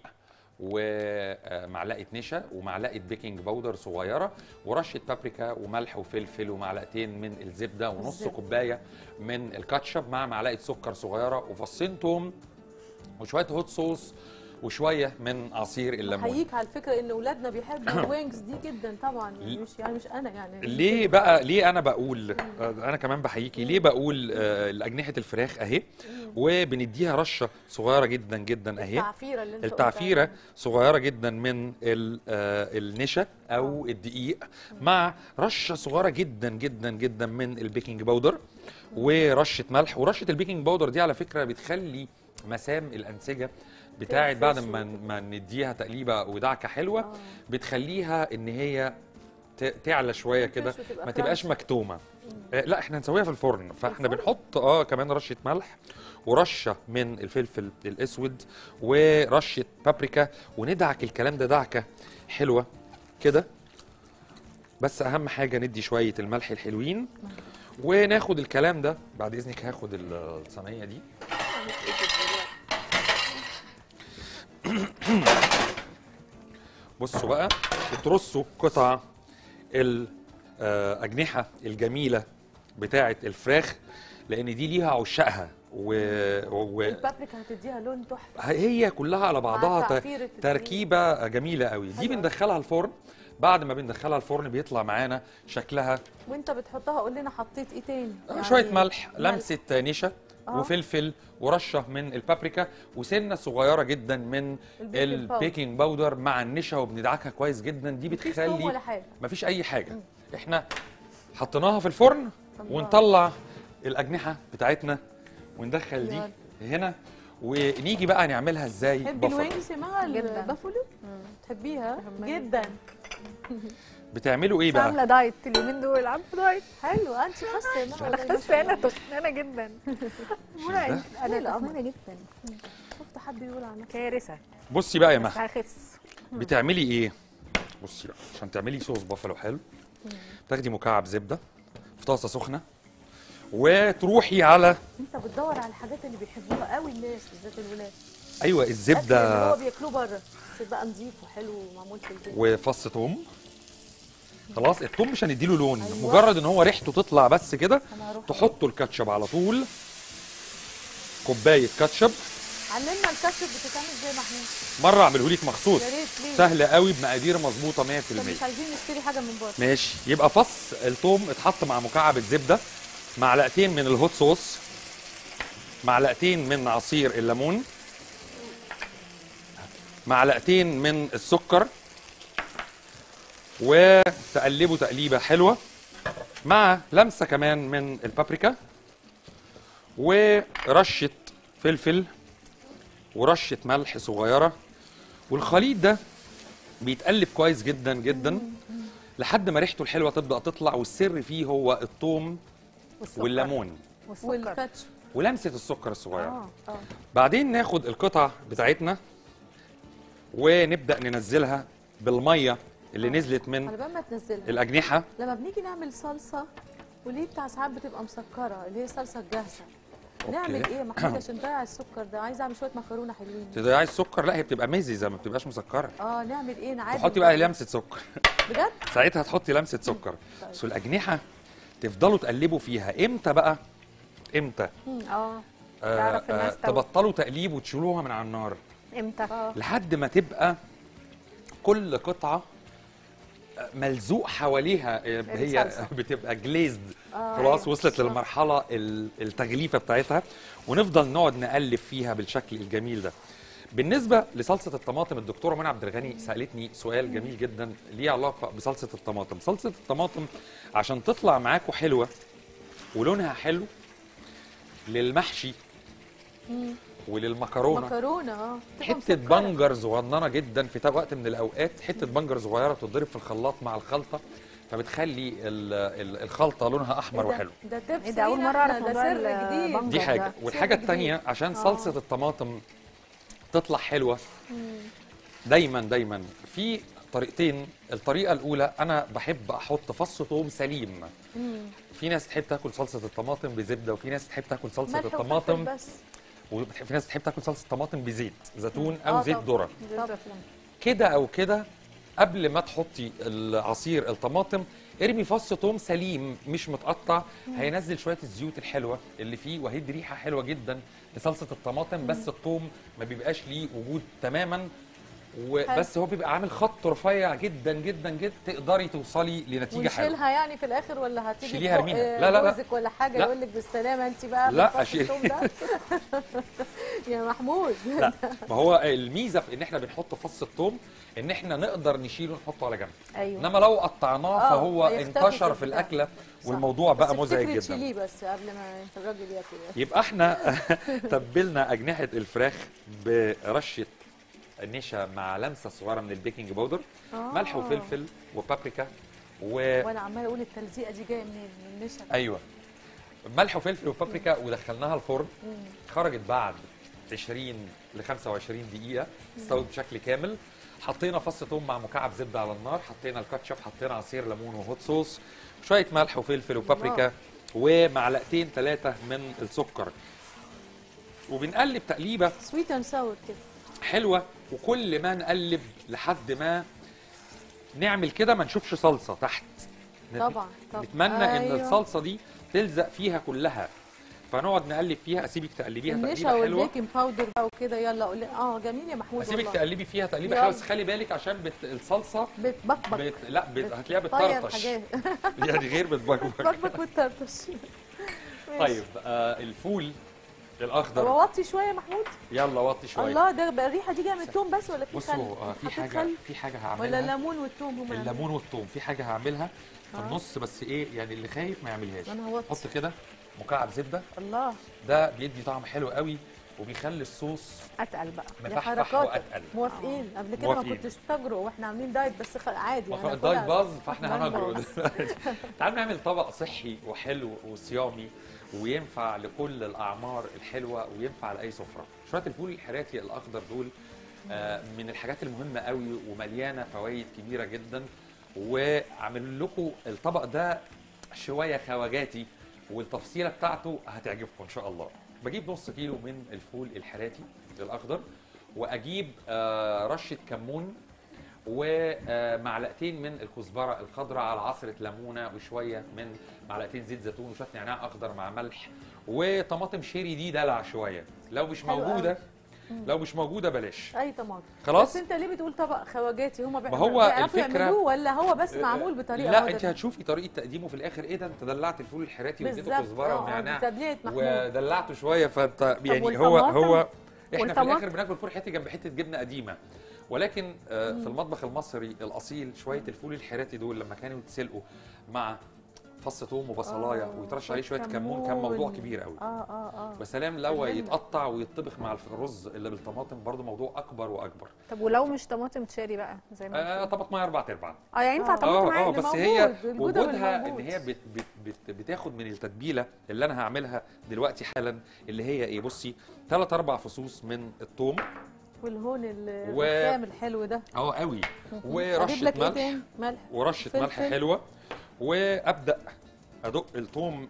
ومعلقه نشا ومعلقه بيكنج باودر صغيره ورشه بابريكا وملح وفلفل ومعلقتين من الزبده ونص الزبدة. كوبايه من الكاتشب مع معلقه سكر صغيره وفصين توم وشويه هوت صوص وشويه من عصير الليمون بحييك على الفكره ان اولادنا بيحبوا الوينجز دي جدا طبعا مش يعني مش انا يعني ليه بقى ليه انا بقول آه، انا كمان بحييكي ليه بقول آه، اجنحه الفراخ اهي وبنديها رشه صغيره جدا جدا اهي التعفيره اللي انت قلت التعفيره صغيره جدا من ال- آه، النشا او الدقيق مع رشه صغيره جدا جدا جدا من البيكنج باودر ورشه ملح ورشه البيكنج باودر دي على فكره بتخلي مسام الانسجه بتاعت بعد ما ما نديها تقليبه ودعكه حلوه بتخليها ان هي ت- تعلى شويه كده تنفش وتبقى ما تبقاش crunchy. مكتومه آه، لا احنا هنسويها في الفرن فاحنا بنحط اه كمان رشه ملح ورشه من الفلفل الاسود ورشه بابريكا وندعك الكلام ده دعكه حلوه كده بس اهم حاجه ندي شويه الملح الحلوين وناخد الكلام ده بعد اذنك هاخد ال- الصينيه دي بصوا بقى بترصوا قطع الأجنحة الجميلة بتاعة الفراخ لأن دي ليها عشاقها و... و... البابريكا هتديها لون تحفه هي كلها على بعضها ت- تعفيرة الدقيق. تركيبة جميلة قوي دي بندخلها الفرن بعد ما بندخلها الفرن بيطلع معانا شكلها وانت بتحطها قول لنا حطيت ايه تاني يعني شويه ملح لمسه نشا آه. وفلفل ورشه من البابريكا وسنه صغيره جدا من البيكنج باودر. البيكنج باودر مع النشا وبندعكها كويس جدا دي مفيش بتخلي توم ولا حاجة. مفيش اي حاجه احنا حطيناها في الفرن ونطلع الاجنحه بتاعتنا وندخل دي يلا. هنا ونيجي بقى نعملها ازاي تحبي بفر. الوينجز يا مها جداً. البافولو تحبيها جدا بتعملوا ايه بس عامله بقى دايت اليومين دول عامله دايت حلو انت خاسه يا مها انا والله ما خاسه شاء انا الله. تخنانه جدا ده؟ انا تخنانه جدا شفت حد يقول عن نفسه كارثه بصي بقى يا بس مها هخس بتعملي ايه بصي بقى عشان تعملي صوص بافلو حلو تاخدي مكعب زبده في طاسه سخنه وتروحي على انت بتدور على الحاجات اللي بيحبوها قوي الناس بالذات الولاد ايوه الأكل الزبده اللي هو بياكلوه بره بس بقى نظيف وحلو ومعمول في البيت وفص ثوم خلاص الثوم مش هنديله لون أيوة. مجرد ان هو ريحته تطلع بس كده أنا هروح تحطوا الكاتشب على طول كوبايه كاتشب علمنا الكاتشب بتتعمل ازاي يا محمود مره اعمله لك مخصوص يا ريت ليه سهله قوي بمقادير مظبوطه 100% طب مش عايزين نشتري حاجه من بره ماشي يبقى فص الثوم اتحط مع مكعب الزبده معلقتين من الهوت صوص معلقتين من عصير الليمون معلقتين من السكر وتقلبوا تقليبه حلوه مع لمسه كمان من البابريكا ورشه فلفل ورشه ملح صغيره والخليط ده بيتقلب كويس جدا جدا لحد ما ريحته الحلوه تبدا تطلع والسر فيه هو الثوم والسكر. والليمون والكاتشب ولمسه السكر الصغيره اه اه بعدين ناخد القطع بتاعتنا ونبدا ننزلها بالميه اللي نزلت من على بال ما تنزلها الاجنحه لما بنيجي نعمل صلصه وليه بتاع ساعات بتبقى مسكره اللي هي صلصه جاهزه أوكي. نعمل ايه يا محمود عشان نضيع السكر ده عايزه اعمل شويه مكرونه حلوين تضيعي السكر لا هي بتبقى مززه ما بتبقاش مسكره اه نعمل ايه نعادل تحطي بقى لمسه سكر بجد ساعتها تحطي لمسه سكر بس الاجنحه تفضلوا تقلبوا فيها امتى بقى امتى اه آه تعرف إنها آه استوت. تبطلوا تقليب وتشيلوها من على النار امتى لحد ما تبقى كل قطعه ملزوق حواليها آه، هي الصلصة. بتبقى جليزد آه، خلاص أيوة، وصلت بالظبط. للمرحله ال- التغليفه بتاعتها ونفضل نقعد نقلب فيها بالشكل الجميل ده بالنسبه لصلصه الطماطم الدكتوره منى عبد الغني سالتني سؤال جميل جدا ليه علاقه بصلصه الطماطم صلصه الطماطم عشان تطلع معاكم حلوه ولونها حلو للمحشي مم. وللمكرونه مكرونه اه تبقى حته مسكرة. بنجر صغننه جدا في وقت من الاوقات حته بنجر صغيره بتضرب في الخلاط مع الخلطه فبتخلي ال- ال- الخلطه لونها احمر إيه ده؟ وحلو ده تبس إيه ده؟ أول لينا مرة أعرف إحنا، ده موضوع سر جديد البنجر دي حاجه ده. والحاجه سر الثانيه جديد. عشان آه. صلصه الطماطم تطلع حلوه مم. دايما دايما في طريقتين الطريقه الاولى انا بحب احط فص ثوم سليم مم. في ناس تحب تاكل صلصه الطماطم بزبده وفي ناس تحب تاكل صلصه ملح وفلفل الطماطم بس وفي ناس تحب تاكل صلصه الطماطم بزيت زيتون آه او زيت طبعاً. ذره زيت زيتون. كده او كده قبل ما تحطي العصير الطماطم ارمي فص ثوم سليم مش متقطع هينزل شويه الزيوت الحلوه اللي فيه وهيدي ريحه حلوه جدا لصلصه الطماطم بس الثوم ما بيبقاش ليه وجود تماما وبس هو بيبقى عامل خط رفيع جدا جدا جدا تقدري توصلي لنتيجه حلوه ونشيلها يعني في الاخر ولا هتيجي شيليها فوق، ارميها. آه، لا، لا، لا. جوزك ولا حاجه لا. يقول لك بالسلامه انت بقى لا، بالفص أشيل. الثوم ده يا محمود لا ما هو الميزه في ان احنا بنحط فص الثوم ان احنا نقدر نشيله ونحطه على جنب ايوه انما لو قطعناه آه، فهو هيختفي انتشر في في البتاع. الاكله صح. والموضوع بقى بس مزعج افتكري جدا تشيليه بس قبل ما الراجل ياكل يعني. يبقى احنا تبلنا اجنحه الفراخ برشه نشا مع لمسه صغيره من البيكنج باودر آه. ملح وفلفل وبابريكا و وانا عماله اقول التلزيقه دي جايه منين من النشا ايوه ملح وفلفل وبابريكا ودخلناها الفرن مم. خرجت بعد 20 ل 25 دقيقه استوت بشكل كامل حطينا فص ثوم مع مكعب زبده على النار حطينا الكاتشب حطينا عصير ليمون وهوت صوص شويه ملح وفلفل وبابريكا ومعلقتين ثلاثه من السكر وبنقلب تقليبه سويت اند ساور كده حلوه وكل ما نقلب لحد ما نعمل كده ما نشوفش صلصه تحت طبعا طبعا نتمنى ان أيوة. الصلصه دي تلزق فيها كلها فنقعد نقلب فيها اسيبك تقلبيها النشا تقليبه حلوه والبيكنج باودر بقى وكده يلا قول اه جميل يا محمود اسيبك والله. تقلبي فيها تقليبه يلا. حلوه بس خلي بالك عشان بت... الصلصه بتبقبق بت... لا بت... هتلاقيها طيب بتطرطش حاجات يعني غير بتبقبق بتبقبق وتطرطش طيب آه الفول طب الاخضر اوطي شويه يا محمود يلا وطي شويه الله ده بقى الريحه دي جايه من التوم بس ولا في خل بصوا آه في حطيت حاجه خل؟ في حاجه ولا هعملها الليمون والثوم هما الليمون والثوم في حاجه هعملها في آه. النص بس ايه يعني اللي خايف ما يعملهاش أنا هوطي. حط كده مكعب زبده الله ده بيدي طعم حلو قوي وبيخلي الصوص اتقل بقى يا مفحفح حركاتك واتقل موافقين قبل كده ما موافقين. كنتش تجرؤ واحنا عاملين دايت بس خ... عادي ما أنا هو الدايت كلها- باظ فاحنا دايت هنجرؤ باظ. دلوقتي تعالوا نعمل طبق صحي وحلو وصيامي وينفع لكل الاعمار الحلوه وينفع لاي سفره شويه الفول الحراتي الاخضر دول آه، من الحاجات المهمه قوي ومليانه فوائد كبيره جدا وعامل لكم الطبق ده شويه خواجاتي والتفصيله بتاعته هتعجبكم ان شاء الله بجيب نص كيلو من الفول الحراتي الاخضر واجيب آه، رشه كمون ومعلقتين من الكزبره الخضراء على عصره ليمونه وشويه من معلقتين زيت زيتون وشويه نعناع اخضر مع ملح وطماطم شيري دي دلع شويه لو مش حلو موجوده قوي. لو مش موجوده بلاش اي طماطم خلاص؟ بس انت ليه بتقول طبق خواجاتي هما ما هو بيعرفوا الفكرة- يعملوه ولا هو بس معمول بطريقه لا هو ده انت هتشوفي طريقه تقديمه في الاخر ايه ده انت دلعت الفول الحراتي واديته بالظبط. كزبره آه، آه، ونعناع دي تدليعة محمود. ودلعته شويه فانت يعني هو والطماطم؟ هو احنا في والطماطم؟ الاخر بناكل فول حراتي جنب حته جبنه قديمه ولكن آه، في المطبخ المصري الاصيل شويه الفول الحراتي دول لما كانوا يتسلقوا مع فص ثوم وبصلايه آه، ويترش عليه شويه كمون. كمون كان موضوع كبير قوي اه اه اه وسلام لو فهمنا. يتقطع ويطبخ مع الرز اللي بالطماطم برضه موضوع اكبر واكبر طب ولو مش طماطم تشيري بقى زي ما آه طبق ميه اربع ارباع اه يعني ينفع طماطم اه اه عادي بس موجود. هي الجودة وجودها ان بالموجود. هي بت بت بت بتاخد من التتبيله اللي انا هعملها دلوقتي حالا اللي هي ايه بصي ثلاث اربع فصوص من الثوم والهون ال- و- الرخام الحلو ده اه قوي اجيب ورشه لك ايه ملح تاني ملح ورشه ملح فلفل. حلوه وابدا ادق الثوم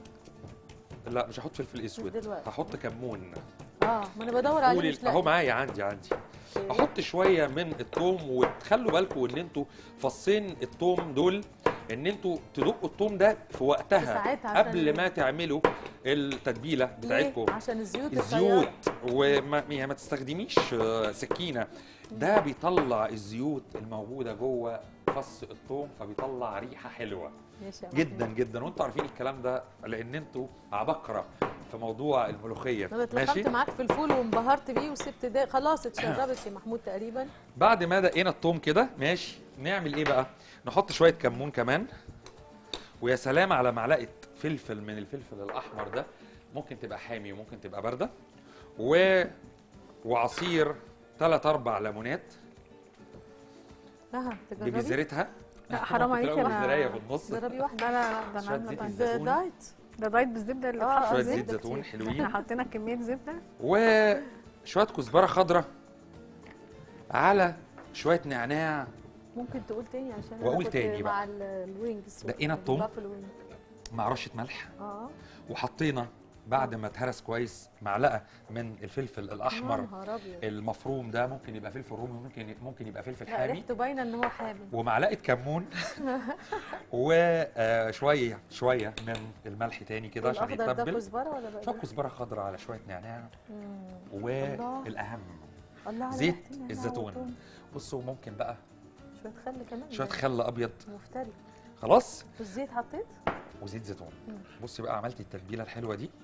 لا مش هحط فلفل اسود دلوقتي. هحط كمون اه ما انا بدور عليه قولي مش اهو لاقي معايا عندي عندي أوكي. احط شويه من الثوم وتخلوا بالكم ان انتوا فصين الثوم دول ان انتوا تدقوا الثوم ده في وقتها ساعتها عشان- قبل ما تعملوا التتبيله بتاعتكم ليه؟ عشان الزيوت الزيوت الطيارة. وما يعني ما تستخدميش آه، سكينه ده بيطلع الزيوت الموجوده جوه فص الثوم فبيطلع ريحه حلوه ماشي يا جدا جدا وانتوا عارفين الكلام ده لان انتوا عبقره في موضوع الملوخيه انا اتلخبطت معاك في الفول وانبهرت بيه وسبت ده خلاص اتشربت يا محمود تقريبا بعد ما دقينا الثوم كده ماشي نعمل ايه بقى نحط شويه كمون كمان ويا سلام على معلقه فلفل من الفلفل الاحمر ده ممكن تبقى حامي وممكن تبقى بارده و وعصير ثلاث اربع ليمونات ها تجربي ببذرتها لا حرام ممكن عليك تلاقوا انا بذرايه في النص جربي واحده لا لا لا ده شوية انا زيت عامله الزيتون. ده دايت ده دايت بالزبده اللي آه، اتحط شويه زبدة زيت كتير. زيتون احنا حلوين حطينا كميه زبده وشويه كزبره خضراء على شويه نعناع ممكن تقول تاني عشان أنا وأقول كنت تاني بقى. مع ال- الوينجز دقينا الثوم البافلو وينج. مع رشه ملح اه وحطينا بعد ما اتهرس كويس معلقه من الفلفل يا احمر نهار أبيض. المفروم ده ممكن يبقى فلفل رومي ممكن ممكن يبقى فلفل لا حامي ريحته باينه ان هو حامي ومعلقه كمون وشويه شويه من الملح تاني كده عشان والاخضر ده يتبل كزبره ولا بقى شويه كزبره خضراء على شويه نعناع مم. والاهم الله على زيت ريحة النعناع الزيتون والثوم. بصوا ممكن بقى شويه خل كمان شويه يعني. خل ابيض مفتري خلاص والزيت حطيت وزيت زيتون مم. بصي بقى عملتي التتبيله الحلوه دي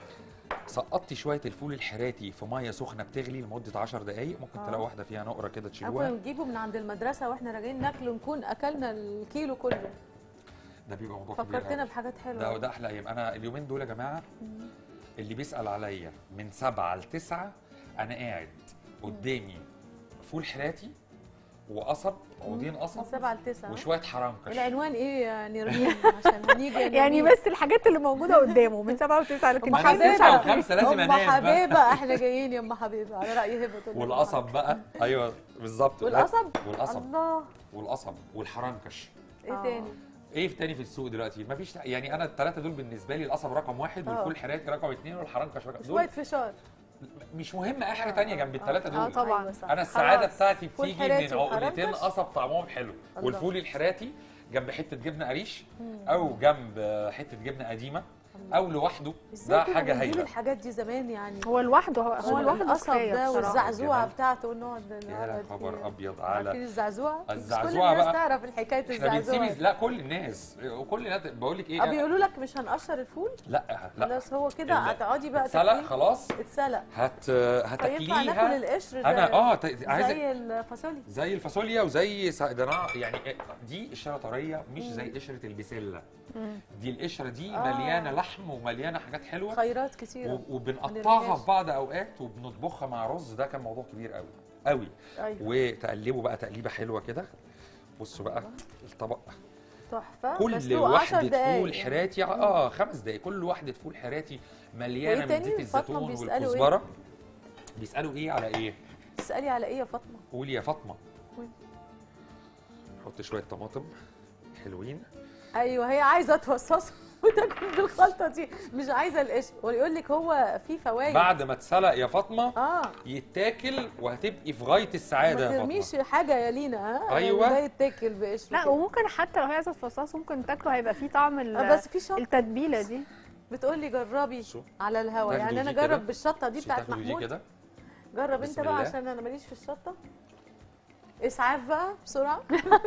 سقطتي شويه الفول الحراتي في ميه سخنه بتغلي لمده 10 دقائق ممكن آه. تلاقوا واحده فيها نقره كده اول تشيلوها نجيبه من عند المدرسه واحنا راجعين ناكله نكون اكلنا الكيلو كله ده بيبقى موضوع كبير فكرتنا أوي. بحاجات حلوه ده ده احلى ايام انا اليومين دول يا جماعه مم. اللي بيسال عليا من سبعة لتسعة انا قاعد قدامي فول حراتي وقصب عودين قصب من سبعة لتسعة وشويه حرنكش العنوان ايه يا نرمين عشان هنيجي يا يعني نرمين. بس الحاجات اللي موجوده قدامه من سبعة وتسعة لكن ام ما أنا تسعة حبيبه وخمسة لازم ام أنام بقى. حبيبه احنا جايين يا ام حبيبه على راي هبه تقول لك والقصب بقى ايوه بالظبط والقصب؟ والقصب الله والقصب والحرنكش ايه تاني ايه في تاني في السوق دلوقتي مفيش يعني انا الثلاثه دول بالنسبه لي القصب رقم واحد آه. والفول الحراتي رقم اثنين والحرنكش رقم شويه دول فشار مش مهم اي حاجه تانية جنب الثلاثه آه، دول طبعاً. أيوة صح. انا السعاده خلاص. بتاعتي فول بتيجي حراتي من عقلتين وحرنكش. قصب طعمهم حلو الله. والفول الحراتي جنب حته جبنه قريش مم. او جنب حته جبنه قديمه او لوحده ده ازاي كنا حاجه بنجيب هايله الحاجات دي زمان يعني هو لوحده هو, هو هو لوحده القصب كفاية ده بصراحة. والزعزوعه جمال. بتاعته ونقعد يا نقعد خبر فيها. ابيض عارفين على الزعزوعه مش الزعزوعة كل الناس بقى. تعرف الحكايه احنا الزعزوعه بنسيب لا كل الناس وكل الناس بقول لك اه ايه بيقولوا لك مش هنقشر الفول لا لا خلاص هو كده ال- هتقعدي بقى اتسلق تاكليه. خلاص اتسلق هت فينفع هتاكليها ناكل القشر زي انا اه ت- عايز زي الفاصوليا زي الفاصوليا وزي س- ده أنا يعني دي قشره طريه مش زي قشره البسله دي القشره دي آه. مليانه لحم ومليانه حاجات حلوه خيرات كتيره و- وبنقطعها في بعض اوقات وبنطبخها مع رز ده كان موضوع كبير قوي قوي ايوه وتقلبوا بقى تقليبه حلوه كده بصوا بقى الطبق تحفه كل مسلوق 10 وحده دقايق فول حراتي اه خمس دقايق كل وحده فول حراتي مليانه وإيه من تاني؟ زيت فاطمة الزيتون بيسألوا إيه؟ والكزبره بيسالوا ايه على ايه تسالي على ايه يا فاطمه قولي يا فاطمه قولي. حط شويه طماطم حلوين ايوه هي عايزه توصصه وتاكل بالخلطه دي مش عايزه القشر ويقول لك هو في فوائد بعد ما اتسلق يا فاطمه اه يتاكل وهتبقي في غايه السعاده ما يا فاطمه ترميش حاجه يا لينا ها أيوة. ده يتاكل بقشر لا كده. وممكن حتى لو هي عايزه تفصصه ممكن تاكله هيبقى فيه طعم ال- آه، بس في شطة. التتبيله دي بتقول لي جربي على الهوا تاخدوا يعني انا دي كده. جرب بالشطه دي بتاعت تاخدوا دي محمود كده جرب انت بسم بقى الله. عشان انا ماليش في الشطه اسعاف بقى بسرعه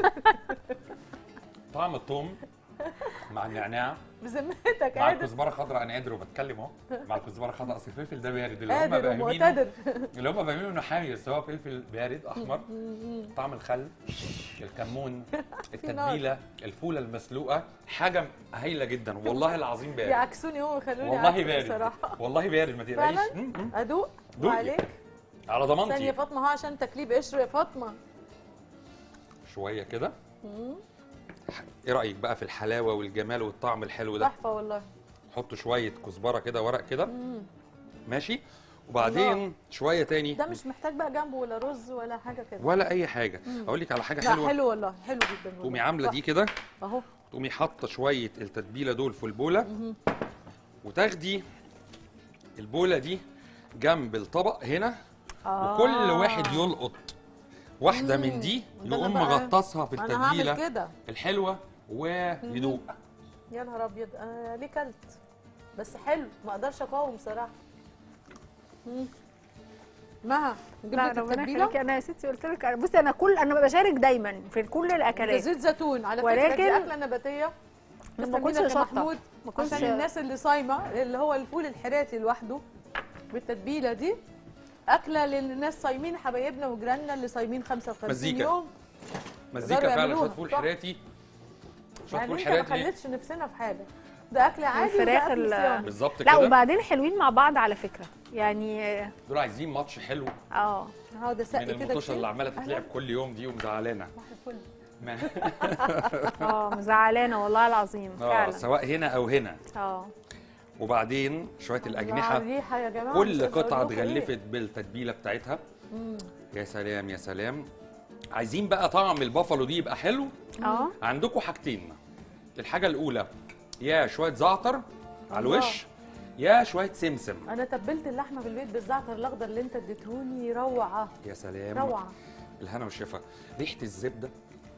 طعم الثوم مع النعناع بذمتك مع قادر الكزبره خضراء انا قادر وبتكلم اهو مع الكزبره خضراء اصل الفلفل ده بارد اللي هم قادر فاهمينه ومعتدر اللي هم فاهمينه انه حامي بس هو فلفل بارد احمر طعم الخل الكمون التتبيله الفوله المسلوقه حاجه هايله جدا والله العظيم بارد يعكسوني هو يخلوني والله أعكس بارد بصراحه والله بارد ما تقلقيش فعلا م- م. ادوق دوقي. وعليك على ثانيه ضمانتي فاطمه اهو عشان تكليب قشر يا فاطمه شويه كده مم. ايه رايك بقى في الحلاوه والجمال والطعم الحلو ده تحفه والله حطوا شويه كزبره كده ورق كده مم. ماشي وبعدين الله. شويه تاني ده مش محتاج بقى جنبه ولا رز ولا حاجه كده ولا اي حاجه مم. اقول لك على حاجه لا حلوه حلو والله حلو جدا والله. تقومي عامله دي تحفة. كده اهو تقومي حاطه شويه التتبيله دول في البوله مهم. وتاخدي البوله دي جنب الطبق هنا آه. وكل واحد يلقط واحده من دي ده أنا يقوم بقى- مغطسها في أنا هعمل التتبيله كده. الحلوه ويدوق يا نهار ابيض انا ليه كلت بس حلو ما اقدرش اقاوم صراحه مم. مها لا جبت ربنا التتبيله يخليكي انا يا ستي قلت لك بصي انا كل انا بشارك دايما في كل ده الاكلات زيت زيتون على فكره ولكن دي اكله نباتيه ما تسلم كنتش إيدك يا شطة. محمود ما كنتش- عشان الناس اللي صايمه اللي هو الفول الحراتي لوحده بالتتبيله دي اكله للناس صايمين حبايبنا وجيراننا اللي صايمين 55 مزيكا. يوم مزيكا يقدروا فعلا يعملوها. شويه فول صح. حراتي شويه يعني فول انت ما حراتي خليتش نفسنا في حاجه ده اكل عادي الفراخ وده أكل ال- صيامي. بالظبط لا كده وبعدين حلوين مع بعض على فكره يعني دول عايزين ماتش حلو اه اه ده من سقي كده المطوشه كتير. اللي عماله تتلعب كل يوم دي ومزعلانه فل. ما- اه مزعلانه والله العظيم اه فعلا سواء هنا او هنا اه وبعدين شويه الله الاجنحه على الريحه يا جماعه كل مش عايزة قطعه أقول لكم إيه. اتغلفت بالتتبيله بتاعتها مم. يا سلام يا سلام عايزين بقى طعم البافالو دي يبقى حلو اه عندكم حاجتين الحاجه الاولى يا شويه زعتر على الله. الوش يا شويه سمسم انا تبلت اللحمه في البيت بالزعتر الاخضر اللي انت اديتهوني روعه يا سلام روعه الهنا والشفا ريحه الزبده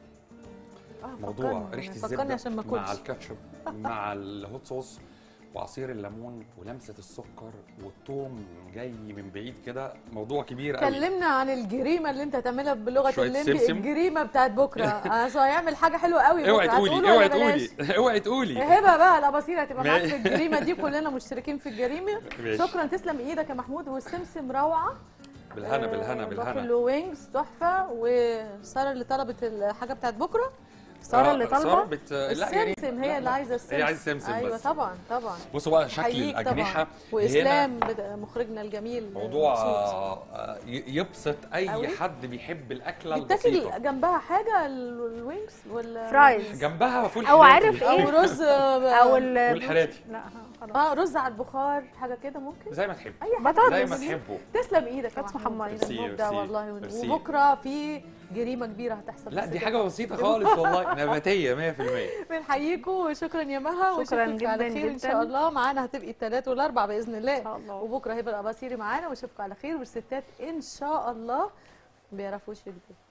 اه موضوع فكرني. ريحه فكرني الزبده عشان ما مع اكلش الكاتشب مع الهوت صوص وعصير الليمون ولمسه السكر والثوم جاي من بعيد كده موضوع كبير قوي كلمنا عن الجريمه اللي انت هتعملها بلغه شوية الليمبي سمسم. الجريمه بتاعت بكره اصل هيعمل حاجه حلوه قوي بكره اوعي هتقوله تقولي ولا اوعي بلاش؟ تقولي اوعي تقولي هبه بقى الاباصير هتبقى معاك ما- في الجريمه دي كلنا مشتركين في الجريمه ماشي. شكرا تسلم ايدك يا محمود والسمسم روعه بالهنا آه، بالهنا بالهنا بافلو وينجز تحفه وساره اللي طلبت الحاجه بتاعت بكره ساره آه، اللي طالبه سارة بت- لا يعني- السمسم لا، هي اللي لا. عايزه السمسم هي عايزة سمسم ايوه بس. طبعا طبعا بصوا بقى شكل أحييك طبعاً. الاجنحه واسلام هنا بد- مخرجنا الجميل موضوع مبسوط. آه، ي- يبسط اي أوي. حد بيحب الاكله بتاكل البسيطه جنبها حاجه ال- الوينجز ولا فرايز. جنبها فول او حراتي. عارف ايه او رز او ال فول حراتي لا خلاص اه رز على البخار حاجه كده ممكن زي ما تحب اي حاجه بطاطس. زي ما تحبوا تسلم ايدك يا بطاطس محمود محمرة. ميرسي، مبدع ميرسي، والله ميرسي. وبكره في جريمه كبيره هتحصل لا بس دي كده. حاجه بسيطه خالص والله نباتيه 100% بنحييكم وشكرا يا مها شكراً واشوفك على جداً خير ان جداً. شاء الله معانا هتبقي الثلاث والاربع باذن الله إن شاء الله. وبكره هيبقى الاباصيري معانا واشوفكم على خير والستات ان شاء الله ما بيعرفوش يكذبوا